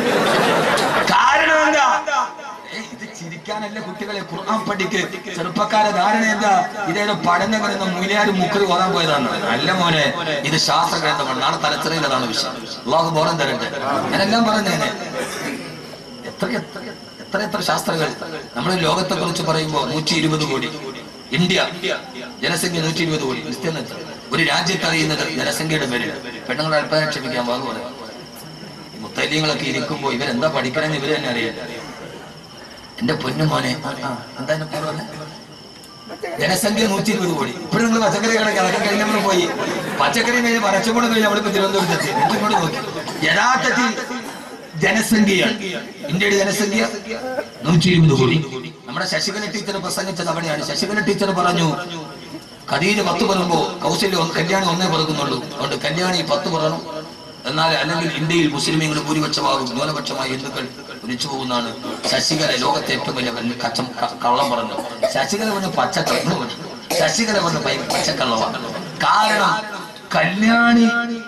കാരണം എന്താ ഏയ് ഇത് ചിരിക്കാനല്ല കുട്ടികളെ ഖുർആൻ പഠിക്ക് ചെറുപ്പക്കാരെ ധാരണ എന്താ ഇതേതോ പഠനം കിടന്ന മൂലിയാരും മുക്കറി ഓതാൻ പോയതാണ് അല്ല മോനെ ഇത് ശാസ്ത്ര ഗ്രന്ഥമാണ് നാളെ തലച്ചറിയിലതാണ് വിഷയം അള്ളാഹു ബോധം തരട്ടെ ഞാനെല്ലാം പറഞ്ഞേനെ എത്ര എത്ര എത്ര എത്ര ശാസ്ത്രങ്ങൾ നമ്മൾ ലോകത്തെ കുറിച്ച് പറയുമ്പോൾ നൂറ്റി ഇരുപത് കോടി ഇന്ത്യ ജനസംഖ്യ നൂറ്റി ഇരുപത് കോടി വിസ്തീർണ്ണം എത്ര? ഒരു രാജ്യത്ത് അറിയുന്നത് ജനസംഖ്യയുടെ പേരിൽ പെണ്ണുങ്ങളെ അല്പം ക്ഷമിക്കാൻ വാങ്ങു പറയാം മുത്തല്യങ്ങളൊക്കെ ഇരിക്കുമ്പോ ഇവരെന്താ പഠിക്കണമെന്ന് ഇവര് തന്നെ അറിയില്ല എന്റെ പൊന്നു മോനെ ആ, ആ, എന്താ എന്നെ പേര് പറഞ്ഞെ? ജനസംഖ്യ നൂറ്റി ഇരുപത് കോടി ഇപ്പോഴും നിങ്ങൾ പച്ചക്കറി കടക്ക് അതൊക്കെ കഴിഞ്ഞ് നമ്മൾ പോയി പച്ചക്കറി കഴിഞ്ഞ് പരച്ചക്കൂടെ കഴിഞ്ഞ് നമ്മളിപ്പോ തിരുവനന്തപുരത്തെത്തി എന്നിട്ട് ഇങ്ങോട്ട് നോക്കി യഥാർത്ഥത്തിൽ ജനസംഖ്യയാണ് ഇന്ത്യയുടെ ജനസംഖ്യ നൂറ്റി ഇരുപത് കോടി നമ്മുടെ ശശികല ടീച്ചർ പ്രസംഗിച്ചത് അവിടെയാണ് ശശികല ടീച്ചർ പറഞ്ഞു ഖദീജ പത്ത് പറയുമ്പോ കൗശല്യം ഒന്ന് കല്യാണി ഒന്നേ പറക്കുന്നുള്ളൂ അതുകൊണ്ട് കല്യാണി പത്ത് പറയണം എന്നാൽ അല്ലെങ്കിൽ ഇന്ത്യയിൽ മുസ്ലിമീങ്ങൾ ഭൂരിപക്ഷമാകും ന്യൂനപക്ഷമായ ഹിന്ദുക്കൾ ഒലിച്ചു പോകുന്നതാണ് ശശികല ലോകത്തെ ഏറ്റവും വലിയ കല്ല്- കച്ചം ക- കള്ളം പറഞ്ഞു ശശികല പറഞ്ഞ പച്ചക്കള്ളം ശശികല പറഞ്ഞ പൈ- പച്ചക്കള്ളമാണ് കാരണം കല്യാണി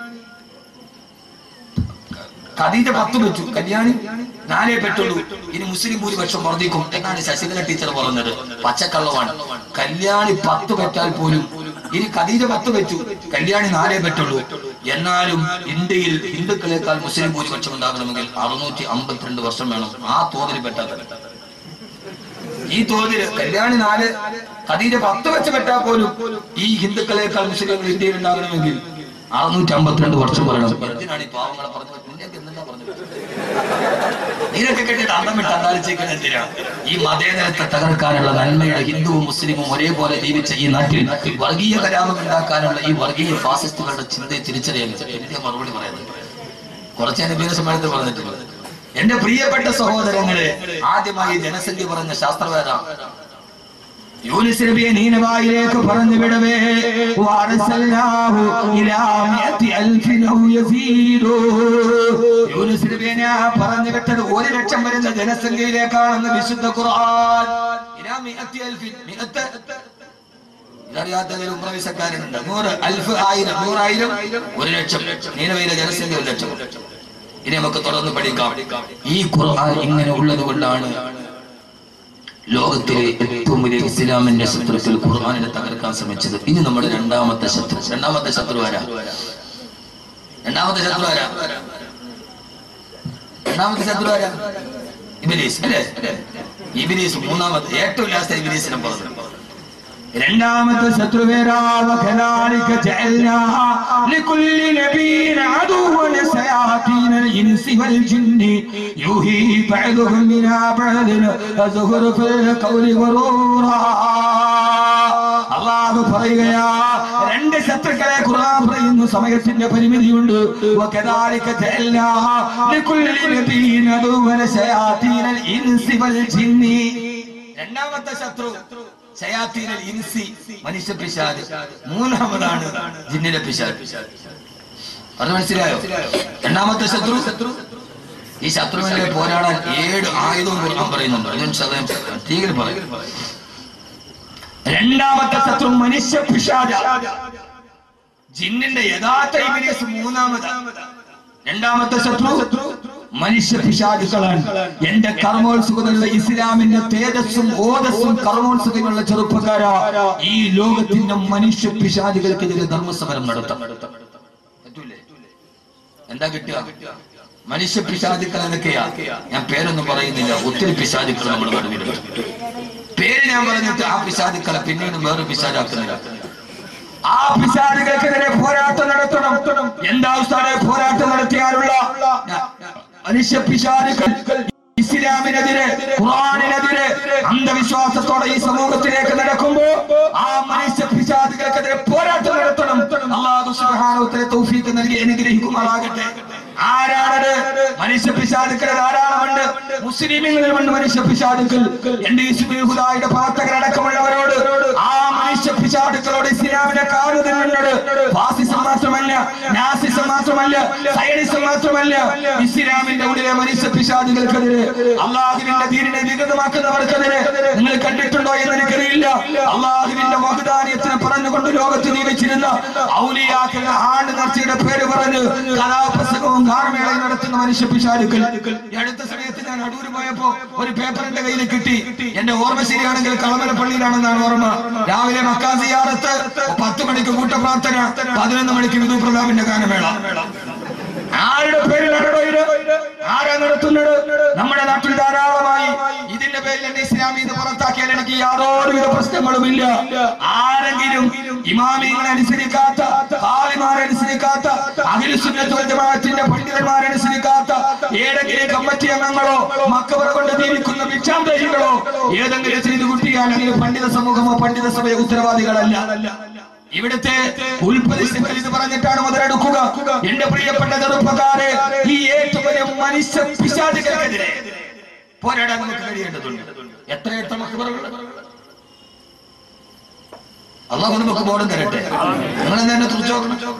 ഖദീജ പത്ത് വെച്ചു കല്യാണി നാലേ പെട്ടുള്ളൂ ഇനി മുസ്ലിം ഭൂരിപക്ഷം വർദ്ധിക്കും എന്നാണ് ശശികല ടീച്ചർ പറഞ്ഞത് പച്ചക്കള്ളമാണ് കല്യാണി പത്ത് പെറ്റാൽ പോലും ഇനി ഖദീജ പത്ത് വെച്ചു കല്യാണി നാലേ പെട്ടുള്ളൂ എന്നാലും ഇന്ത്യയിൽ ഹിന്ദുക്കളെക്കാൾ മുസ്ലിം ഭൂരിപക്ഷം ഉണ്ടാകണമെങ്കിൽ അറുന്നൂറ്റി അമ്പത്തിരണ്ട് വർഷം വേണം ആ തോതിൽ പെട്ടാൽ ഈ തോതിൽ കല്യാണി നാല് ഖദീജ പത്ത് വെച്ച് പെട്ടാൽ പോലും ഈ ഹിന്ദുക്കളെക്കാൾ മുസ്ലിങ്ങൾ ഇന്ത്യയിൽ ഉണ്ടാകണമെങ്കിൽ അറുന്നൂറ്റി അമ്പത്തിരണ്ട് വർഷം പറയണം എന്തിനാണ് ഈ പാവങ്ങളെ പറഞ്ഞു നിനക്ക് എന്തിനാ പറഞ്ഞത് നീനൊക്കെ കേട്ടിട്ട് അന്തം വിട്ട് അന്താളിച്ചേക്കുന്നത് എന്തിനാ ഈ മതേതരത്തെ തകർക്കാനുള്ള നന്മയുടെ ഹിന്ദുവും മുസ്ലിമും ഒരേപോലെ ജീവിച്ച ഈ നാട്ടിൽ വർഗീയ കലാപം ഉണ്ടാക്കാനുള്ള ഈ വർഗീയ ഫാസിസ്റ്റുകളുടെ ചിന്തയെ തിരിച്ചറിയാൻ വലിയ മറുപടി പറയുന്നത് കുറച്ച് അനുഭവ സമ്മേളനത്തിൽ പറഞ്ഞിട്ടുണ്ട് എന്റെ പ്രിയപ്പെട്ട സഹോദരങ്ങളെ ആദ്യമായി ജനസംഖ്യ പറഞ്ഞ ശാസ്ത്രവേദ യൂനിസ് നബിയെ നീനവായിലേക്ക് പറഞ്ഞു വിടവേ വാറസൽനാഹു ഇലാ മിഅത്തി അൽഫിൻ ഔ യസീദു യൂനിസ് നബിയെ ഞാൻ പറഞ്ഞു വിട്ടത് ഒരു ലക്ഷം വരുന്ന ജനസംഖ്യയിലേക്കാണെന്ന് വിശുദ്ധ ഖുർആൻ ഇലാ മിഅത്തി അൽഫിൻ മിഅത്ത് ഇതറിയാത്തതിൽ ഉമ്രവിസക്കാരനുണ്ട് നൂറ് അൽഫ് ആയിരം നൂറായിരം ഒരു ലക്ഷം നീലവയിലെ ജനസംഖ്യ ഒരു ലക്ഷം ഇനി നമുക്ക് തുടർന്ന് പഠിക്കാം ഈ ഖുർആൻ ഇങ്ങനെ ഉള്ളത് കൊണ്ടാണ് ലോകത്തിലെ ഏറ്റവും വലിയ ഇസ്ലാമിന്റെ ശത്രുക്കൾ ഖുർആാനിനെ തകർക്കാൻ ശ്രമിച്ചത് ഇനി നമ്മുടെ രണ്ടാമത്തെ ശത്രു രണ്ടാമത്തെ ശത്രു ആരാ രണ്ടാമത്തെ ശത്രു ആരാ രണ്ടാമത്തെ ശത്രു ആരാ ഇബിലീസ് അല്ലേ ഇബിലീസ് മൂന്നാമത്തെ ഏറ്റവും ലാസ്റ്റ് ഇബിലീസിനെ പറഞ്ഞു രണ്ടാമത്തെ ശത്രുവേരാവകലാലിക ജഅൽനാ ലികുല്ലി നബിയിൻ അദുവൻ സയാതീന الإنس والجن يوحي بعضهم إلى بعض زخرف القول غرورا അള്ളാഹു പറയുകയാ രണ്ട് ശത്രുക്കളെ ഖുർആൻ പറയുന്നു സമയത്തിന്റെ പരിമിതിയുണ്ട് വകദാലിക ജഅൽനാ ലികുല്ലി നബിയിൻ അദുവൻ സയാതീന الإنس والجن രണ്ടാമത്തെ ശത്രു ശയാത്തീനൽ ഇൻസി മനുഷ്യ പിശാദ് മൂന്നാമതാണ് ജിന്നിലെ പിശാദ് അത് മനസ്സിലായോ രണ്ടാമത്തെ ശത്രു ഈ ശത്രുവിനെ പോരാടാൻ ഏഴ് ആയുധവും ഖുർആൻ പറയുന്നുണ്ട് അതിനും സദയം തീരെ പറയും രണ്ടാമത്തെ ശത്രു മനുഷ്യ പിശാദ ജിന്നിന്റെ യഥാർത്ഥ ഇബിലിസ് മൂന്നാമതാണ് രണ്ടാമത്തെ ശത്രു മനുഷ്യ പിശാചുക്കളാണ് എന്റെ കർമ്മോത്സുകതയുള്ള ഇസ്ലാമിന്റെ തേജസ്സും ഓജസ്സും കർമ്മോത്സുകമുള്ള ചെറുപ്പക്കാരാ ഈ ലോകത്തിന്റെ മനുഷ്യ പിശാചുകൾക്കെതിരെ ധർമ്മസമരം നടത്താം പറ്റൂലേ എന്താ കിട്ടുക മനുഷ്യ പിശാചുക്കൾ എന്നൊക്കെയാ ഞാൻ പേരൊന്നും പറയുന്നില്ല ഒത്തിരി പിശാചുക്കൾ നമ്മുടെ നടുവിലുണ്ട് പേര് ഞാൻ പറഞ്ഞിട്ട് ആ പിശാചുക്കളെ പിന്നീട് വേറെ പിശാചാക്കുന്നില്ല ആ പിശാചുകൾക്കെതിരെ പോരാട്ടം നടത്തണം എന്താ ഉസ്താദെ പോരാട്ടം നടത്തിയാലുള്ള മനുഷ്യ പിശാചുക്കൾ ഇസ്ലാമിനെതിരെ ഖുർആാനിനെതിരെ അന്ധവിശ്വാസത്തോടെ ഈ സമൂഹത്തിലേക്ക് നടക്കുമ്പോ ആ മനുഷ്യ പിശാചുകൾക്കെതിരെ പോരാട്ടം നടത്തണം അള്ളാഹു സുബ്ഹാനഹു തൗഫീഖ് നൽകി അനുഗ്രഹിക്കുമാറാകട്ടെ ആരാണത് മനുഷ്യ പിശാചുക്കൾ ധാരാളമുണ്ട് മുസ്ലിമുകളുമുണ്ട് മനുഷ്യ പിശാചുക്കൾ എന്റെ ഇസ്മിഹുദായുടെ പ്രവർത്തകരടക്കമുള്ളവരോട് ആ മനുഷ്യ പിശാചുക്കളോട് ഇസ്ലാമിനെ കാണുന്നുണ്ട് ഫാസിസം മാത്രമല്ല നാസിസം മാത്രമല്ല സൈനിസം മാത്രമല്ല ഇസ്ലാമിന്റെ ഉള്ളിലെ മനുഷ്യ പിശാചുകൾക്കെതിരെ അള്ളാഹുവിന്റെ ദീനിനെ വികൃതമാക്കുന്നവർക്കെതിരെ നിങ്ങൾ കണ്ടിട്ടുണ്ടോ എന്ന് എനിക്കറിയില്ല അള്ളാഹുവിന്റെ വഹദാനിയത്തിനെ പറഞ്ഞുകൊണ്ട് ലോകത്ത് ജീവിച്ചിരുന്ന ഔലിയാക്കളുടെ ആണ്ട് നേർച്ചയുടെ പേര് പറഞ്ഞ് കലാപ്രസംഗവും ഗാർമേളയും നടത്തുന്ന മനുഷ്യ പിശാചുക്കൾ ഈ അടുത്ത സമയത്ത് ഞാൻ അടൂര് പോയപ്പോ ഒരു പേപ്പർ എന്റെ കയ്യിൽ കിട്ടി എന്റെ ഓർമ്മ ശരിയാണെങ്കിൽ കളമല പള്ളിയിലാണെന്നാണ് ഓർമ്മ രാവിലെ മക്കാസിയാറത്ത് പത്ത് മണിക്ക് കൂട്ടപ്രാർത്ഥന പതിനൊന്ന് മണിക്ക് വിധു പ്രതാപിന്റെ ഗാനമേള ആരുടെ പേരിലാണോ ഇത് ആരാ നടത്തുന്നത് നമ്മുടെ നാട്ടിൽ ധാരാളമായി ഇതിന്റെ പേരിൽ എന്നെ ഇസ്ലാമി ഇത് പുറത്താക്കിയാൽ എനിക്ക് യാതൊരുവിധ പ്രശ്നങ്ങളുമില്ല ആരെങ്കിലും ഇമാമികളെ അനുസരിക്കാത്ത ഹാലിമാരെ അനുസരിക്കാത്ത അഖിലുസുന്നത്തിന്റെ പണ്ഡിതന്മാരെ അനുസരിക്കാത്ത ഏതെങ്കിലും കമ്മിറ്റി അംഗങ്ങളോ മക്കവറ കൊണ്ട് ജീവിക്കുന്ന ഭിക്ഷാന്തരികളോ ഏതെങ്കിലും ചെയ്തു കുട്ടിയാൽ അതിന് പണ്ഡിത സമൂഹമോ പണ്ഡിത സഭയോ ഉത്തരവാദികളല്ല ഇവിടുത്തെ ഉൽപ്പതിഷ്ഠികൾ ഇത് പറഞ്ഞിട്ടാണ് മുതലെടുക്കുക എന്റെ പ്രിയപ്പെട്ട ചെറുപ്പക്കാരെ ഈ ഏറ്റവും വലിയ മനുഷ്യ പിശാചുകൾക്കെതിരെ പോരാടാൻ നമുക്ക് കഴിയേണ്ടതുണ്ട് എത്ര എത്ര മക്കളുകൾ അള്ളാഹു നമുക്ക് ബോധം തരട്ടെ നിങ്ങൾ തന്നെ തുറച്ചു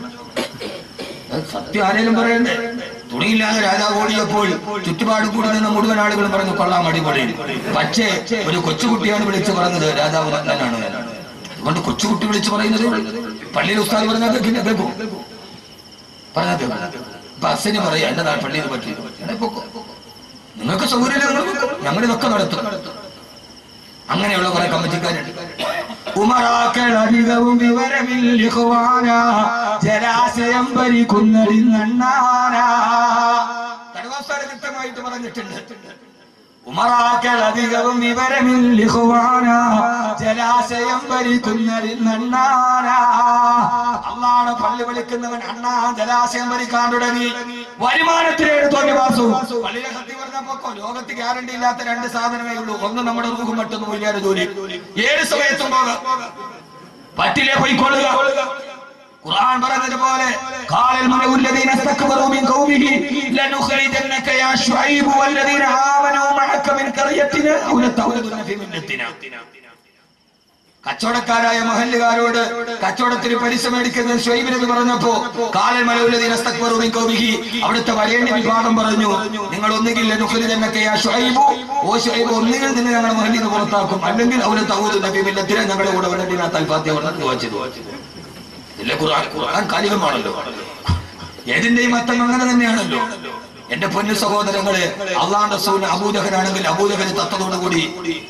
സത്യം ആരെങ്കിലും പറയണ്ടേ തുണിയില്ലാതെ രാജാവ് ഓടിയപ്പോൾ ചുറ്റുപാട് കൂടി നിന്ന മുഴുവൻ ആളുകളും പറഞ്ഞു കൊള്ളാം അടിപൊളി പക്ഷേ ഒരു കൊച്ചുകുട്ടിയാണ് വിളിച്ചു പറഞ്ഞത് രാജാവ് നല്ലനാണ് അതുകൊണ്ട് കൊച്ചുകുട്ടി വിളിച്ചു പറയുന്നത് പള്ളിയിൽ ഉസ്താദ് പറഞ്ഞാൽ കേൾക്കില്ല കേൾക്കും പറഞ്ഞാൽ കേൾക്കും ബസ്സിന് പറയാ എന്റെ നാ പള്ളിയിൽ പറ്റി എന്നെ പൊക്കോ. നിങ്ങൾക്ക് സൗകര്യം ഞങ്ങൾ ഇതൊക്കെ നടത്തും അങ്ങനെയുള്ള കുറെ കമ്മിറ്റിക്കാരുണ്ട് ഉമറാക്കൾ അധികവും വിവരമില്ലുവാന ജലാശയം ഭരിക്കുന്നടിന്നണ്ണാന കടുവാസ്ഥാനം കൃത്യമായിട്ട് പറഞ്ഞിട്ടുണ്ട് ഉമറാക്കൾ അധികവും വിവരമില്ലുവാന ജലാശയം ഭരിക്കുന്നടിന്നണ്ണാന അള്ളാണ് പള്ളി വിളിക്കുന്നവൻ അണ്ണാ ജലാശയം ഭരിക്കാൻ തുടങ്ങി വരുമാനത്തിലേട് തോന്നി വാസു പള്ളിയിലെ സത്യം പറഞ്ഞപ്പോ ലോകത്ത് ഗ്യാരണ്ടി ഇല്ലാത്ത രണ്ട് സാധനമേ ഉള്ളൂ ഒന്ന് നമ്മുടെ റൂഹും മറ്റൊന്ന് വലിയ ജോലി ഏത് സമയത്തും പോകാം പറ്റില്ലേ പോയിക്കൊള്ളുക ഖുർആൻ പറഞ്ഞതുപോലെ ഖാലൽ മലഉ الذين استكبروا من قومه لنخرجنك يا شعيب والذين آمنوا معك من قريتنا أو لتعودن في ملتنا കച്ചവടക്കാരായ മഹല്ലുകാരോട് കച്ചവടത്തിന് പലിശ മേടിക്കുന്ന ഷൊയ്ബിനെന്ന് പറഞ്ഞപ്പോ കാലൻ മലവുലതീനസ്തക്വറുമിൻ കൗമിഹി അവിടുത്തെ വരേണ്യ വിഭാഗം പറഞ്ഞു നിങ്ങൾ ഒന്നുകിൽ നുഖലിതന്നൊക്കെ ആ ഷൊയ്ബു ഓ ഷൊയ്ബ് ഒന്നുകിൽ നിന്ന് ഞങ്ങളുടെ മഹലിൽ നിന്ന് പുറത്താക്കും അല്ലെങ്കിൽ അവര് തൗദ് നബി മില്ലത്തിനെ ഞങ്ങളുടെ കൂടെ വരണ്ടിനാ തൽഫാത്തിയ ദുവാ ചെയ്തു ഇല്ലേ ഖുർആൻ ഖുർആൻ കാലികമാണല്ലോ ഏതിന്റെയും അർത്ഥം അങ്ങനെ തന്നെയാണല്ലോ എന്റെ പൊന്നു സഹോദരങ്ങളെ അള്ളാന്റെ റസൂൽ അബൂജഹനാണെങ്കിൽ അബൂജഹന് തത്തതോടുകൂടി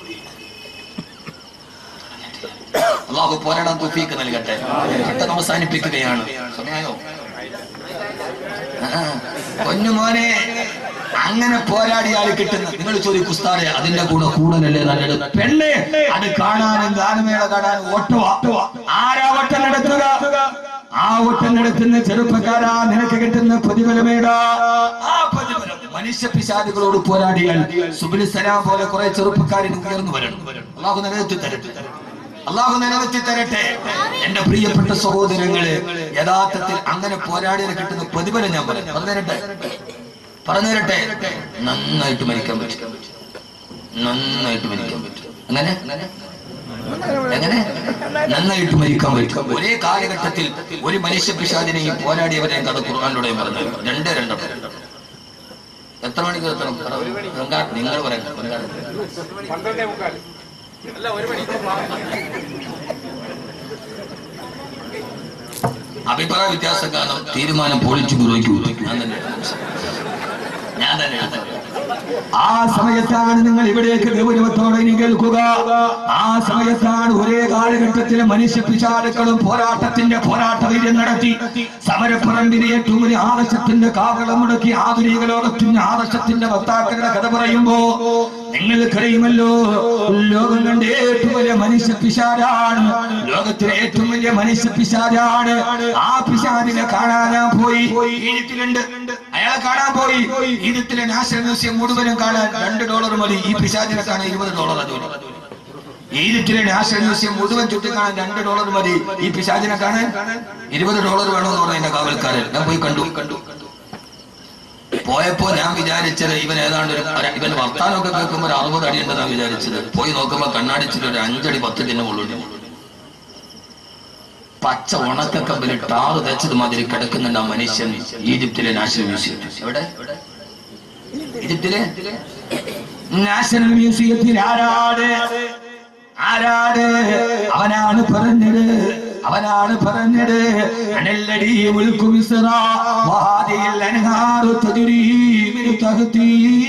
അള്ളാഹു പോരാടാൻ തുഫീക്ക് നൽകട്ടെ പെട്ടെന്ന് അവസാനിപ്പിക്കുകയാണ് സമയായോ ആ, പൊന്നുമോനെ അങ്ങനെ പോരാടിയാൽ കിട്ടുന്ന നിങ്ങൾ ചോദിക്കും ഉസ്താദെ അതിന്റെ കൂടെ കൂടുതലല്ലേ നല്ലത് പെണ്ണെ അത് കാണാനും ഗാനമേള കാണാനും ഓട്ടവാ ആരാ വട്ടം നടത്തുക ആ വട്ടം നടത്തുന്ന ചെറുപ്പക്കാരാ നിനക്ക് കിട്ടുന്ന പ്രതിഫലമേടാ ആ പ്രതിഫലം മനുഷ്യ പിശാദികളോട് പോരാടിയാൽ സുബിന് സലാം പോലെ കുറെ ചെറുപ്പക്കാരിന് ഉയർന്നു വരണം അള്ളാഹു നിലനിർത്തി തരട്ടെ അള്ളാഹു നിലനിർത്തി തരട്ടെ എന്റെ പ്രിയപ്പെട്ട സഹോദരങ്ങളെ യഥാർത്ഥത്തിൽ അങ്ങനെ പോരാടിയാൽ കിട്ടുന്ന പ്രതിഫലം ഞാൻ പറയാം പറഞ്ഞു തരട്ടെ പറഞ്ഞു തരട്ടെ നന്നായിട്ട് മരിക്കാൻ പറ്റും നന്നായിട്ട് മരിക്കാൻ പറ്റും അങ്ങനെ എങ്ങനെ നന്നായിട്ട് മരിക്കാൻ പറ്റും ഒരേ കാലഘട്ടത്തിൽ ഒരു മനുഷ്യ പിശാദിനെയും പോരാടിയവരെയും കഥ ഖുർആാനിലൂടെ പറഞ്ഞു രണ്ട് രണ്ടോ എത്ര മണിക്ക് എത്തണം പങ്കാ- നിങ്ങൾ പറയാം പങ്കാ- പന്ത്രണ്ടേ മുക്കാൽ അല്ല ഒരു മണി അഭിപ്രായ വ്യത്യാസം കാരണം തീരുമാനം പൊളിച്ചു പുറയ്ക്കൂ ഞാൻ തന്നെ ഞാൻ തന്നെ ആ സമയത്താണ് നിങ്ങൾ ഇവിടേക്ക് ഗൗരവത്തോടെ ഇനി കേൾക്കുക ആ സമയത്താണ് ഒരേ കാലഘട്ടത്തിലെ മനുഷ്യ പിശാലുക്കളും പോരാട്ടത്തിന്റെ പോരാട്ട വീര്യം നടത്തി സമരപ്പറമ്പിന് ഏറ്റവും വലിയ ആദർശത്തിന്റെ കാവളം മുടക്കി ആധുനിക ലോകത്തിന്റെ ആദർശത്തിന്റെ വക്താക്കളുടെ കഥ പറയുമ്പോ നിങ്ങൾക്കറിയുമല്ലോ ലോകം കണ്ട ഏറ്റവും വലിയ മനുഷ്യ പിശാരാണ് ലോകത്തിലെ ഏറ്റവും വലിയ മനുഷ്യ പിശാരാണ് ആ പിശാരിനെ കാണാനാ പോയി ഈജിപ്തിലുണ്ട് അയാളെ കാണാൻ പോയി ഈജിപ്തിലെ നാഷണൽ മ്യൂസിയം മുഴുവനും കാണാൻ രണ്ട് ഡോളർ മതി ഈ പിശാചിനെ കാണാൻ ഇരുപത് ഡോളർ ജോലി ഈജിപ്തിലെ നാഷണൽ മ്യൂസിയം മുഴുവൻ ചുറ്റി കാണാൻ രണ്ട് ഡോളർ മതി ഈ പിശാചിനെ കാണാൻ ഇരുപത് ഡോളർ വേണമെന്ന് പറഞ്ഞ എന്റെ കാവൽക്കാരൻ ഞാൻ പോയി കണ്ടു കണ്ടു പോയപ്പോ ഞാൻ വിചാരിച്ചത് ഇവൻ ഏതാണ്ട് ഒരു ഒരു- ഇവൻ വർത്താനമൊക്കെ കേൾക്കുമ്പോൾ ഒരു അറുപത് അടി ഉണ്ടെന്നാണ് വിചാരിച്ചത് പോയി നോക്കുമ്പോ കണ്ണാടിച്ചിട്ട് ഒരു അഞ്ചടി പത്ത് തന്നെ ഉള്ളുണ്ട് പച്ച ഉണക്കക്കമ്പിൽ ടാറ് തേച്ചത് മാതിരി കിടക്കുന്നുണ്ട് ആ മനുഷ്യൻ ഈജിപ്തിലെ നാഷണൽ മ്യൂസിയം എവിടെ ഈജിപ്തിലെ നാഷണൽ മ്യൂസിയത്തിൽ ആരാട് ആരാട് അവനാണ് പറഞ്ഞത് അവനാണ് പറഞ്ഞത് അനല്ലടി മുൽക്കു മിസ്റ വാദിയിൽ അൻഹാറു തജ്രീ മിൻ തഹ്തീ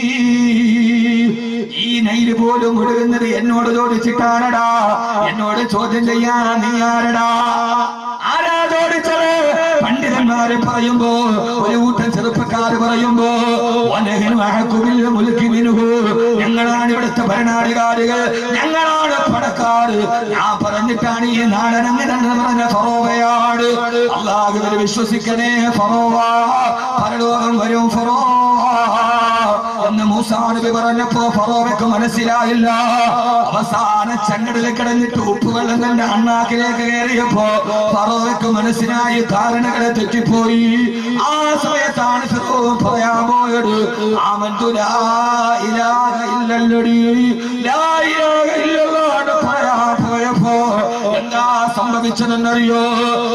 ഈ നൈല് പോലും ഒഴുകുന്നത് എന്നോട് ചോദിച്ചിട്ടാണടാ എന്നോട് ചോദ്യം ചെയ്യാൻ നീ ആരടാ ആരാ ചോദിച്ചത് പണ്ഡിതന്മാര് പറയുമ്പോ ഒരു കൂട്ടം ചെറുപ്പക്കാര് പറയുമ്പോ വനഹിൻ വഹക്കുമിൽ മുൽക്കി മിനുഹു. ഞങ്ങളാണ് ഇവിടുത്തെ ഭരണാധികാരികൾ ഞങ്ങളാണ് പണക്കാര് ഞാൻ പറഞ്ഞിട്ടാണ് ഈ നാടൻ അങ്ങനെ പറഞ്ഞ ഫറോവയാണ് അള്ളാഹുവിൽ വിശ്വസിക്കണേ ഫറോവ പരലോകം വരും ഫറോവ എന്ന് മൂസാ നബി പറഞ്ഞപ്പോ ഫറോവയ്ക്ക് മനസ്സിലായില്ല അവസാന ചങ്ങടിൽ കിടന്നിട്ട് ഉപ്പുവെള്ളം തന്റെ അണ്ണാക്കിലേക്ക് കയറിയപ്പോ ഫറോവയ്ക്ക് മനസ്സിലായി ധാരണകളെ തെറ്റിപ്പോയി ആ സമയത്താണ് ഫിറോൻ പറയാൻ പോയത് ആമന്തു ലാ ഇലാഹ ഇല്ലല്ലടി ലാ ഇലാഹ ഇല്ലല്ലാഹ് പറയാൻ പോയപ്പോ എന്താ സംഭവിച്ചതെന്നറിയോ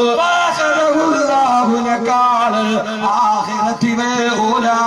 വാഹനഹുല്ലാഹുനക്കാള് ആഖിറത്തിവേ ഊലാ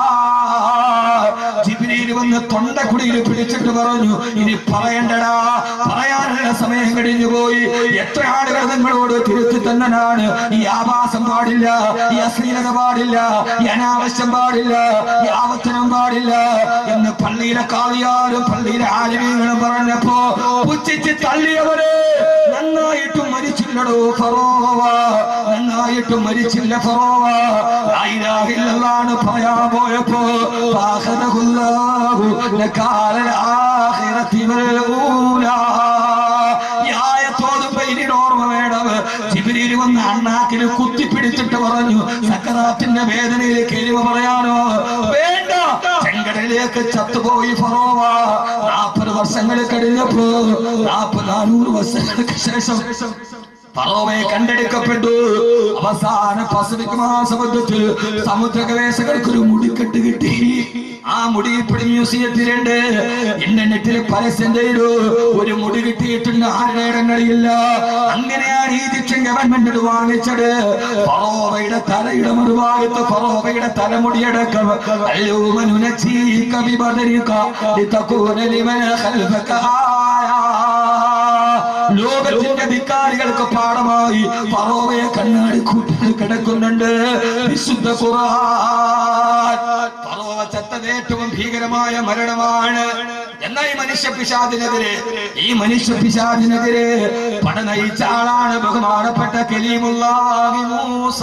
ജിബ്രീൽ വന്ന് തൊണ്ടക്കുടിയിൽ പിടിച്ചിട്ട് പറഞ്ഞു ഇനി പറയണ്ടടാ പറയാനുള്ള സമയം കഴിഞ്ഞു പോയി എത്ര ആളുകൾ നിങ്ങളോട് തിരുത്തി തന്നനാണ് ഈ ആഭാസം പാടില്ല ഈ അശ്ലീലത പാടില്ല ഈ അനാവശ്യം പാടില്ല ഈ ആവർത്തനം പാടില്ല എന്ന് പള്ളിയിലെ കാളിയാരും പള്ളിയിലെ ആലിമീങ്ങളും പറഞ്ഞപ്പോ പുച്ഛിച്ച് തള്ളിയവര് നന്നായിട്ടും മരിച്ചില്ലടോ ഫറോവ നന്നായിട്ടും മരിച്ചില്ല ഫറോവ ലാ ഇലാഹ ഇല്ലല്ലാഹ് പറയാൻ പോയപ്പോ ഫാഖദഹുല്ലാഹു നകാലൽ ആഖിറതി വൽ ഊലാ ഈ ആയത്തോടുമ്പോ ഇനി ഓർമ്മ വേണം ജിബ്രീൽ വന്ന് അണ്ണാക്കിൽ കുത്തിപ്പിടിച്ചിട്ട് പറഞ്ഞു സക്കറാത്തിന്റെ വേദനയിലേക്ക് എരിവ പറയാനോ വേണ്ട ചെങ്കടലിലേക്ക് ചത്തുപോയി ഫറോവ നാൽപ്പത് വർഷങ്ങൾ കഴിഞ്ഞപ്പോ നാൽപ്പത് നാനൂറ് വർഷങ്ങൾക്ക് ശേഷം ഫറോവയെ കണ്ടെടുക്കപ്പെട്ടു അവസാന പസഫിക് മഹാസമുദ്രത്തിൽ സമുദ്ര ഗവേഷകർക്ക് ഒരു മുടിക്കെട്ട് കിട്ടി ആ മുടി ഇപ്പോഴും മ്യൂസിയത്തിലുണ്ട് ഇന്റർനെറ്റിൽ പരസ്യം ചെയ്തു ഒരു മുടി കിട്ടിയിട്ടുണ്ട് ആരുടെ ഇടങ്ങളില്ല അങ്ങനെയാണ് ഈജിപ്ഷ്യൻ ഗവൺമെന്റ് ഇത് വാങ്ങിച്ചത് ഫറോവയുടെ തലയുടെ മറുഭാഗത്ത് ഫറോവയുടെ തലമുടിയടക്കം അല്ലൂമനുനച്ചീക ബിബദരിക ലിതകൂന ലിമൻ ഖൽഫക ആയ ലോകത്തിന്റെ ധിക്കാരികൾക്ക് പാഠമായി പറോവയെ കണ്ണാടി കൂട്ടിൽ കിടക്കുന്നുണ്ട് വിശുദ്ധ ഖുർആൻ പറോവ ചത്തത് ഏറ്റവും ഭീകരമായ മരണമാണ് എന്നാ ഈ മനുഷ്യ പിശാദിനെതിരെ ഈ മനുഷ്യ പിശാദിനെതിരെ പട നയിച്ച ആളാണ് ബഹുമാനപ്പെട്ട കലീമുല്ലാഹി മൂസ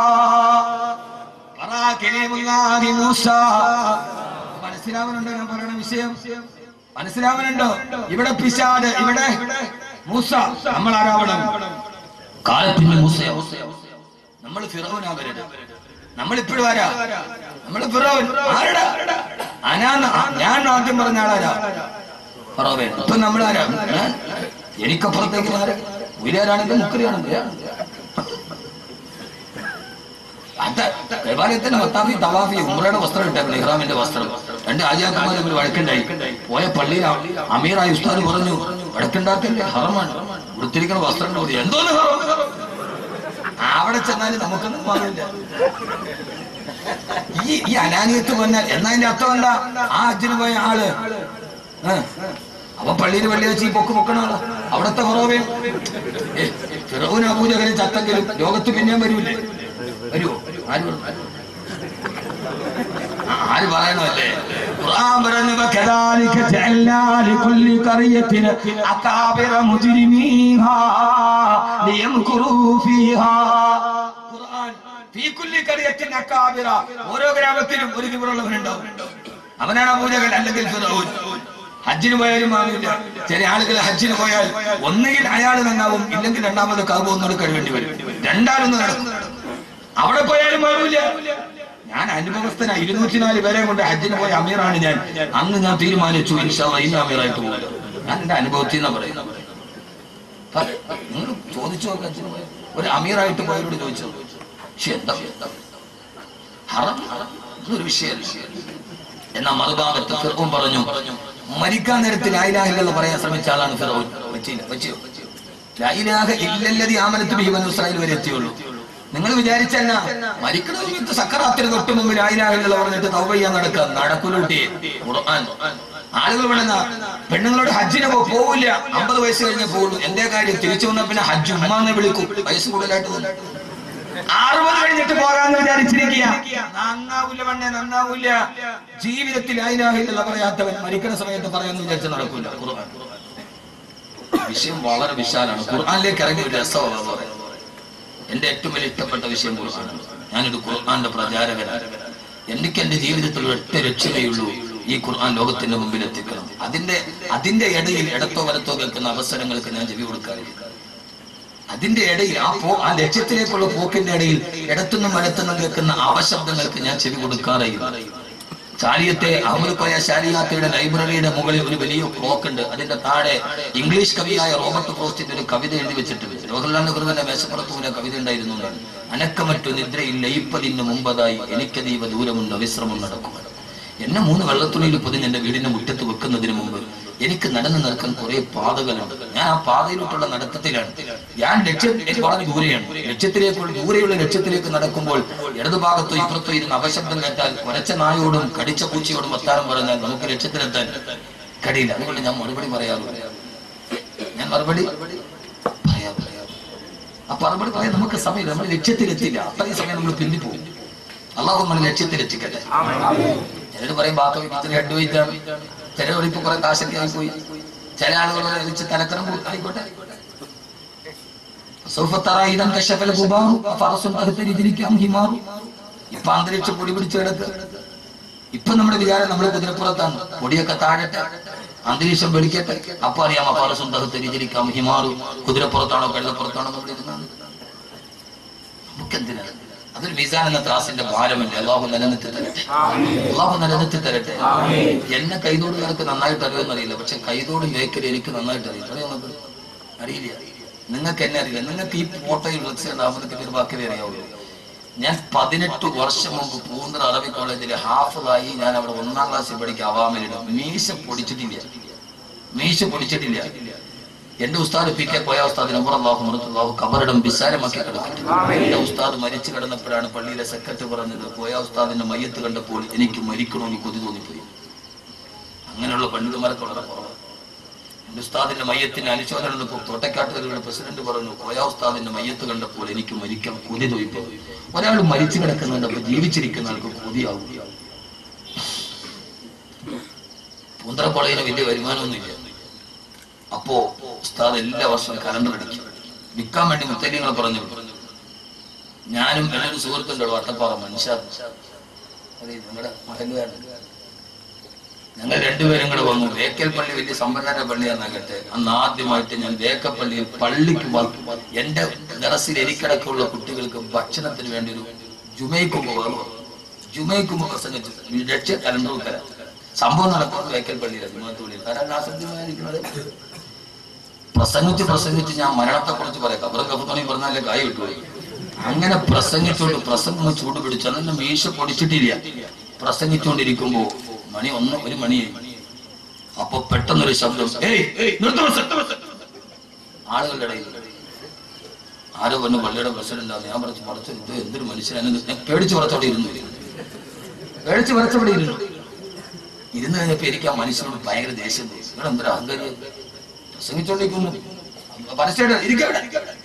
പറ കലീമുല്ലാഹി മൂസ മനസ്സിലാവുന്നുണ്ടോ ഞാൻ പറയണ വിഷയം മനസ്സിലാവുന്നുണ്ടോ ഇവിടെ പിശാട് ഇവിടെ മൂസ നമ്മൾ ആരാവണം കാലത്തിന്റെ മൂസ നമ്മൾ ഫിറോനാവരുത് നമ്മൾ ഇപ്പോഴും ആരാ നമ്മൾ ഫിറോൻ ആരടാ അനാ ഞാൻ ആദ്യം പറഞ്ഞ ആളാരാ ഫറോവേ ഇപ്പൊ നമ്മളാരാ ഏ? എനിക്കപ്പുറത്തേക്ക് ആരാ ഉയരാണെങ്കിൽ മുക്കറിയാണെങ്കിൽ അത് ദേവാലയത്തിന്റെ മത്താഫി തവാഫി ഉമ്രയുടെ വസ്ത്രം ഇട്ടായിരുന്നു ഇഹ്റാമിന്റെ വസ്ത്രം രണ്ട് ആചാര്യന്മാർ തമ്മിൽ വഴക്കുണ്ടായി പോയ പള്ളിയിൽ അമീറായി ഉസ്താദ് പറഞ്ഞു വഴക്കുണ്ടാക്കല്ലേ ഹറമാണ് ഉടുത്തിരിക്കുന്ന വസ്ത്രം കൂടി എന്തോന്ന് ഹറം അവിടെ ചെന്നാലും നമുക്കൊന്നും പാടില്ല ഈ ഈ അനാനിയത്ത് പറഞ്ഞാൽ എന്നാ അതിന്റെ അർത്ഥം എന്താ ആ അജ്ജിന് പോയ ആള് ഏ, അവൻ പള്ളിയിൽ വെള്ളി വെച്ച് ഈ പൊക്ക് പൊക്കണ ആളാ അവിടത്തെ കുറവേ ഫിറോൻ അബൂജഹലെ ചത്തെങ്കിലും ലോകത്ത് പിന്നെയും വരൂലേ വരുമോ ആര് പറഞ്ഞു? ആ, ആര് പറയണമല്ലേ ഖുർആൻ പറഞ്ഞു كذلك جعلنا لكل قرية أكابر مجرميها ليمكروا فيها ഖുർആൻ ഫീ കുല്ലി ഖറിയത്തിൻ അക്കാബിറ ഓരോ ഗ്രാമത്തിലും ഒരു കിബറുള്ളവനുണ്ടാവും അവനാണ് അബൂജഹൽ അല്ലെങ്കിൽ ഫിറഔൻ ഹജ്ജിന് പോയാലും ആവില്ല ചില ആളുകൾ ഹജ്ജിന് പോയാൽ ഒന്നുകിൽ അയാൾ നന്നാവും ഇല്ലെങ്കിൽ രണ്ടാമത് കാബ് ഒന്നുകൂടെ കഴിവേണ്ടി വരും രണ്ടാലൊന്നും നടക്കും അവിടെ പോയാലും മാറൂല ഞാൻ അനുഭവസ്ഥന ഇരുന്നൂറ്റി നാല് പേരെ കൊണ്ട് ഹജ്ജിന് പോയ അമീറാണ് ഞാൻ അന്ന് ഞാൻ തീരുമാനിച്ചു ഇൻഷാല്ല ഇന്ന് അമീറായിട്ട് പോകുമല്ലോ ഞാൻ എന്റെ അനുഭവത്തിൽ നിന്നാ പറയുന്നത് നിങ്ങൾ ചോദിച്ചു നോക്കാം ഹജ്ജിന് പോയ ഒരു അമീറായിട്ട് പോയവരോട് ചോദിച്ചു പക്ഷെ എന്താ എന്താ ഹറം ഇതൊരു വിഷയമല്ല എന്നാ മറുഭാഗത്ത് ഫിറോൻ പറഞ്ഞു മരിക്കാൻ നേരത്ത് ലായിലാഹില്ലെന്ന് പറയാൻ ശ്രമിച്ച ആളാണ് ഫിറോൻ പറ്റിയില്ല പറ്റിയോ ലായിലാഹ ഇല്ലല്ലതി ആമനത്ത് ബിഹിബനു ഇസ്രായേൽ വരെ എത്തിയുള്ളൂ നിങ്ങൾ വിചാരിച്ചല്ല മരിക്കണ സമയത്ത് സക്കറാത്തിന് തൊട്ട് മുമ്പ് ലായിലാഹില്ലെന്ന് പറഞ്ഞിട്ട് തൗബ ചെയ്യാൻ നടക്കുക നടക്കുലൂട്ടി ഖുർആൻ ആളുകൾ വേണമെന്ന പെണ്ണുങ്ങളോട് ഹജ്ജിന് പോ- പോവില്ല അമ്പത് വയസ്സ് കഴിഞ്ഞേ പോകുള്ളൂ എന്തേ കാര്യം തിരിച്ചു വന്നാൽ പിന്നെ ഹജ്ജ് ഉമ്മാന്ന് വിളിക്കും വയസ്സ് കൂടുതലായിട്ട് തോന്നും അറുപത് കഴിഞ്ഞിട്ട് പോകാന്ന് വിചാരിച്ചിരിക്കുക നന്നാവൂല പണ്ടേ നന്നാവൂല ജീവിതത്തിൽ അതിനാഹില്ല പറയാത്തവൻ മരിക്കുന്ന സമയത്ത് പറയാന്ന് വിചാരിച്ച നടക്കൂല ഖുർആൻ വിഷയം വളരെ വിശാലാണ് ഖുർആനിലേക്ക് ഇറങ്ങി ഒരു രസമാണ് പറയുന്നത് എന്റെ ഏറ്റവും വലിയ ഇഷ്ടപ്പെട്ട വിഷയം ഖുർആനാണ് ഞാനൊരു ഖുർആന്റെ പ്രചാരകനാണ് എനിക്ക് എന്റെ ജീവിതത്തിൽ ഒറ്റ ലക്ഷ്യമേയുള്ളൂ ഈ ഖുർആൻ ലോകത്തിന്റെ മുമ്പിൽ എത്തിക്കണം അതിന്റെ അതിന്റെ ഇടയിൽ ഇടത്തോ വലത്തോ കേൾക്കുന്ന അവസരങ്ങൾക്ക് ഞാൻ ചെവി കൊടുക്കാറില്ല അതിന്റെ ഇടയിൽ ആ പോ ആ ലക്ഷ്യത്തിലേക്കുള്ള പോക്കിന്റെ ഇടയിൽ ഇടത്തുനിന്നും വലത്തുനിന്നും കേൾക്കുന്ന അവശബ്ദങ്ങൾക്ക് ഞാൻ ചെവി കൊടുക്കാറില്ല ചാലിയത്തെ അഹമ്മദ് കോയ ശാലിയാത്തയുടെ ലൈബ്രറിയുടെ മുകളിൽ ഒരു വലിയ ക്ലോക്ക് ഉണ്ട് അതിന്റെ താഴെ ഇംഗ്ലീഷ് കവിയായ റോബർട്ട് ക്രോസ്റ്റിന്റെ ഒരു കവിത എഴുതി വെച്ചിട്ടുണ്ട് ജവഹർലാൽ നെഹ്റുവിന്റെ മേശപ്പുറത്തൂരെ കവിത ഉണ്ടായിരുന്നു എന്നാണ്. അനക്കമറ്റു നിദ്രയിൽ ലയിപ്പതിന് മുമ്പതായി എനിക്കതീവ ദൂരമുണ്ട് അവിശ്രമം നടക്കുക എന്നെ മൂന്ന് വെള്ളത്തുള്ളിയിൽ പൊതിഞ്ഞ് എന്റെ വീടിന്റെ മുറ്റത്ത് വെക്കുന്നതിന് മുമ്പ് എനിക്ക് നടന്നു നടക്കാൻ കുറെ പാതകളുണ്ട് ഞാൻ ആ പാതയിലോട്ടുള്ള നടത്തത്തിലാണ് ഞാൻ ലക്ഷ്യം എനിക്ക് വളരെ ദൂരെയാണ് ലക്ഷ്യത്തിലേക്കുള്ള ദൂരെയുള്ള ലക്ഷ്യത്തിലേക്ക് നടക്കുമ്പോൾ ഇടതുഭാഗത്തോ ഇപ്പുറത്തോ ഇരുന്ന് അപശബ്ദം കേട്ടാൽ കുരച്ച നായോടും കടിച്ച പൂച്ചയോടും വർത്താനം പറഞ്ഞാൽ നമുക്ക് ലക്ഷ്യത്തിലെത്താൻ കഴിയില്ല അതുകൊണ്ട് ഞാൻ മറുപടി പറയാറില്ല ഞാൻ മറുപടി പറയാറില്ല ആ മറുപടി പറയാൻ നമുക്ക് സമയം നമ്മൾ ലക്ഷ്യത്തിലെത്തില്ല അത്രയും സമയം നമ്മൾ പിന്തിപ്പോകും അള്ളാഹു നമ്മൾ ലക്ഷ്യത്തിലെത്തിക്കട്ടെ ചിലർ പറയും ബാക്കി ഇത്ര ഹെഡ് വെയിറ്റ് ആണ് ചിലർ ഇപ്പൊ കുറെ കാശൊക്കെ ആയി പോയി ചില ആളുകൾ വെച്ച് തലക്കരം കൂട്ടി ആയിക്കോട്ടെ സൗഫ തറ ഇദൻ കശഫൽ ഗുബാറു ഫറസുൻ തഹ്ത രിജ്ലിക്കാം ഹിമാറു ഇപ്പൊ അന്തരീക്ഷം പൊടി പിടിച്ച് കിടക്കുക ഇപ്പൊ നമ്മുടെ വിചാരം നമ്മൾ കുതിരപ്പുറത്താണ് പൊടിയൊക്കെ താഴട്ടെ അന്തരീക്ഷം വെളിക്കട്ടെ അപ്പൊ അറിയാം ഫറസുൻ തഹ്ത രിജ്ലിക്കാം ഹിമാറു കുതിരപ്പുറത്താണോ വെള്ളപ്പുറത്താണോ നമ്മൾ ഇരുന്നത് നമുക്കെന്തിനാണ് അതൊരു മീസാൻ എന്ന ത്രാസിന്റെ ഭാരമല്ലേ അള്ളാഹു നിലനിർത്തി തരട്ടെ അള്ളാഹു നിലനിർത്തി തരട്ടെ എന്നെ കൈതോടുകാർക്ക് നന്നായിട്ട് അറിയുമെന്ന് അറിയില്ല പക്ഷെ കൈതോട് മേക്കൽ എനിക്ക് നന്നായിട്ട് അറിയില്ല അറിയാം നമുക്ക് അറിയില്ല നിങ്ങൾക്ക് എന്നെ അറിയില്ല നിങ്ങൾക്ക് ഈ ഫോട്ടോയിൽ വിളിച്ച് ഉണ്ടാവുമ്പോൾ ഒരു ബാക്കി അറിയാവുള്ളൂ ഞാൻ പതിനെട്ട് വർഷം മുമ്പ് പൂന്തറ അറബി കോളേജിൽ ഹാഫിളായി ഞാൻ അവിടെ ഒന്നാം ക്ലാസ്സിൽ പഠിക്കുക അവാമിലിടും മീശ പൊടിച്ചിട്ടില്ല മീശ പൊടിച്ചിട്ടില്ല എന്റെ ഉസ്താദ് പി കെ പോയ ഉസ്താദ് നമ്പറല്ലാഹു മറത്തുള്ളാഹു കബറിടം വിശാലമാക്കി കിടക്കട്ടെ എന്റെ ഉസ്താദ് മരിച്ചു കിടന്നപ്പോഴാണ് പള്ളിയിലെ സെക്രട്ടറി പറഞ്ഞത് പോയ ഉസ്താദിന്റെ മയ്യത്ത് കണ്ടപ്പോൾ എനിക്ക് മരിക്കണമെന്ന് കൊതി തോന്നിപ്പോയി അങ്ങനെയുള്ള പണ്ഡിതന്മാരൊക്കെ വളരെ കുറവാണ് എന്റെ ഉസ്താദിന്റെ മയ്യത്തിന് അനുശോചനം തോട്ടക്കാട്ടുകാരുടെ പ്രസിഡന്റ് പറഞ്ഞു കോയ ഉസ്താദിന്റെ മയ്യത്ത് കണ്ടപ്പോൾ എനിക്ക് മരിക്കാൻ കൊതി തോന്നിപ്പോയി ഒരാൾ മരിച്ചു കിടക്കുന്നുണ്ട് ജീവിച്ചിരിക്കുന്ന ആൾക്ക് കൊതിയാവും പൂന്തറ കോളേജിന് വലിയ വരുമാനമൊന്നുമില്ല അപ്പോ ഉസ്താദ് എല്ലാ വർഷവും കലണ്ടർ അടിക്കും വിൽക്കാൻ വേണ്ടി മുത്തല്യങ്ങൾ പറഞ്ഞു ഞാനും എൻ്റെ ഒരു സുഹൃത്തുണ്ടോ വട്ടപ്പാറ മനുഷ്യ നിങ്ങളുടെ മഹലുകാരൻ ഞങ്ങൾ രണ്ടുപേരും കൂടെ വന്നു വേക്കൽ പള്ളി വലിയ സമ്പന്നര പള്ളിയാന്നാകട്ടെ അന്ന് ആദ്യമായിട്ട് ഞാൻ വേക്കപ്പള്ളിയിൽ പള്ളിക്ക് വന്നു എന്റെ ദറസിൽ എനിക്കടക്കമുള്ള കുട്ടികൾക്ക് ഭക്ഷണത്തിന് വേണ്ടി ഒരു ജുമൈക്കുമ്പ് വന്നു ജുമൈക്കുമ്പ് പ്രസംഗിച്ചു രക്ഷ കലണ്ടർ തരാം സംഭവം നടക്കുന്നത് വേക്കൽ പള്ളിയിലാണ് ജുമാത്തുള്ളിൽ കാരണം ആസക്തിമായിരിക്കുന്നത് പ്രസംഗിച്ച് പ്രസംഗിച്ച് ഞാൻ മരണത്തെ കുറിച്ച് പറയാം കബറും കഫത്തോണി പറഞ്ഞാലേ കായ് കിട്ടുപോയി അങ്ങനെ പ്രസംഗിച്ചോണ്ട് പ്രസംഗം ചൂട് പിടിച്ചു അന്നെ മീശ പൊടിച്ചിട്ടില്ല പ്രസംഗിച്ചുകൊണ്ടിരിക്കുമ്പോ മണി ഒന്ന് ഒരു മണിയായി അപ്പൊ പെട്ടെന്നൊരു ശബ്ദം ഏയ് ഏയ് നിർത്ത് ബസ്, നിർത്ത് ബസ്." ആളുകളുടെ ഇടയിൽ ആരോ പറഞ്ഞു പള്ളിയുടെ പ്രസിഡന്റ് ഞാൻ പറഞ്ഞു പറച്ചു ഇത് എന്തൊരു മനുഷ്യനാണ് ഞാൻ പേടിച്ച് പറച്ചവിടെ ഇരുന്നു പേടിച്ച് പറച്ചവിടെ ഇരുന്നു ഇരുന്ന് കഴിഞ്ഞപ്പോ എനിക്ക് ആ മനുഷ്യനോട് ഭയങ്കര ദേഷ്യം തോന്നി നിങ്ങൾ എന്തൊരു അഹങ്കാരി പ്രസംഗിച്ചോണ്ടിരിക്കുന്നു പരസ്യമായിട്ട് ഇരിക്കവിടെ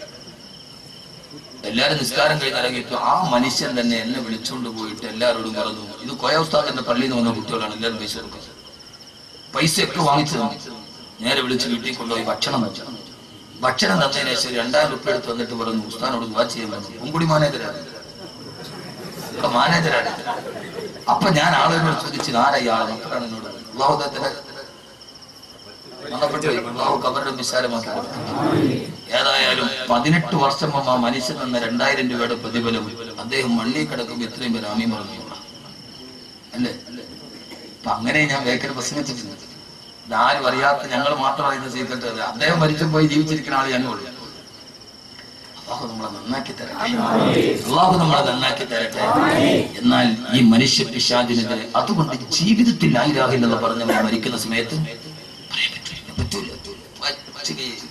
എല്ലാരും നിസ്കാരം കഴിഞ്ഞ് ഇറങ്ങിയിട്ട് ആ മനുഷ്യൻ തന്നെ എന്നെ വിളിച്ചുകൊണ്ട് പോയിട്ട് എല്ലാവരോടും പറഞ്ഞു ഇത് കോയ ഉസ്താദിന്റെ പള്ളിയിൽ നിന്ന് വന്ന കുട്ടികളാണ് എല്ലാവരും പൈസ കൊടുക്കുന്നത് പൈസയൊക്കെ വാങ്ങിച്ചു തന്നു നേരെ വിളിച്ച് വീട്ടിൽ കൊണ്ടുപോയി ഭക്ഷണം വെച്ചു ഭക്ഷണം തന്നതിന് ശേഷം രണ്ടായിരം റുപ്യ എടുത്ത് വന്നിട്ട് പറഞ്ഞു ഉസ്താനോട് വാ ചെയ്യാൻ പറഞ്ഞു ഉങ്കുടി മാനേജരാണ് ഇവിടെ മാനേജരാണ് അപ്പൊ ഞാൻ ആളുകളോട് ചോദിച്ചു ആരാ ഇയാളെ മക്കളാണ് എന്നോട് അള്ളാഹുദത്തിന്റെ മരണപ്പെട്ടു പോയി. അള്ളാഹു കബറിടം വിശാലമാക്കി കൊടുത്തു. ഏതായാലും പതിനെട്ട് വർഷം മുമ്പ് ആ മനുഷ്യൻ എന്ന രണ്ടായിരം രൂപയുടെ പ്രതിഫലം അദ്ദേഹം മണ്ണി കിടക്കുമ്പോൾ ഇത്രയും പേര് ആമീൻ പറഞ്ഞു അല്ലേ അപ്പൊ അങ്ങനെ ഞാൻ വേക്കൽ പ്രസംഗിച്ചിട്ടുണ്ട് ഇതാരും അറിയാത്ത ഞങ്ങൾ മാത്രം അറിയുന്ന സീക്രട്ട് അത് അദ്ദേഹം മരിച്ചു പോയി ജീവിച്ചിരിക്കുന്ന ആൾ ഞങ്ങളുള്ളൂ അള്ളാഹു നമ്മളെ നന്നാക്കി തരട്ടെ അള്ളാഹു നമ്മളെ നന്നാക്കി തരട്ടെ എന്നാൽ ഈ മനുഷ്യ പിശാചിനെതിരെ അതുകൊണ്ട് ജീവിതത്തിൽ ആയിരാഹില്ലെന്ന് പറഞ്ഞവർ മരിക്കുന്ന സമയത്ത് പറയാൻ പറ്റൂല പറ്റൂല പറ്റുകയില്ല.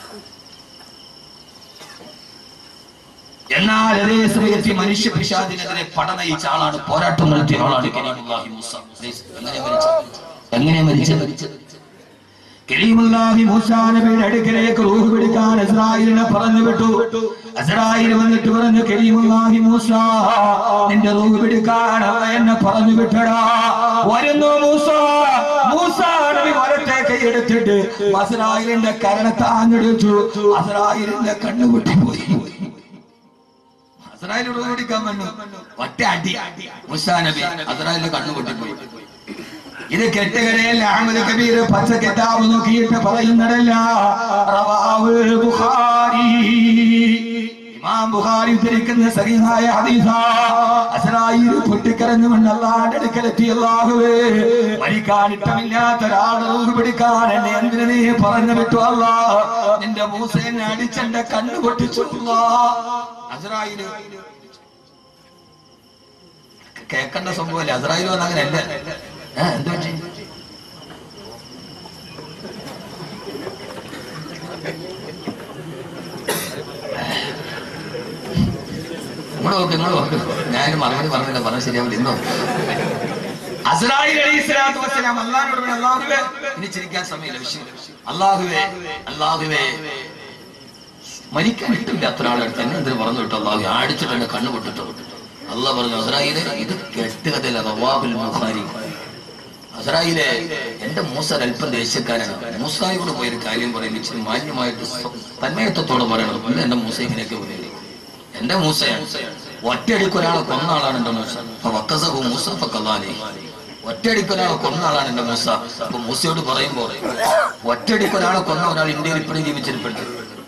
എന്നാൽ അതേ സമയത്ത് ഈ മനുഷ്യ പിശാചിനെതിരെ പട നയിച്ച ആളാണ് പോരാട്ടം നടത്തിയ ആളാണ് കരീമുല്ലാഹി മൂസ എങ്ങനെ മരിച്ചത് എങ്ങനെ മരിച്ചത് കരീമുല്ലാഹി മൂസാ നബിയുടെ അടുക്കലേക്ക് റൂഹ് പിടിക്കാൻ ഇസ്രായേലിനെ പറഞ്ഞു വിട്ടു ഇസ്രായേൽ വന്നിട്ട് പറഞ്ഞു കരീമുല്ലാഹി മൂസ നിന്റെ റൂഹ് പിടിക്കാൻ അള്ളാഹ് എന്നെ പറഞ്ഞു വിട്ടടാ വരുന്നു മൂസ മൂസ നബി വരട്ടെ കൈയെടുത്തിട്ട് അസ്രായേലിന്റെ കരണ താങ്ങെടുത്തു അസ്രായേലിന്റെ കണ്ണുപൊട്ടി പോയി അസ്രായേൽ റൂഹ് പിടിക്കാൻ വന്നു ഒറ്റ അടി മൂസാ നബി അസ്രായേലിന്റെ കണ്ണുപൊട്ടി പോയി ഇത് കെട്ടുകരയല്ല അഹമ്മദ് കബീർ പച്ച കിതാബ് നോക്കിയിട്ട് പറയുന്നതല്ല റവാഹു ബുഖാരി ഇമാം ബുഖാരി ഉദ്ധരിക്കുന്ന സഹിഹായ ഹദീസ അസ്രായിൽ പൊട്ടിക്കരഞ്ഞുകൊണ്ട് അള്ളാന്റെ അടുക്കലെത്തി അല്ലാഹുവേ മരിക്കാൻ ഇഷ്ടമില്ലാത്ത ഒരാളുടെ റൂഹ് പിടിക്കാൻ എന്നെ എന്തിനു നീ പറഞ്ഞു വിട്ടു അല്ലാ നിന്റെ മൂസേനെ അടിച്ചെന്റെ കണ്ണു പൊട്ടിച്ചു അസ്രായില് കേൾക്കേണ്ട സംഭവമല്ലേ അസ്രായിൽ വന്ന അങ്ങനെയല്ല ഏ, എന്ത് പറ്റി ഇങ്ങോട്ട് നോക്ക് ഇങ്ങോട്ട് നോക്ക് ഞാൻ മറുപടി പറഞ്ഞില്ല പറഞ്ഞ ശരിയാവില്ല ഇന്നോ അസ്രായിൽ അലൈഹി സ്വലാത്തു വസ്സലാം അള്ളാഹിനോട് പറഞ്ഞു, അള്ളാഹുവേ ഇനി ചിരിക്കാൻ സമയമില്ല വിഷയം അള്ളാഹുവേ അള്ളാഹുവേ മരിക്കാൻ ഇട്ടില്ല അത്ര ആളെടുത്ത് എന്നെ എന്തിനു പറഞ്ഞു വിട്ടു അള്ളാഹു അടിച്ചിട്ട് എന്റെ കണ്ണു പൊട്ടിട്ടു അള്ളാഹ് പറഞ്ഞു അസ്രായിലെ ഇത് കെട്ടുകഥയില്ല റവാബുൽ ബുഖാരി അസറായിലെ എന്റെ മൂസ അല്പം ദേശക്കാരനാണ് മൂസായോട് പോയൊരു കാര്യം പറയുന്നത് ഇച്ചിരി മാന്യമായിട്ട് സ്വ- തന്മയത്വത്തോടെ പറയണം പിന്നെ എന്റെ മൂസ ഇങ്ങനെയൊക്കെ പറയുന്നത് എന്റെ മൂസയാണ് ഒറ്റയടിക്ക് ഒരാളെ കൊന്ന ആളാണ് എന്റെ മൂസ അപ്പൊ വക്കസഹു മൂസ ഫക്കല്ലാനെ ഒറ്റയടിക്ക് ഒരാളെ കൊന്ന ആളാണ് എന്റെ മൂസ അപ്പൊ മൂസയോട് പറയുമ്പോ ഒറ്റയടിക്ക് ഒരാളെ കൊന്ന ഒരാൾ ഇന്ത്യയിൽ ഇപ്പോഴും ജീവിച്ചിരിപ്പുണ്ട്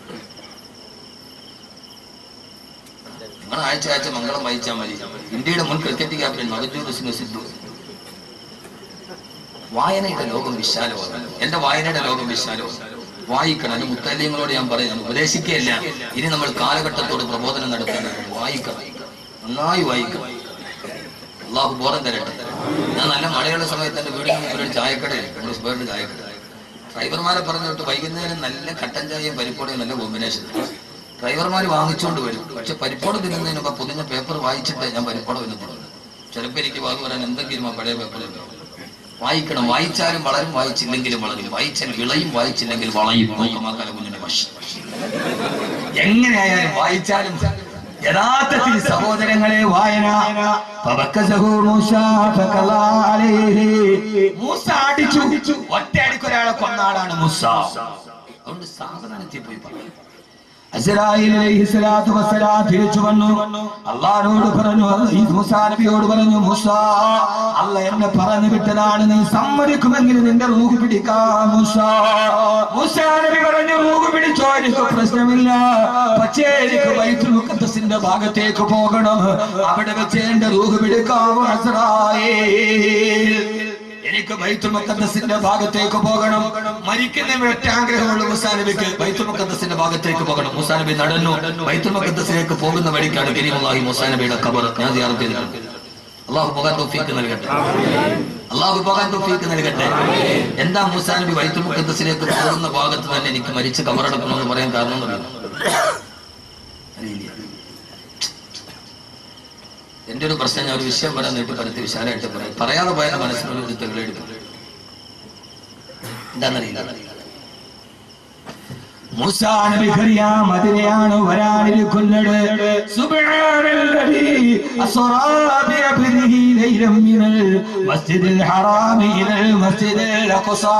നിങ്ങൾ ആഴ്ച ആഴ്ച മംഗളം വായിച്ചാൽ മതി ഇന്ത്യയുടെ മുൻ ക്രിക്കറ്റ് ക്യാപ്റ്റൻ നവജോത് സിംഗ് സിദ്ധു വായനയുടെ ലോകം വിശാലമാണ് എന്റെ വായനയുടെ ലോകം വിശാലമാണ് വായിക്കണം അതിന് മുത്തല്യങ്ങളോട് ഞാൻ പറയുന്നു ഉപദേശിക്കുകയല്ല ഇനി നമ്മൾ കാലഘട്ടത്തോട് പ്രബോധനം നടത്തേണ്ടതുണ്ട് വായിക്കണം നന്നായി വായിക്കണം അള്ളാഹു ബോധം തരട്ടെ ഞാൻ നല്ല മഴയുള്ള സമയത്ത് എന്റെ വീടിന് മുമ്പിൽ ഒരു ചായക്കടയില്ല രണ്ട് സ്പേറിന്റെ ചായക്കട ഡ്രൈവർമാരെ പറഞ്ഞിട്ട് വൈകുന്നേരം നല്ല കട്ടൻ ചായയും പരിപ്പോടയും നല്ല കോമ്പിനേഷൻ ഡ്രൈവർമാർ വാങ്ങിച്ചുകൊണ്ട് വരും പക്ഷെ പരിപ്പോട തിന്നുന്നതിനൊക്കെ പൊതിഞ്ഞ പേപ്പർ വായിച്ചിട്ടേ ഞാൻ പരിപ്പോട തിന്നുള്ളൂ ചിലപ്പോൾ എനിക്ക് വാക്ക് പറയാൻ എന്തെങ്കിലും ആ പഴയ പേപ്പറിൽ വായിക്കണം വായിച്ചാലും വളരും വായിച്ചില്ലെങ്കിലും വളരും വായിച്ചാൽ വിളയും വായിച്ചില്ലെങ്കിൽ വളയും നോക്കമാക്കാല കുഞ്ഞിന്റെ വശം എങ്ങനെയായാലും വായിച്ചാലും യഥാർത്ഥത്തിൽ സഹോദരങ്ങളെ വായന ഫബക്കസഹു മൂസ ഫഖലാ അലൈഹി. മൂസ അടിച്ചു ഒറ്റയടിക്ക് ഒരാളെ കൊന്ന ആളാണ് മൂസ അതുകൊണ്ട് സാവധാനത്തിൽ പോയി പറയും അസ്രായേൽ അലൈഹിസ്സലാത്തു വസ്സലാം തിരിച്ചു വന്നു അള്ളാഹുവോട് പറഞ്ഞു ഈ മൂസാ നബിയോട് പറഞ്ഞു മൂസ അല്ല എന്നെ പറഞ്ഞു വിട്ടതാണ് നീ സമ്മതിക്കുമെങ്കിൽ നിന്റെ റൂഹ് പിടിക്കാം മൂസ മൂസാ നബി പറഞ്ഞു റൂഹ് പിടിച്ചോ എനിക്ക് പ്രശ്നമില്ല പക്ഷേ എനിക്ക് ബൈത്തുൽ മുഖദ്ദസിന്റെ ഭാഗത്തേക്ക് പോകണം അവിടെ വെച്ച് എന്റെ റൂഹ് പിടിക്കാം അസ്രായേൽ എനിക്ക് ബൈത്തുൽ മുഖദ്ദസിന്റെ ഭാഗത്തേക്ക് പോകണം മരിക്കുന്ന ഒറ്റ ആഗ്രഹമുള്ള മുസാ നബിക്ക് ബൈത്തുൽ മുഖദ്ദസിന്റെ ഭാഗത്തേക്ക് പോകണം മുസാ നബി നടന്നു ബൈത്തുൽ മുഖദ്ദസിലേക്ക് പോകുന്ന വഴിക്കാണ് കരീമുല്ലാഹി മുസാ നബിയുടെ ഖബർ ഞാൻ സിയാറത്ത് ചെയ്തിട്ടുണ്ട് അള്ളാഹു പോകാൻ തോഫീക്ക് നൽകട്ടെ അള്ളാഹു പോകാൻ തോഫീക്ക് നൽകട്ടെ എന്താ മുസാ നബി ബൈത്തുൽ മുഖദ്ദസിലേക്ക് പോകുന്ന ഭാഗത്ത് തന്നെ എനിക്ക് മരിച്ച് കബറടക്കണമെന്ന് പറയാൻ കാരണം എന്നറിയോ? അറിയില്ല എന്റെ ഒരു പ്രശ്നം ഞാൻ ഒരു വിഷയം പറയാൻ നീട്ടി പരത്തി വിശാലമായിട്ട് പറയാം പറയാതെ പോയാൽ മനസ്സിനൊരു ഒരു തെളിവെടുക്കും എന്താണെന്നറിയില്ല മൂസാ നബിക്കറിയാം അതിനെയാണ് വരാനിരിക്കുന്നത് സുബ്ഹാനല്ലദീ അസ്റാ ബിഅബ്ദിഹി ലൈലൻ മിനൽ മസ്ജിദിൽ ഹറാമി ഇലൽ മസ്ജിദിൽ അഖ്സാ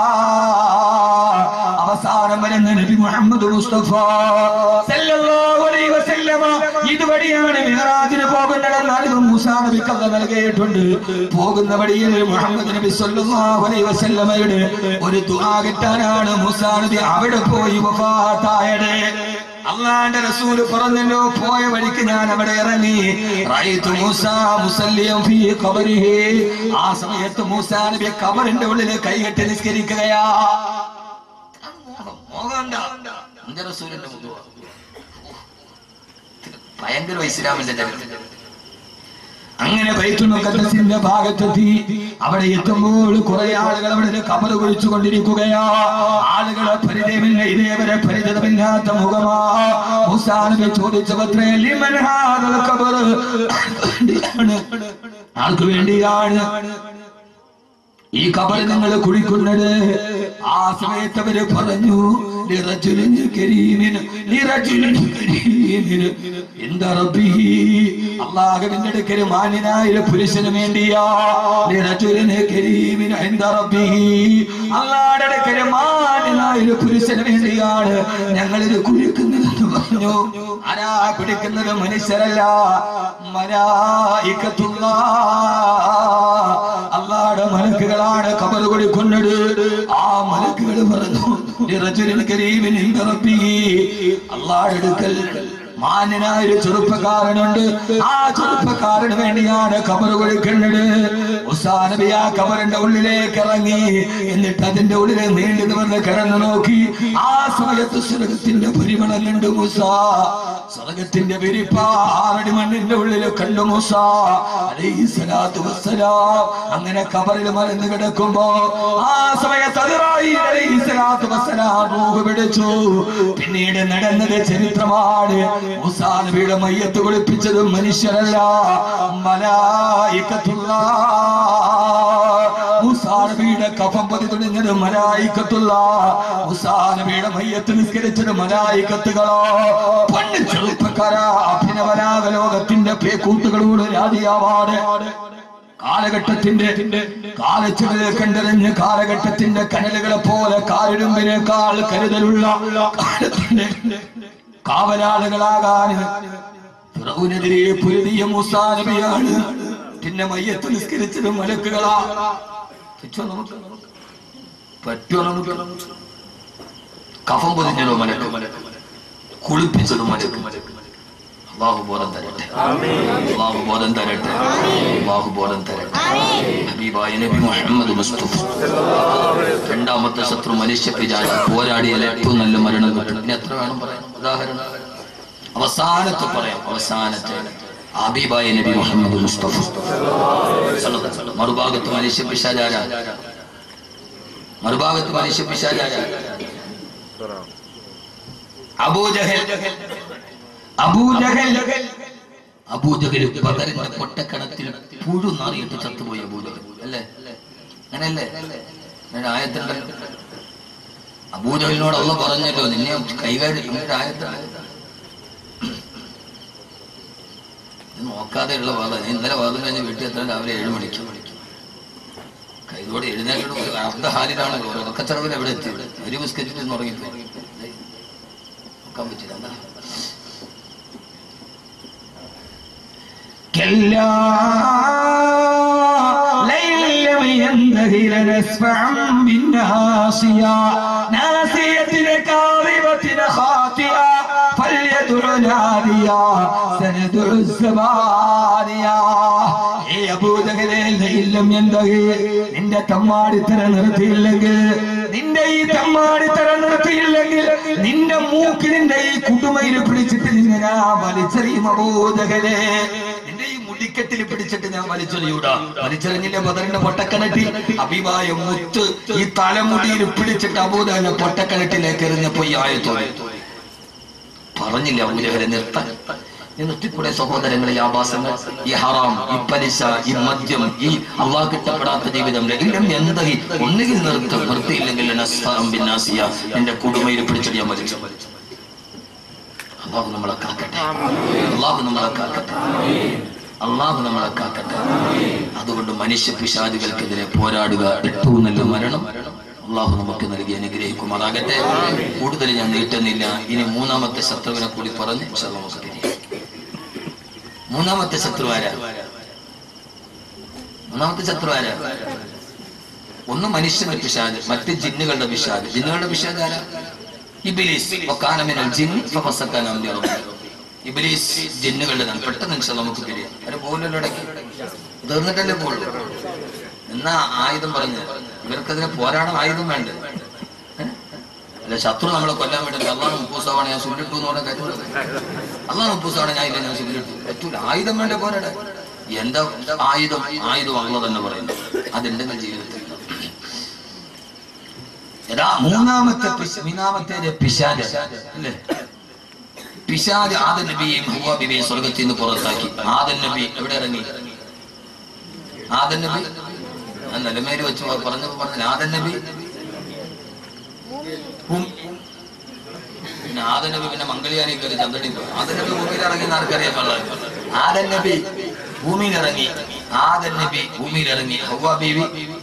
അവസാനം വരുന്ന നബി മുഹമ്മദ് മുസ്തഫ സല്ലല്ലാഹു അലൈഹി വസല്ലമ ഇതുവഴിയാണ് മിഹ്റാജിന് പോകുന്നതെന്നാൽ ഇത് മൂസാ നബിക്ക് അല്ല നൽകിയിട്ടുണ്ട് പോകുന്ന വഴിയിൽ മുഹമ്മദ് നബി സല്ലല്ലാഹു അലൈഹി വസല്ലമയുടെ ഒരു ദുആ കിട്ടാനാണ് മൂസാ നബി അവിടെ പോയി വഫാത്തായത് അള്ളാന്റെ റസൂല് പറഞ്ഞല്ലോ പോയ വഴിക്ക് ഞാൻ അവിടെ ഇറങ്ങി റഅയ്തു മൂസാ മുസല്ലിയം ഫീ ഖബരിഹി ആ സമയത്ത് മൂസാ നബി ഖബറിന്റെ ഉള്ളിൽ കൈകെട്ടി നിസ്കരിക്കുകയാ മോഹം മോഹമുണ്ടോ എന്റെ റസൂലിന്റെ മുതുവ ഭയങ്കര ഇസ്ലാമിന്റെ ചരിത്രം അങ്ങനെ ബൈത്തുൽ മുഖദ്ദസിന്റെ ഭാഗത്തെത്തി അവിടെ എത്തുമ്പോൾ കുറെ ആളുകൾ അവിടെ കബറ് കുഴിച്ചു കൊണ്ടിരിക്കുകയാ ആളുകളെ പരിചയമില്ല ഇതേവരെ പരിചിതമില്ലാത്ത മുഖമാ മൂസാ നബി ചോദിച്ച പത്രേ ലിമൻ ഹാദൽ ഖബർ ആർക്ക് വേണ്ടിയാണ് ഈ കബർ നിങ്ങൾ കുഴിക്കുന്നത് ആ സമയത്ത് അവര് പറഞ്ഞു "ലിറജുലിൻ കരീമിന്, ലിറജുലിൻ കരീമിന്, ഇന്ദ റബ്ബിഹി." അള്ളാഹുവിന്റെ അടുക്കൽ മാന്യനായ ഒരു പുരുഷന് വേണ്ടിയാ ലിറജുലിൻ കരീമിന്, ഇന്ദ റബ്ബിഹി. അള്ളാഹുടെ അടുക്കൽ മാന്യനായ ഒരു പുരുഷന് വേണ്ടിയാണ് ഞങ്ങൾ ഇത് കുഴിക്കുന്നതെന്ന് പറഞ്ഞു ആരാ കുടിക്കുന്നത് മനുഷ്യരല്ല മലായിക്കത്തുള്ള അള്ളാടെ മലക്കുകളാണ് കബർ കൊടുക്കുന്നത് ആ മലക്കുകൾ പറഞ്ഞു "നിറജുലിൻ കരീമിൻ ഇൻദ റബ്ബിഹി." അള്ളാടെ അടുക്കൽ മാന്യനായ ഒരു ചെറുപ്പക്കാരനുണ്ട് ആ ചെറുപ്പക്കാരന് വേണ്ടിയാണ് കബർ കൊടുക്കുന്നത് മുസാ നബി ആ കബറിന്റെ ഉള്ളിലേക്ക് ഇറങ്ങി എന്നിട്ട് അതിന്റെ ഉള്ളിൽ നീണ്ടു നിവർന്ന് കിടന്നു നോക്കി ആ സമയത്ത് സ്വർഗത്തിന്റെ പരിമളം കണ്ടു മുസ സ്വർഗത്തിന്റെ വിരിപ്പ ആറടി മണ്ണിന്റെ ഉള്ളിൽ കണ്ടു മുസ അലൈഹി സ്വലാത്തു വസ്സലാം അങ്ങനെ കബറിൽ മറന്നു കിടക്കുമ്പോ ആ സമയത്ത് അതിറായി അലൈഹി സ്വലാത്തു വസ്സലാം റൂഹ് പിടിച്ചു പിന്നീട് നടന്നത് ചരിത്രമാണ് മുസാ നബിയുടെ മയ്യത്ത് കുളിപ്പിച്ചത് മനുഷ്യരല്ല മലായിക്കത്തുള്ള മുസാ നബിയുടെ കഫം പതി തുണിഞ്ഞത് മലായിക്കത്തുള്ള മുസാ നബിയുടെ മയ്യത്ത് നിസ്കരിച്ചത് മലായിക്കത്തുകളോ പണ്ട് ചെറുപ്പക്കാരാ അഭിനവരാഗ ലോകത്തിന്റെ പേക്കൂട്ടുകളോട് രാതിയാവാട് കാലഘട്ടത്തിന്റെ കാലച്ചുകളിൽ കണ്ടെറിഞ്ഞ് കാലഘട്ടത്തിന്റെ കനലുകളെ പോലെ കാലിടുമ്പിനേക്കാൾ കരുതലുള്ള കാലത്തിന്റെ കാവലാളുകളാകാൻ ഫിറൗനെതിരെ പൊരുതിയ മൂസാ നബിയാണ് പിന്നെ മയ്യത്ത് നിസ്കരിച്ചത് മലക്കുകളാ പറ്റുമോ നമുക്ക് പറ്റുമോ നമുക്ക് കഫം പൊതിഞ്ഞതോ മലക്ക് കുളിപ്പിച്ചത് മലക്ക് അള്ളാഹു ബോധം തരട്ടെ അള്ളാഹു ബോധം തരട്ടെ അള്ളാഹു ബോധം തരട്ടെ ഹബീബായ നബി മുഹമ്മദ് മുസ്തഫ രണ്ടാം രണ്ടാമത്തെ ശത്രു മനുഷ്യ പിജാല പോരാടിയാൽ ഏറ്റവും നല്ല മരണം കിട്ടും ഇനി എത്ര വേണം പറയാം ഉദാഹരണം അവസാനത്തെ പറയാം അവസാനത്തെ ആബിബായ നബി മുഹമ്മദ് മുസ്തഫ സല്ലല്ലാഹു അലൈഹി വസല്ലം. മറുഭാഗത്ത് മനുഷ്യ പിശാചാര മറുഭാഗത്ത് മനുഷ്യ പിശാചാര അബൂജഹൽ അബൂജഹൽ അബൂജഹൽ ബദറിന്റെ പൊട്ടക്കണത്തിൽ പുഴു നാറിയിട്ട് ചത്തുപോയി അബൂജഹൽ അല്ലേ അങ്ങനെയല്ലേ അങ്ങനെ ആയത്തുണ്ടല്ലോ അബൂജഹലിനോട് അള്ള പറഞ്ഞല്ലോ നിന്നെ കൈകാര്യം ഇങ്ങനെ ആയത്താണ് ഇത് നോക്കാതെയുള്ള വാദം ഞാൻ ഇന്നലെ വാദം കഴിഞ്ഞ് വീട്ടിൽ എത്താൻ രാവിലെ ഏഴ് മണിക്ക് കൈതോടെ എഴുന്നേറ്റ് അർദ്ധഹാലിലാണല്ലോ ഉറക്കച്ചടവിൽ എവിടെ എത്തി ഒരു ബിസ്ക്കറ്റിൽ ഉറങ്ങിപ്പോയി നോക്കാൻ പറ്റില്ല എന്താ كلا لئن لم ينتهي لنسفعا بالناصية ناصية كاذبة خاطئة فليدع ناديا سندع الزبانية ഏ അബൂജഹലേ ലൈലം എന്തഹി നിന്റെ തമ്മാടിത്തര നിർത്തിയില്ലെങ്കിൽ നിന്റെ ഈ തമ്മാടിത്തര നിർത്തിയില്ലെങ്കിൽ നിന്റെ മൂക്ക് നിന്റെ ഈ കുടുമയിൽ പിടിച്ചിട്ട് നിന്നെ ഞാൻ വലിച്ചെറിയും അബൂജഹലേ നിന്റെ ഈ മുടിക്കെട്ടിൽ പിടിച്ചിട്ട് ഞാൻ വലിച്ചെറിയൂടാ വലിച്ചെറിഞ്ഞില്ലേ ബദറിന്റെ പൊട്ടക്കനട്ടി അഭിമായ മുത്ത് ഈ തലമുടിയിൽ പിടിച്ചിട്ട് അബൂദഹലെ പൊട്ടക്കനട്ടിലേക്ക് എറിഞ്ഞപ്പോ ഈ ആയത്തോടെ പറഞ്ഞില്ല അബൂജഹലെ നിർത്താൻ ഈ നിർത്തിക്കൂടെ സഹോദരങ്ങളെ ഈ ആഭാസങ്ങൾ ഈ ഹറാം ഈ പലിശ ഈ മദ്യം ഈ അള്ളാഹ് കിട്ടപ്പെടാത്ത ജീവിതം ഇല്ലം എന്തായി ഒന്നുകിൽ നിർത്തും നിർത്തിയില്ലെങ്കിൽ നസ്താം ബിന്നാസിയ എന്റെ കുടുമയിൽ പിടിച്ചിട്ട് ഞാൻ മരിച്ചു അള്ളാഹു നമ്മളെ കാക്കട്ടെ അള്ളാഹു നമ്മളെ കാക്കട്ടെ അള്ളാഹു നമ്മളെ കാക്കട്ടെ അതുകൊണ്ട് മനുഷ്യ പിശാചുകൾക്കെതിരെ പോരാടുക ഏറ്റവും നല്ല മരണം അള്ളാഹു നമുക്ക് നൽകി അനുഗ്രഹിക്കുമാറാകട്ടെ കൂടുതൽ ഞാൻ നീട്ടുന്നില്ല ഇനി മൂന്നാമത്തെ ശത്രുവിനെ കൂടി പറഞ്ഞ് ഇൻഷാ അല്ലാഹ് നമുക്ക് പിരിയാം മൂന്നാമത്തെ ശത്രു ആരാ മൂന്നാമത്തെ ശത്രു ആരാ ഒന്ന് മനുഷ്യന്റെ പിശാജ് മറ്റ് ജിന്നുകളുടെ പിശാജ് ജിന്നുകളുടെ പിശാജ് ആരാ ഇബിലീസ് വക്കാനമിനൽ ജിന്ന് ഫഫസക്കാൻ അംരി റബ്ബി. ഇബിലീസ് ജിന്നുകളുടെ പെട്ടെന്ന് ഇൻഷാ അല്ലാഹ് നമുക്ക് പിരിയാം അവര് പോലല്ലോ ഇടയ്ക്ക് തീർന്നിട്ടല്ലേ പോകുള്ളൂ എന്നാ ആയുധം പറഞ്ഞു ഇവർക്കതിനെ പോരാടാൻ ആയുധം വേണ്ടേ ഏ? അല്ല ശത്രു നമ്മളെ കൊല്ലാൻ വേണ്ടി അള്ളാഹ് മുപ്പൂസാവാണ് ഞാൻ സുല്ലിട്ടു എന്ന് പറഞ്ഞ കാര്യം അള്ളാഹ് മുപ്പൂസാണ് ഞാൻ ഇല്ല ഞാൻ സുല്ലിട്ടു പറ്റൂല ആയുധം വേണ്ട പോരാടെ എന്താ ആയുധം ആയുധം അള്ള തന്നെ പറയുന്നു അതെന്റെ ജീവിതത്തിൽ എടാ മൂന്നാമത്തെ പിശ- മൂന്നാമത്തെ പിശാജ് അല്ലേ പിശാജ് ആദൻ നബിയെയും ഹുവ ബിബിയെയും സ്വർഗത്തിൽ നിന്ന് പുറത്താക്കി ആദൻ നബി എവിടെ ഇറങ്ങി ആദൻ നബി ഞാൻ നിലമേല് വെച്ച് പറഞ്ഞപ്പോ പറഞ്ഞ ആദൻ നബി ഭൂമി- പിന്നെ ആദൻ നബി പിന്നെ മംഗളിയാനി കയറി ചന്ദ്രടി പോയി ആദൻ നബി ഭൂമിയിൽ ഇറങ്ങി എന്ന് ആർക്കറിയാൻ പാടില്ല ആദൻ നബി ഭൂമിയിൽ ഇറങ്ങി ആദൻ നബി ഭൂമിയിൽ ഇറങ്ങി ഹൗവ ബീവി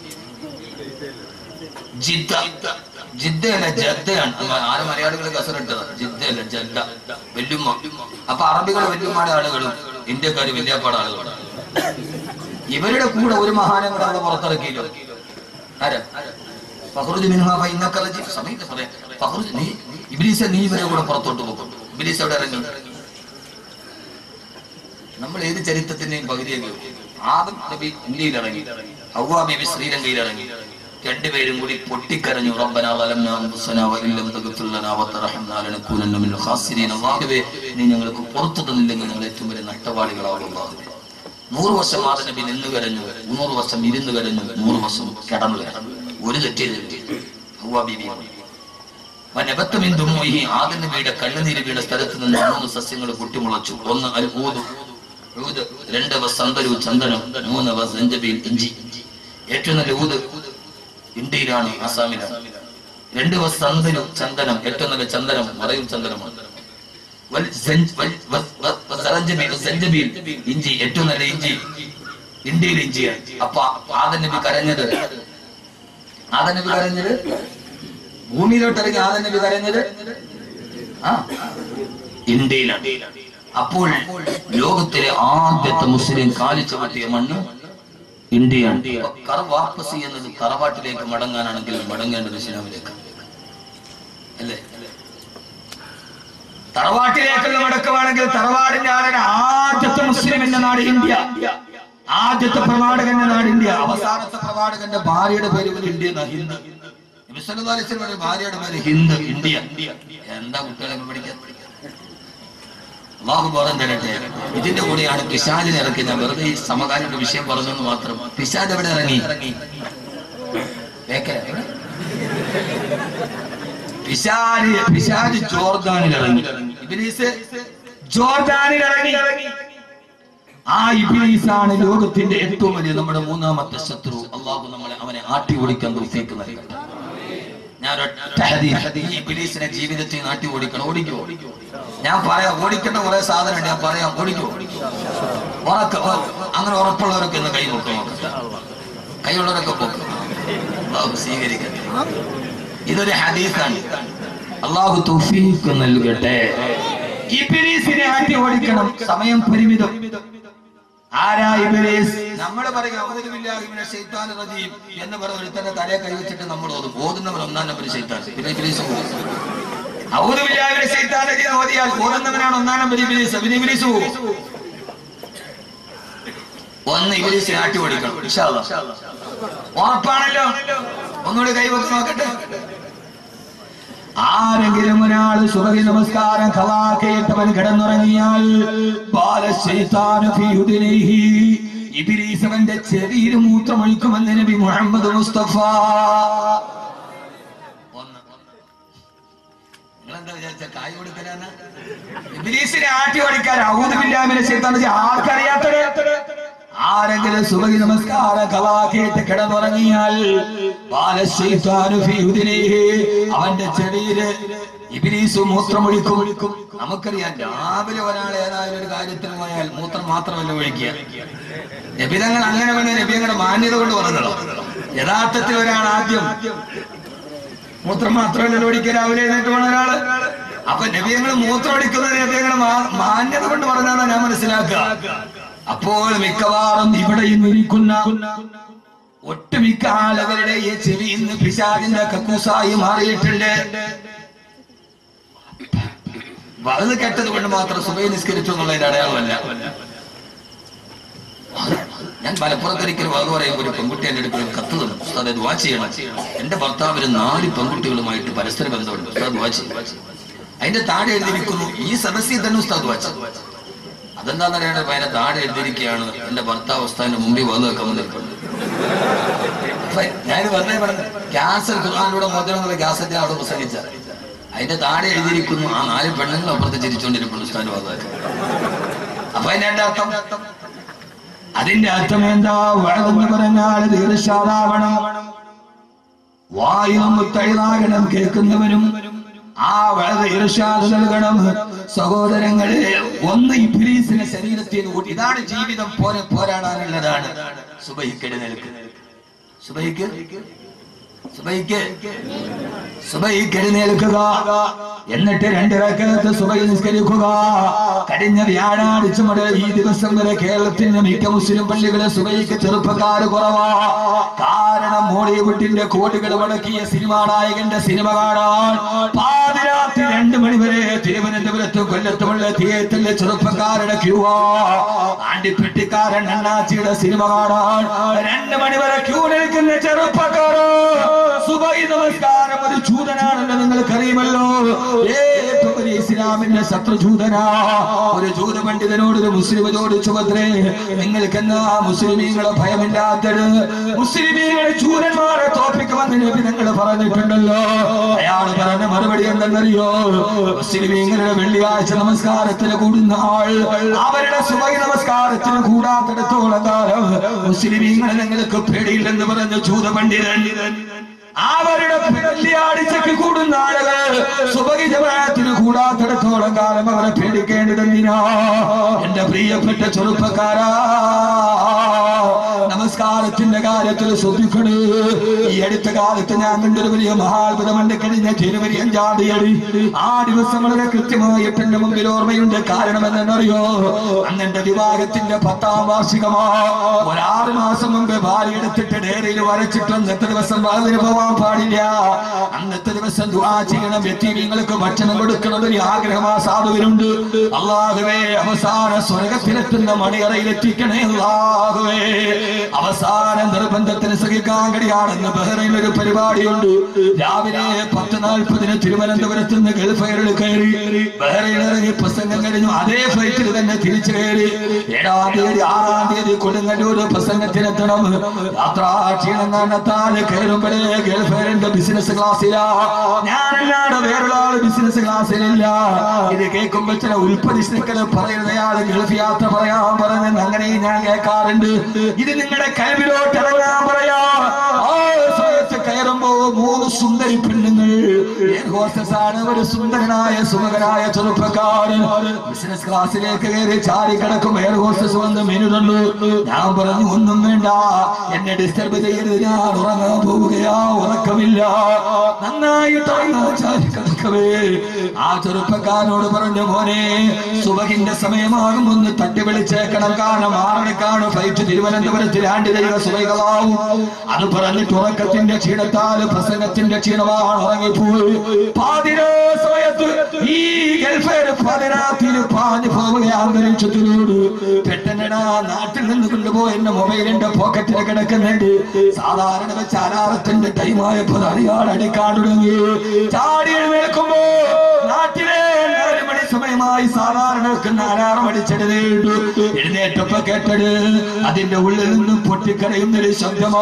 ജിദ്ദ ജിദ്ദയല്ല ജദ്ദയാണ് ആര് മലയാളികൾ കസറിട്ടത് ജിദ്ദയല്ല ജദ്ദ വെല്ലുമ്മ അപ്പൊ അറബികൾ വെല്ലുമ്മയുടെ ആളുകളും ഇന്ത്യക്കാർ വലിയപ്പാട് ആളുകളും ഇവരുടെ കൂടെ ഒരു മഹാനെ കൂടെ അവിടെ പുറത്തിറക്കിയില്ലോ ആരാ ഫഹ്റുജ് മിൻഹാ ഫഇന്നക റജീം സമയത്ത് പറയാം ഫഹ്റുജ് നീ ഇബ്ലീസെ നീ ഇവരെ കൂടെ പുറത്തോട്ട് പോകും ഇബ്ലീസ് അവിടെ ഇറങ്ങി നമ്മൾ ഏത് ചരിത്രത്തിന്റെയും പകുതിയൊക്കെ ആദം നബി ഇന്ത്യയിൽ ഇറങ്ങി ഹൗവ ബിബി ശ്രീലങ്കയിൽ ഇറങ്ങി രണ്ടുപേരും കൂടി പൊട്ടിക്കരഞ്ഞു റബ്ബനാ ളലംനാ അൻഫുസനാ വഇല്ലം തഗ്ഫിർ ലനാ വതർഹംനാ ലനകൂനന്ന മിനൽ ഖാസിരീൻ അല്ലാഹുവേ നീ ഞങ്ങൾക്ക് പുറത്തു തന്നില്ലെങ്കിൽ ഞങ്ങൾ ഏറ്റവും വലിയ നഷ്ടവാളികളാകും അല്ലാഹുവേ നൂറ് വർഷം ആദ നബി നിന്ന് കരഞ്ഞു നൂറ് വർഷം ഇരുന്ന് കരഞ്ഞു നൂറ് വർഷം കിടന്നു കരഞ്ഞു ഒരു തെറ്റിയത് ഹൗവ ബീബി വനബത്തമിന്ദുമോഹി ആദൻ നബിയുടെ കണ്ണുനീര് വീണ സ്ഥലത്ത് നിന്ന് മൂന്ന് സസ്യങ്ങൾ പൊട്ടിമുളച്ചു ഒന്ന് അൽ ഊദ് ഊദ് രണ്ട് വസന്തരു ചന്ദനം മൂന്ന് വസഞ്ചബീൽ ഇഞ്ചി ഏറ്റവും നല്ല ഊദ് ഇന്ത്യയിലാണ് ആസാമിലാണ് രണ്ട് വസന്തരു ചന്ദനം ഏറ്റവും നല്ല ചന്ദനം മറയൂർ ചന്ദനമാണ് വൽ സഞ്ച് വൽ വ- വ- വ- സരഞ്ചബീൽ സഞ്ചബീൽ ഇഞ്ചി ഏറ്റവും നല്ല ഇഞ്ചി ഇന്ത്യയിൽ ഇഞ്ചിയാണ് അപ്പൊ ആദൻ നബി കരഞ്ഞത് ആദൻ നബി കരഞ്ഞത് ഭൂമിയിലോട്ട് ഇറങ്ങി ആദൻ നബി കരഞ്ഞത് ആ ഇന്ത്യയിലാണ് അപ്പോൾ ലോകത്തിലെ ആദ്യത്തെ മുസ്ലിം കാലിച്ചു പറ്റിയ മണ്ണ് ഇന്ത്യയാണ് അപ്പൊ കറ വാപ്പസി എന്നത് തറവാട്ടിലേക്ക് മടങ്ങാനാണെങ്കിൽ മടങ്ങേണ്ടത് ഇസ്ലാമിലേക്ക് അല്ലേ തറവാട്ടിലേക്കുള്ള മടക്കമാണെങ്കിൽ തറവാടിന്റെ ആളുടെ ആദ്യത്തെ മുസ്ലിമിന്റെ നാട് ഇന്ത്യ ആദ്യത്തെ പ്രവാചകന്റെ നാട് ഇന്ത്യ അവസാനത്തെ പ്രവാചകന്റെ ഭാര്യയുടെ പേര് പോലും ഇന്ത്യ എന്നാ ഹിന്ദ് വിശ്വനാഥേശ്വരയുടെ ഭാര്യയുടെ പേര് ഹിന്ദ് ഇന്ത്യ എന്താ കുട്ടികളെ പഠിക്കാൻ അള്ളാഹു ബോധം തരട്ടെ ഇതിന്റെ കൂടെയാണ് പിശാചിനെ ഇറക്കി ഞാൻ വെറുതെ ഈ സമകാലിക വിഷയം പറഞ്ഞെന്ന് മാത്രം പിശാജ് എവിടെ ഇറങ്ങി ബേക്കല എവിടെ? പിശാജ് പിശാജ് ജോർദാനിൽ ഇറങ്ങി ഇബ്ലീസ് ജോർദാനിൽ ഇറങ്ങി ആ ഇബിലീസാണ് ലോകത്തിന്റെ ഏറ്റവും വലിയ നമ്മുടെ മൂന്നാമത്തെ ശത്രു അള്ളാഹു നമ്മളെ അവനെ ആട്ടി ഓടിക്കാൻ തോഫീക്ക് നൽകട്ടെ ഞാൻ ഒരൊറ്റ ഹദീസ് ഈ ഇബിലീസിനെ ജീവിതത്തിൽ നാട്ടി ഓടിക്കണം ഓടിക്കോ ഞാൻ പറയാം ഓടിക്കേണ്ട കുറെ സാധനം ഉണ്ട് ഞാൻ പറയാം ഓടിക്കോ ഉറക്ക ഉ- അങ്ങനെ ഉറപ്പുള്ളവരൊക്കെ ഒന്ന് കൈ നോക്കി നോക്കട്ടെ കൈയുള്ളവരൊക്കെ പോക്ക് അള്ളാഹു സ്വീകരിക്കട്ടെ ഇതൊരു ഹദീസാണ് അള്ളാഹു തൗഫീഖ് നൽകട്ടെ ഇബിലീസിനെ ആട്ടി ഓടിക്കണം സമയം പരിമിതം ആരാ ഇബിലീസ് നമ്മൾ പറയും ഔദുബില്ലാഹിമിന ശൈത്താൻ റജീം എന്ന് പറഞ്ഞ ഒരുത്തന്റെ തലയെ കൈവച്ചിട്ട് നമ്മൾ ഓതും ഓതുന്നവൻ ഒന്നാം നമ്പർ ശൈത്താൻ പിന്നെ ഇബിലീസ് പോകും ഔദുബില്ലാഹിമിന ശൈത്താൻ റജീം ഓതിയാൽ ഓതുന്നവനാണ് ഒന്നാം നമ്പർ ഇബിലീസ് പിന്നെ ഇബിലീസ് പോകും ഒന്ന് ഇബിലീസിനെ ആട്ടി ഓടിക്കണം ഇൻഷാ അല്ലാഹ്. ഉറപ്പാണല്ലോ ഒന്നുകൂടി കൈവച്ച് നോക്കട്ടെ ആരെങ്കിലും ഒരാൾ സുബഹി നമസ്കാരം ഖലാക്കേറ്റവൻ കിടന്നുറങ്ങിയാൽ ബാലശൈത്താനു ഫീ ഉദുനൈഹി. ഇബ്ലീസ് അവന്റെ ചെവിയിൽ മൂത്രമൊഴിക്കുമെന്ന് നബി മുഹമ്മദ് മുസ്തഫ ഒന്ന്. നിങ്ങളെന്താ വിചാരിച്ച കായ് കൊടുക്കലാന്ന് ഇബ്ലീസിനെ ആട്ടി ഓടിക്കാൻ ഔദുബില്ലാമിനെ ശൈത്താൻ ആർക്കറിയാത്തത് ആരെങ്കിലും സുബഹി നമസ്കാരം കലാക്കേറ്റ് കിടന്നുറങ്ങിയാൽ ബാലശൈത്താനു ഫീ ഉദുനൈഹി. അവന്റെ ചെവിയില് ഇബിലീസ് മൂത്രമൊഴിക്കും നമുക്കറിയാം രാവിലെ ഒരാൾ ഏതായാലും ഒരു കാര്യത്തിന് പോയാൽ മൂത്രം മാത്രമല്ല ഒഴിക്കുക നബിതങ്ങൾ അങ്ങനെ വേണ്ട നബിയങ്ങളുടെ മാന്യത കൊണ്ട് പറഞ്ഞല്ലോ യഥാർത്ഥത്തിൽ ഒരാൾ ആദ്യം മൂത്രം മാത്രമല്ല ഒഴിക്കുക രാവിലെ എഴുന്നേറ്റ് പോണ ഒരാള് അപ്പൊ നബിയങ്ങൾ മൂത്രം ഒഴിക്കുന്നത് നബിയങ്ങളുടെ മാ- മാന്യത കൊണ്ട് പറഞ്ഞാണ് ഞാൻ മനസ്സിലാക്കുക അപ്പോൾ മിക്കവാറും ഇവിടെ ഇന്ന് ഇരിക്കുന്ന ഒട്ടുമിക്ക ആളുകളുടെ ഈ ചെവി ഇന്ന് പിശാദിന്റെ കക്കൂസായി മാറിയിട്ടുണ്ട് അത് കെട്ടത് കൊണ്ട് മാത്രം സുബൈ നിസ്കരിച്ചു എന്നുള്ളതിന്റെ അടയാളമല്ല ഞാൻ മലപ്പുറത്തൊരിക്കലും അത് പറയുമ്പോൾ ഒരു പെൺകുട്ടി എന്റെ അടുത്ത് ഒരു കത്ത് തന്നു ഉസ്താദ് അത് വാച്ച് ചെയ്യണം എന്റെ ഭർത്താവിന് നാല് പെൺകുട്ടികളുമായിട്ട് പരസ്പര ബന്ധമുണ്ട് ഉസ്താദ് വാച്ച് ചെയ്യും അതിന്റെ താഴെ എഴുതിയിരിക്കുന്നു ഈ സദസ്സിൽ തന്നെ ഉസ്താദ് വാച്ച് അതെന്താന്ന് അറിയാണ്ട് അതിന്റെ താഴെ എഴുതിയിരിക്കുകയാണ് എന്റെ ഭർത്താവ് ഉസ്താദിന്റെ മുമ്പിൽ വന്ന് വെക്കാൻ നിൽക്കുന്നത് അപ്പൊ ഞാൻ വെറുതെ പറഞ്ഞു ക്യാൻസർ ഖുർആാനിലൂടെ മോചനം എന്നുള്ള ക്യാസറ്റ് അവിടെ പ്രസംഗിച്ച അതിന്റെ താഴെ എഴുതിയിരിക്കുന്നു ആ നാല് പെണ്ണുങ്ങൾ അപ്പുറത്ത് ചിരിച്ചുകൊണ്ടിരിക്കുന്നു ഉസ്താദിന് വന്നതൊക്കെ അപ്പൊ അതിന്റെ എന്റെ അർത്ഥം അതിന്റെ അർത്ഥം എന്താ വഴതെന്ന് പറഞ്ഞാൽ ദീർഘാതാവണം വായും മുത്തഴുതാകണം കേൾക്കുന്നവരും ആ വളരെ ഇർഷാദ് നൽകണം സഹോദരങ്ങളെ ഒന്ന് ഇബ്ലീസിനെ ശരീരത്തിൽ കൂട്ടി ഇതാണ് ജീവിതം പോലെ പോരാടാനുള്ളതാണ് സുബഹിക്കടി നിൽക്ക് സുബഹിക്ക് സുബഹിക്ക് സുബഹിക്ക് എഴുന്നേൽക്കുക എന്നിട്ട് രണ്ടിറക്കത്ത് സുബഹി നിസ്കരിക്കുക കഴിഞ്ഞ വ്യാഴാഴ്ച മുതൽ ഈ ദിവസം വരെ കേരളത്തിന്റെ മിക്ക മുസ്ലിം പള്ളികളെ സുബഹിക്ക് ചെറുപ്പക്കാര് കുറവാ കാരണം മോളിവുഡിന്റെ കോടികൾ മുടക്കിയ സിനിമാ നായകന്റെ സിനിമ കാണാൻ പാതിരാത്രി രണ്ടു മണി വരെ തിരുവനന്തപുരത്തും കൊല്ലത്തുമുള്ള തിയേറ്ററിലെ ചെറുപ്പക്കാരുടെ ക്യൂവാ ആണ്ടിപ്പെട്ടിക്കാരൻ അണ്ണാച്ചിയുടെ സിനിമ കാണാൻ രണ്ടു മണി വരെ ക്യൂ നിൽക്കുന്ന ചെറുപ്പക്കാരോ സുബൈ നമസ്കാരം ഒരു ജൂതനാണെന്ന് നിങ്ങൾക്കറിയുമല്ലോ ഏറ്റവും വലിയ ഇസ്ലാമിന്റെ ശത്രുജൂതനാ ഒരു ജൂത പണ്ഡിതനോട് ഒരു മുസ്ലിം ചോദിച്ചു പത്രേ നിങ്ങൾക്ക് എന്നാ മുസ്ലിമീങ്ങളെ ഭയമില്ലാത്തത് മുസ്ലിമീങ്ങളെ ജൂതന്മാരെ തോപ്പിക്കുമെന്ന് നബി നിങ്ങൾ പറഞ്ഞിട്ടുണ്ടല്ലോ അയാൾ പറഞ്ഞ മറുപടി എന്തെന്നറിയോ മുസ്ലിമീങ്ങളുടെ വെള്ളിയാഴ്ച നമസ്കാരത്തിന് കൂടുന്ന ആൾ അവരുടെ സുബൈ നമസ്കാരത്തിന് കൂടാത്തിടത്തോളം കാലം മുസ്ലിമീങ്ങളെ നിങ്ങൾക്ക് പേടിയില്ലെന്ന് പറഞ്ഞ ജൂത പണ്ഡിതൻ അവരുടെ വെള്ളിയാഴ്ചക്ക് കൂടുന്ന ആളുകൾ സുബഹി ജമാഅത്തിന് കൂടാത്തിടത്തോളം കാലം അവരെ പേടിക്കേണ്ടതെന്തിനാ എന്റെ പ്രിയപ്പെട്ട ചെറുപ്പക്കാരാ നമസ്കാരത്തിന്റെ കാര്യത്തിൽ ശ്രദ്ധിക്കണേ ഈ അടുത്ത കാലത്ത് ഞാൻ കണ്ടൊരു വലിയ മഹാത്ഭുതമുണ്ട് കഴിഞ്ഞ ജനുവരി അഞ്ചാം തീയതി ആ ദിവസം വളരെ കൃത്യമായിട്ട് എന്റെ മുമ്പിൽ ഓർമ്മയുണ്ട് കാരണം എന്തെന്നറിയോ അന്ന് എന്റെ വിവാഹത്തിന്റെ പത്താം വാർഷികമാ ഒരാറ് മാസം മുമ്പ് ഭാര്യ എടുത്തിട്ട് ഡയറിയിൽ വരച്ചിട്ട് എത്ര ദിവസം വാതിന് പോവാ പോകാൻ പാടില്ല അന്നത്തെ ദിവസം ദുആ ചെയ്യണം വ്യക്തിങ്ങൾക്ക് ഭക്ഷണം കൊടുക്കണം ഒരു ആഗ്രഹം ആ സാധുവിനുണ്ട് അള്ളാഹുവേ അവസാന സ്വർഗത്തിലെത്തുന്ന മണിയറയിൽ എത്തിക്കണേ അള്ളാഹുവേ അവസാന നിർബന്ധത്തിന് സഹിക്കാൻ കഴിയാണെന്ന് ബഹ്റൈനിൽ ഒരു പരിപാടിയുണ്ട് രാവിലെ പത്ത് നാൽപ്പതിന് തിരുവനന്തപുരത്ത് നിന്ന് ഗൾഫ് എയറിൽ കയറി ബഹ്റൈനിൽ ഇറങ്ങി പ്രസംഗം കഴിഞ്ഞു അതേ ഫ്ലൈറ്റിൽ തന്നെ തിരിച്ചു കയറി ഏഴാം തീയതി ആറാം തീയതി കൊടുങ്ങല്ലൂർ പ്രസംഗത്തിനെത്തണം യാത്രാ ക്ഷീണം കാരണത്താൽ കയറുമ്പോഴേ ഗൾഫ് എയറിന്റെ ബിസിനസ് ക്ലാസ്സിലാ ഞാനല്ലാതെ വേറൊരാള് ബിസിനസ് ക്ലാസ്സിലില്ല ഇത് കേൾക്കുമ്പോ ചില ഉൽപ്പതിഷ്ണുക്കൾ പറയുന്നയാള് ഗൾഫ് യാത്ര പറയാൻ പറഞ്ഞെന്ന് അങ്ങനെ ഞാൻ കേൾക്കാറുണ്ട് ഇത് നിങ്ങളുടെ കഴിവിലോട്ട് ഇറങ്ങാൻ പറയാ ആ സമയത്ത് കയറുമ്പോ മൂന്ന് സുന്ദരി പെണ്ണുങ്ങൾ എയർ ഹോസ്റ്റസ് ആണ് ഒരു സുന്ദരനായ സുമകനായ ചെറുപ്പക്കാരൻ ബിസിനസ് ക്ലാസ്സിലേക്ക് കയറി ചാരി കിടക്കും എയർ ഹോസ്റ്റസ് വന്ന് മെനു തന്നു ഞാൻ പറഞ്ഞു ഒന്നും വേണ്ട എന്നെ ഡിസ്റ്റർബ് ചെയ്യരുത് ഞാൻ ഉറങ്ങാൻ പോവുകയാ ഉറക്കമില്ല നന്നായിട്ട് ഉറങ്ങാൻ ചാരി കിടക്കവേ ആ ചെറുപ്പക്കാരനോട് പറഞ്ഞു മോനെ സുബഹിന്റെ സമയമാകും ഒന്ന് തട്ടി വിളിച്ചേക്കണം കാരണം ആറരക്കാണ് ഫ്ലൈറ്റ് തിരുവനന്തപുരത്ത് ലാൻഡ് ചെയ്യുക സുബൈകളാവും അത് പറഞ്ഞിട്ട് ഉറക്കത്തിന്റെ ക്ഷീണത്താൽ പ്രസംഗത്തിന്റെ ക്ഷീണമാണ് ഉറങ്ങിപ്പോയി പാതിരോ സമയത്ത് ഈ ഗൾഫേര് പതിനാത്തിന് പാഞ്ഞു പോവുക അന്തരീക്ഷത്തിനോട് പെട്ടെന്നടാ നാട്ടിൽ നിന്ന് കൊണ്ടുപോയി എന്റെ മൊബൈൽ എന്റെ പോക്കറ്റിൽ കിടക്കുന്നുണ്ട് സാധാരണ വെച്ച് അലാറത്തിന്റെ ടൈമായപ്പോൾ അറിയാൻ അടിക്കാൻ തുടങ്ങി ചാടി എഴുന്നേൽക്കുമ്പോ നാട്ടിലെ നാല് മണി സമയമായി സാധാരണ വെക്കുന്ന അലാറം അടിച്ചെടുത്തേണ്ടു എഴുന്നേറ്റപ്പോ കേട്ടത് അതിന്റെ ഉള്ളിൽ നിന്നും പൊട്ടിക്കരയുന്നൊരു ശബ്ദമോ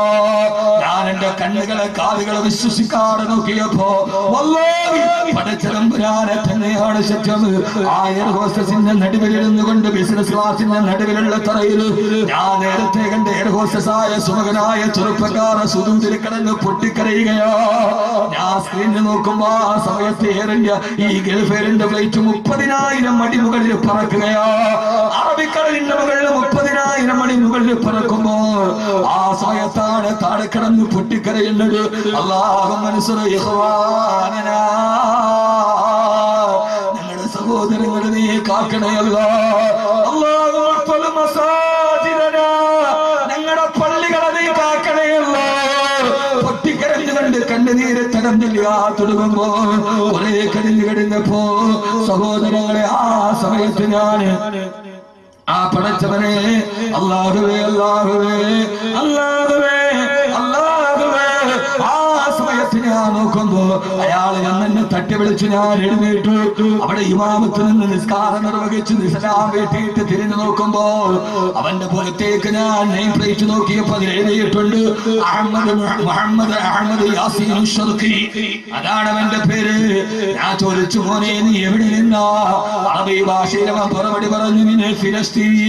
ഞാൻ എന്റെ കണ്ണുകളെ കാലുകളെ വിശ്വസിക്കാതെ നോക്കിയപ്പോ വല്ലാഹി പടച്ചതമ്പുരാനെ തന്നെയാണ് സത്യം ആ എയർ ഹോസ്റ്റസിന്റെ നടുവിലിരുന്നു കൊണ്ട് ബിസിനസ് ക്ലാസിന്റെ നടുവിലുള്ള തറയിൽ ഞാൻ നേരത്തെ കണ്ട എയർ ഹോസ്റ്റസ് ആയ സുമകനായ ചെറുപ്പക്കാര സുദൂതിൽ കിടന്ന് പൊട്ടിക്കരയുകയോ ഞാൻ സ്ക്രീനിൽ നോക്കുമ്പോ ആ സമയത്ത് എയർ ഇന്ത്യ ഈ ഗൾഫ് എയറിന്റെ ഫ്ലൈറ്റ് മുപ്പതിനായിരം അടി മുകളിൽ പറക്കുകയോ അറബിക്കടലിന്റെ മുകളിൽ മുപ്പതിനായിരം അടി മുകളിൽ പറക്കുമ്പോ ആ സമയത്താണ് താഴെ കിടന്ന് പൊട്ടിക്കരയുന്നത് അള്ളാഹു മനസ്സിലെ ഞങ്ങളുടെ സഹോദരങ്ങളെ നീ കാക്കണയല്ല അള്ളാഹു മഹ്ഫൽ മസാജിദനാ. ഞങ്ങളുടെ പള്ളികളെ നീ കാക്കണയല്ല പൊട്ടിക്കരഞ്ഞുകൊണ്ട് കണ്ണുനീര് തടഞ്ഞില്ല തുടങ്ങുമ്പോ കുറെ കരഞ്ഞു കിടന്നപ്പോ സഹോദരങ്ങളെ ആ സമയത്ത് ഞാന് ആ പടച്ചവനെ അള്ളാഹുവേ അള്ളാഹുവേ അള്ളാഹുവേ അള്ളാഹുവേ ആ സമയത്ത് ഞാൻ നോക്കുമ്പോ അയാൾ എന്നെ തട്ടി വിളിച്ച് ഞാൻ എഴുന്നേറ്റു അവിടെ ഇമാമത്ത് നിന്ന് നിസ്കാരം നിർവഹിച്ച് നിസ്ലാം വീട്ടിയിട്ട് തിരിഞ്ഞു നോക്കുമ്പോ അവന്റെ പുറത്തേക്ക് ഞാൻ നെയിം പ്ലേറ്റ് നോക്കിയപ്പോ അതിൽ എഴുതിയിട്ടുണ്ട് അഹമ്മദ് മുഹമ്മദ് അഹമ്മദ് യാസീൻ ഷർഖി അതാണ് അവന്റെ പേര് ഞാൻ ചോദിച്ചു മോനെ നീ എവിടെ നിന്നാ അറബി ഭാഷയിൽ അവൻ മറുപടി പറഞ്ഞു നിന്നെ ഫിലസ്തീൻ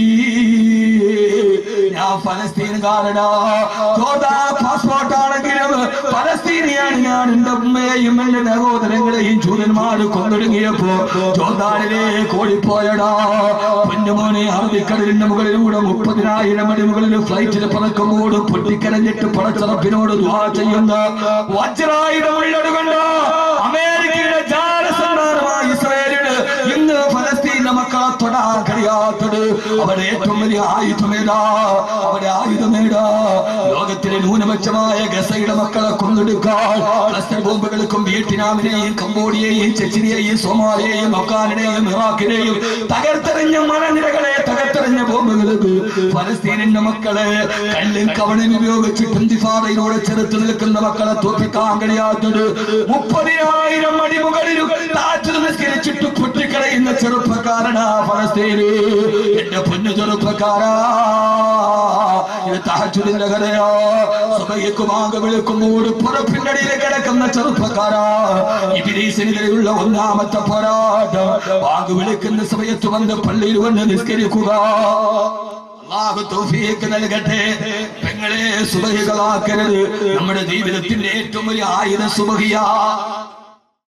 ഞാൻ ഫലസ്തീൻകാരനാ ജോർദാൻ പാസ്പോർട്ട് ആണെങ്കിലും ഫലസ്തീനിയാണ് ഞാൻ എന്റെ ഉമ്മയെയും എന്റെ സഹോദരങ്ങളെയും ചൂരന്മാര് കൊന്നൊടുങ്ങിയപ്പോ ജോർദാനിലേക്ക് ഓടിപ്പോയടാ പൊന്നുമോനെ അറബിക്കടലിന്റെ മുകളിലൂടെ മുപ്പതിനായിരം അടി മുകളിൽ ഫ്ലൈറ്റിൽ പറക്കുമ്പോൾ പൊട്ടിക്കരഞ്ഞിട്ട് പടച്ചറപ്പിനോട് ദ്വാ ചെയ്യുന്ന വജ്രായുധമുള്ളത് കൊണ്ട് അമേരിക്കയുടെ ജാലസന്ധാനമായ ഇസ്രായേലിന് ഇന്ന് ഫലസ്തീനിലെ മക്കളെ തൊടാൻ കഴിയാത്തത് അവരുടെ ഏറ്റവും വലിയ ആയുധമേടാ അവരുടെ ആയുധമേടാ ലോകത്തിലെ ന്യൂനപക്ഷമായ ഗസയുടെ മക്കളെ കൊന്നെടുക്കാൻ ക്ലസ്റ്റർ ബോംബുകൾക്കും വിയറ്റ്നാമിനെയും കംബോഡിയയെയും ചെച്ചിനെയും സോമാലിയെയും അഫ്ഗാനിനെയും ഇറാഖിനെയും തകർത്തെറിഞ്ഞ മലനിരകളെ തകർത്തെറിഞ്ഞ ബോംബുകൾക്ക് ഫലസ്തീനിന്റെ മക്കളെ കല്ലും കവണയും ഉപയോഗിച്ച് ഇന്തിഫാദയിലൂടെ ചെറുത്ത് നിൽക്കുന്ന മക്കളെ തോൽപ്പിക്കാൻ കഴിയാത്തത് മുപ്പതിനായിരം അടി മുകളിലും താറ്റ് നിസ്കരിച്ചിട്ട് പൊട്ടിക്കളയുന്ന ചെറുപ്പക്കാരനാ ഫലസ്തീന് എന്റെ പൊന്നു ചെറുപ്പക്കാരാ ഇത് തഹജുദിന്റെ കഥയോ സുബയ്ക്ക് വാങ്ങ വിളിക്കുമ്പോൾ പുറപ്പിന്നടിയിൽ കിടക്കുന്ന ചെറുപ്പക്കാരാ ഇബിലീസിനെതിരെയുള്ള ഒന്നാമത്തെ പോരാട്ടം വാങ്ങ് വിളിക്കുന്ന സമയത്ത് വന്ന് പള്ളിയിൽ വന്ന് നിസ്കരിക്കുക അള്ളാഹു തൗഫീഖ് നൽകട്ടെ പെങ്ങളെ സുബഹികളാക്കരുത് നമ്മുടെ ജീവിതത്തിന്റെ ഏറ്റവും വലിയ ആയുധ സുബഹിയാ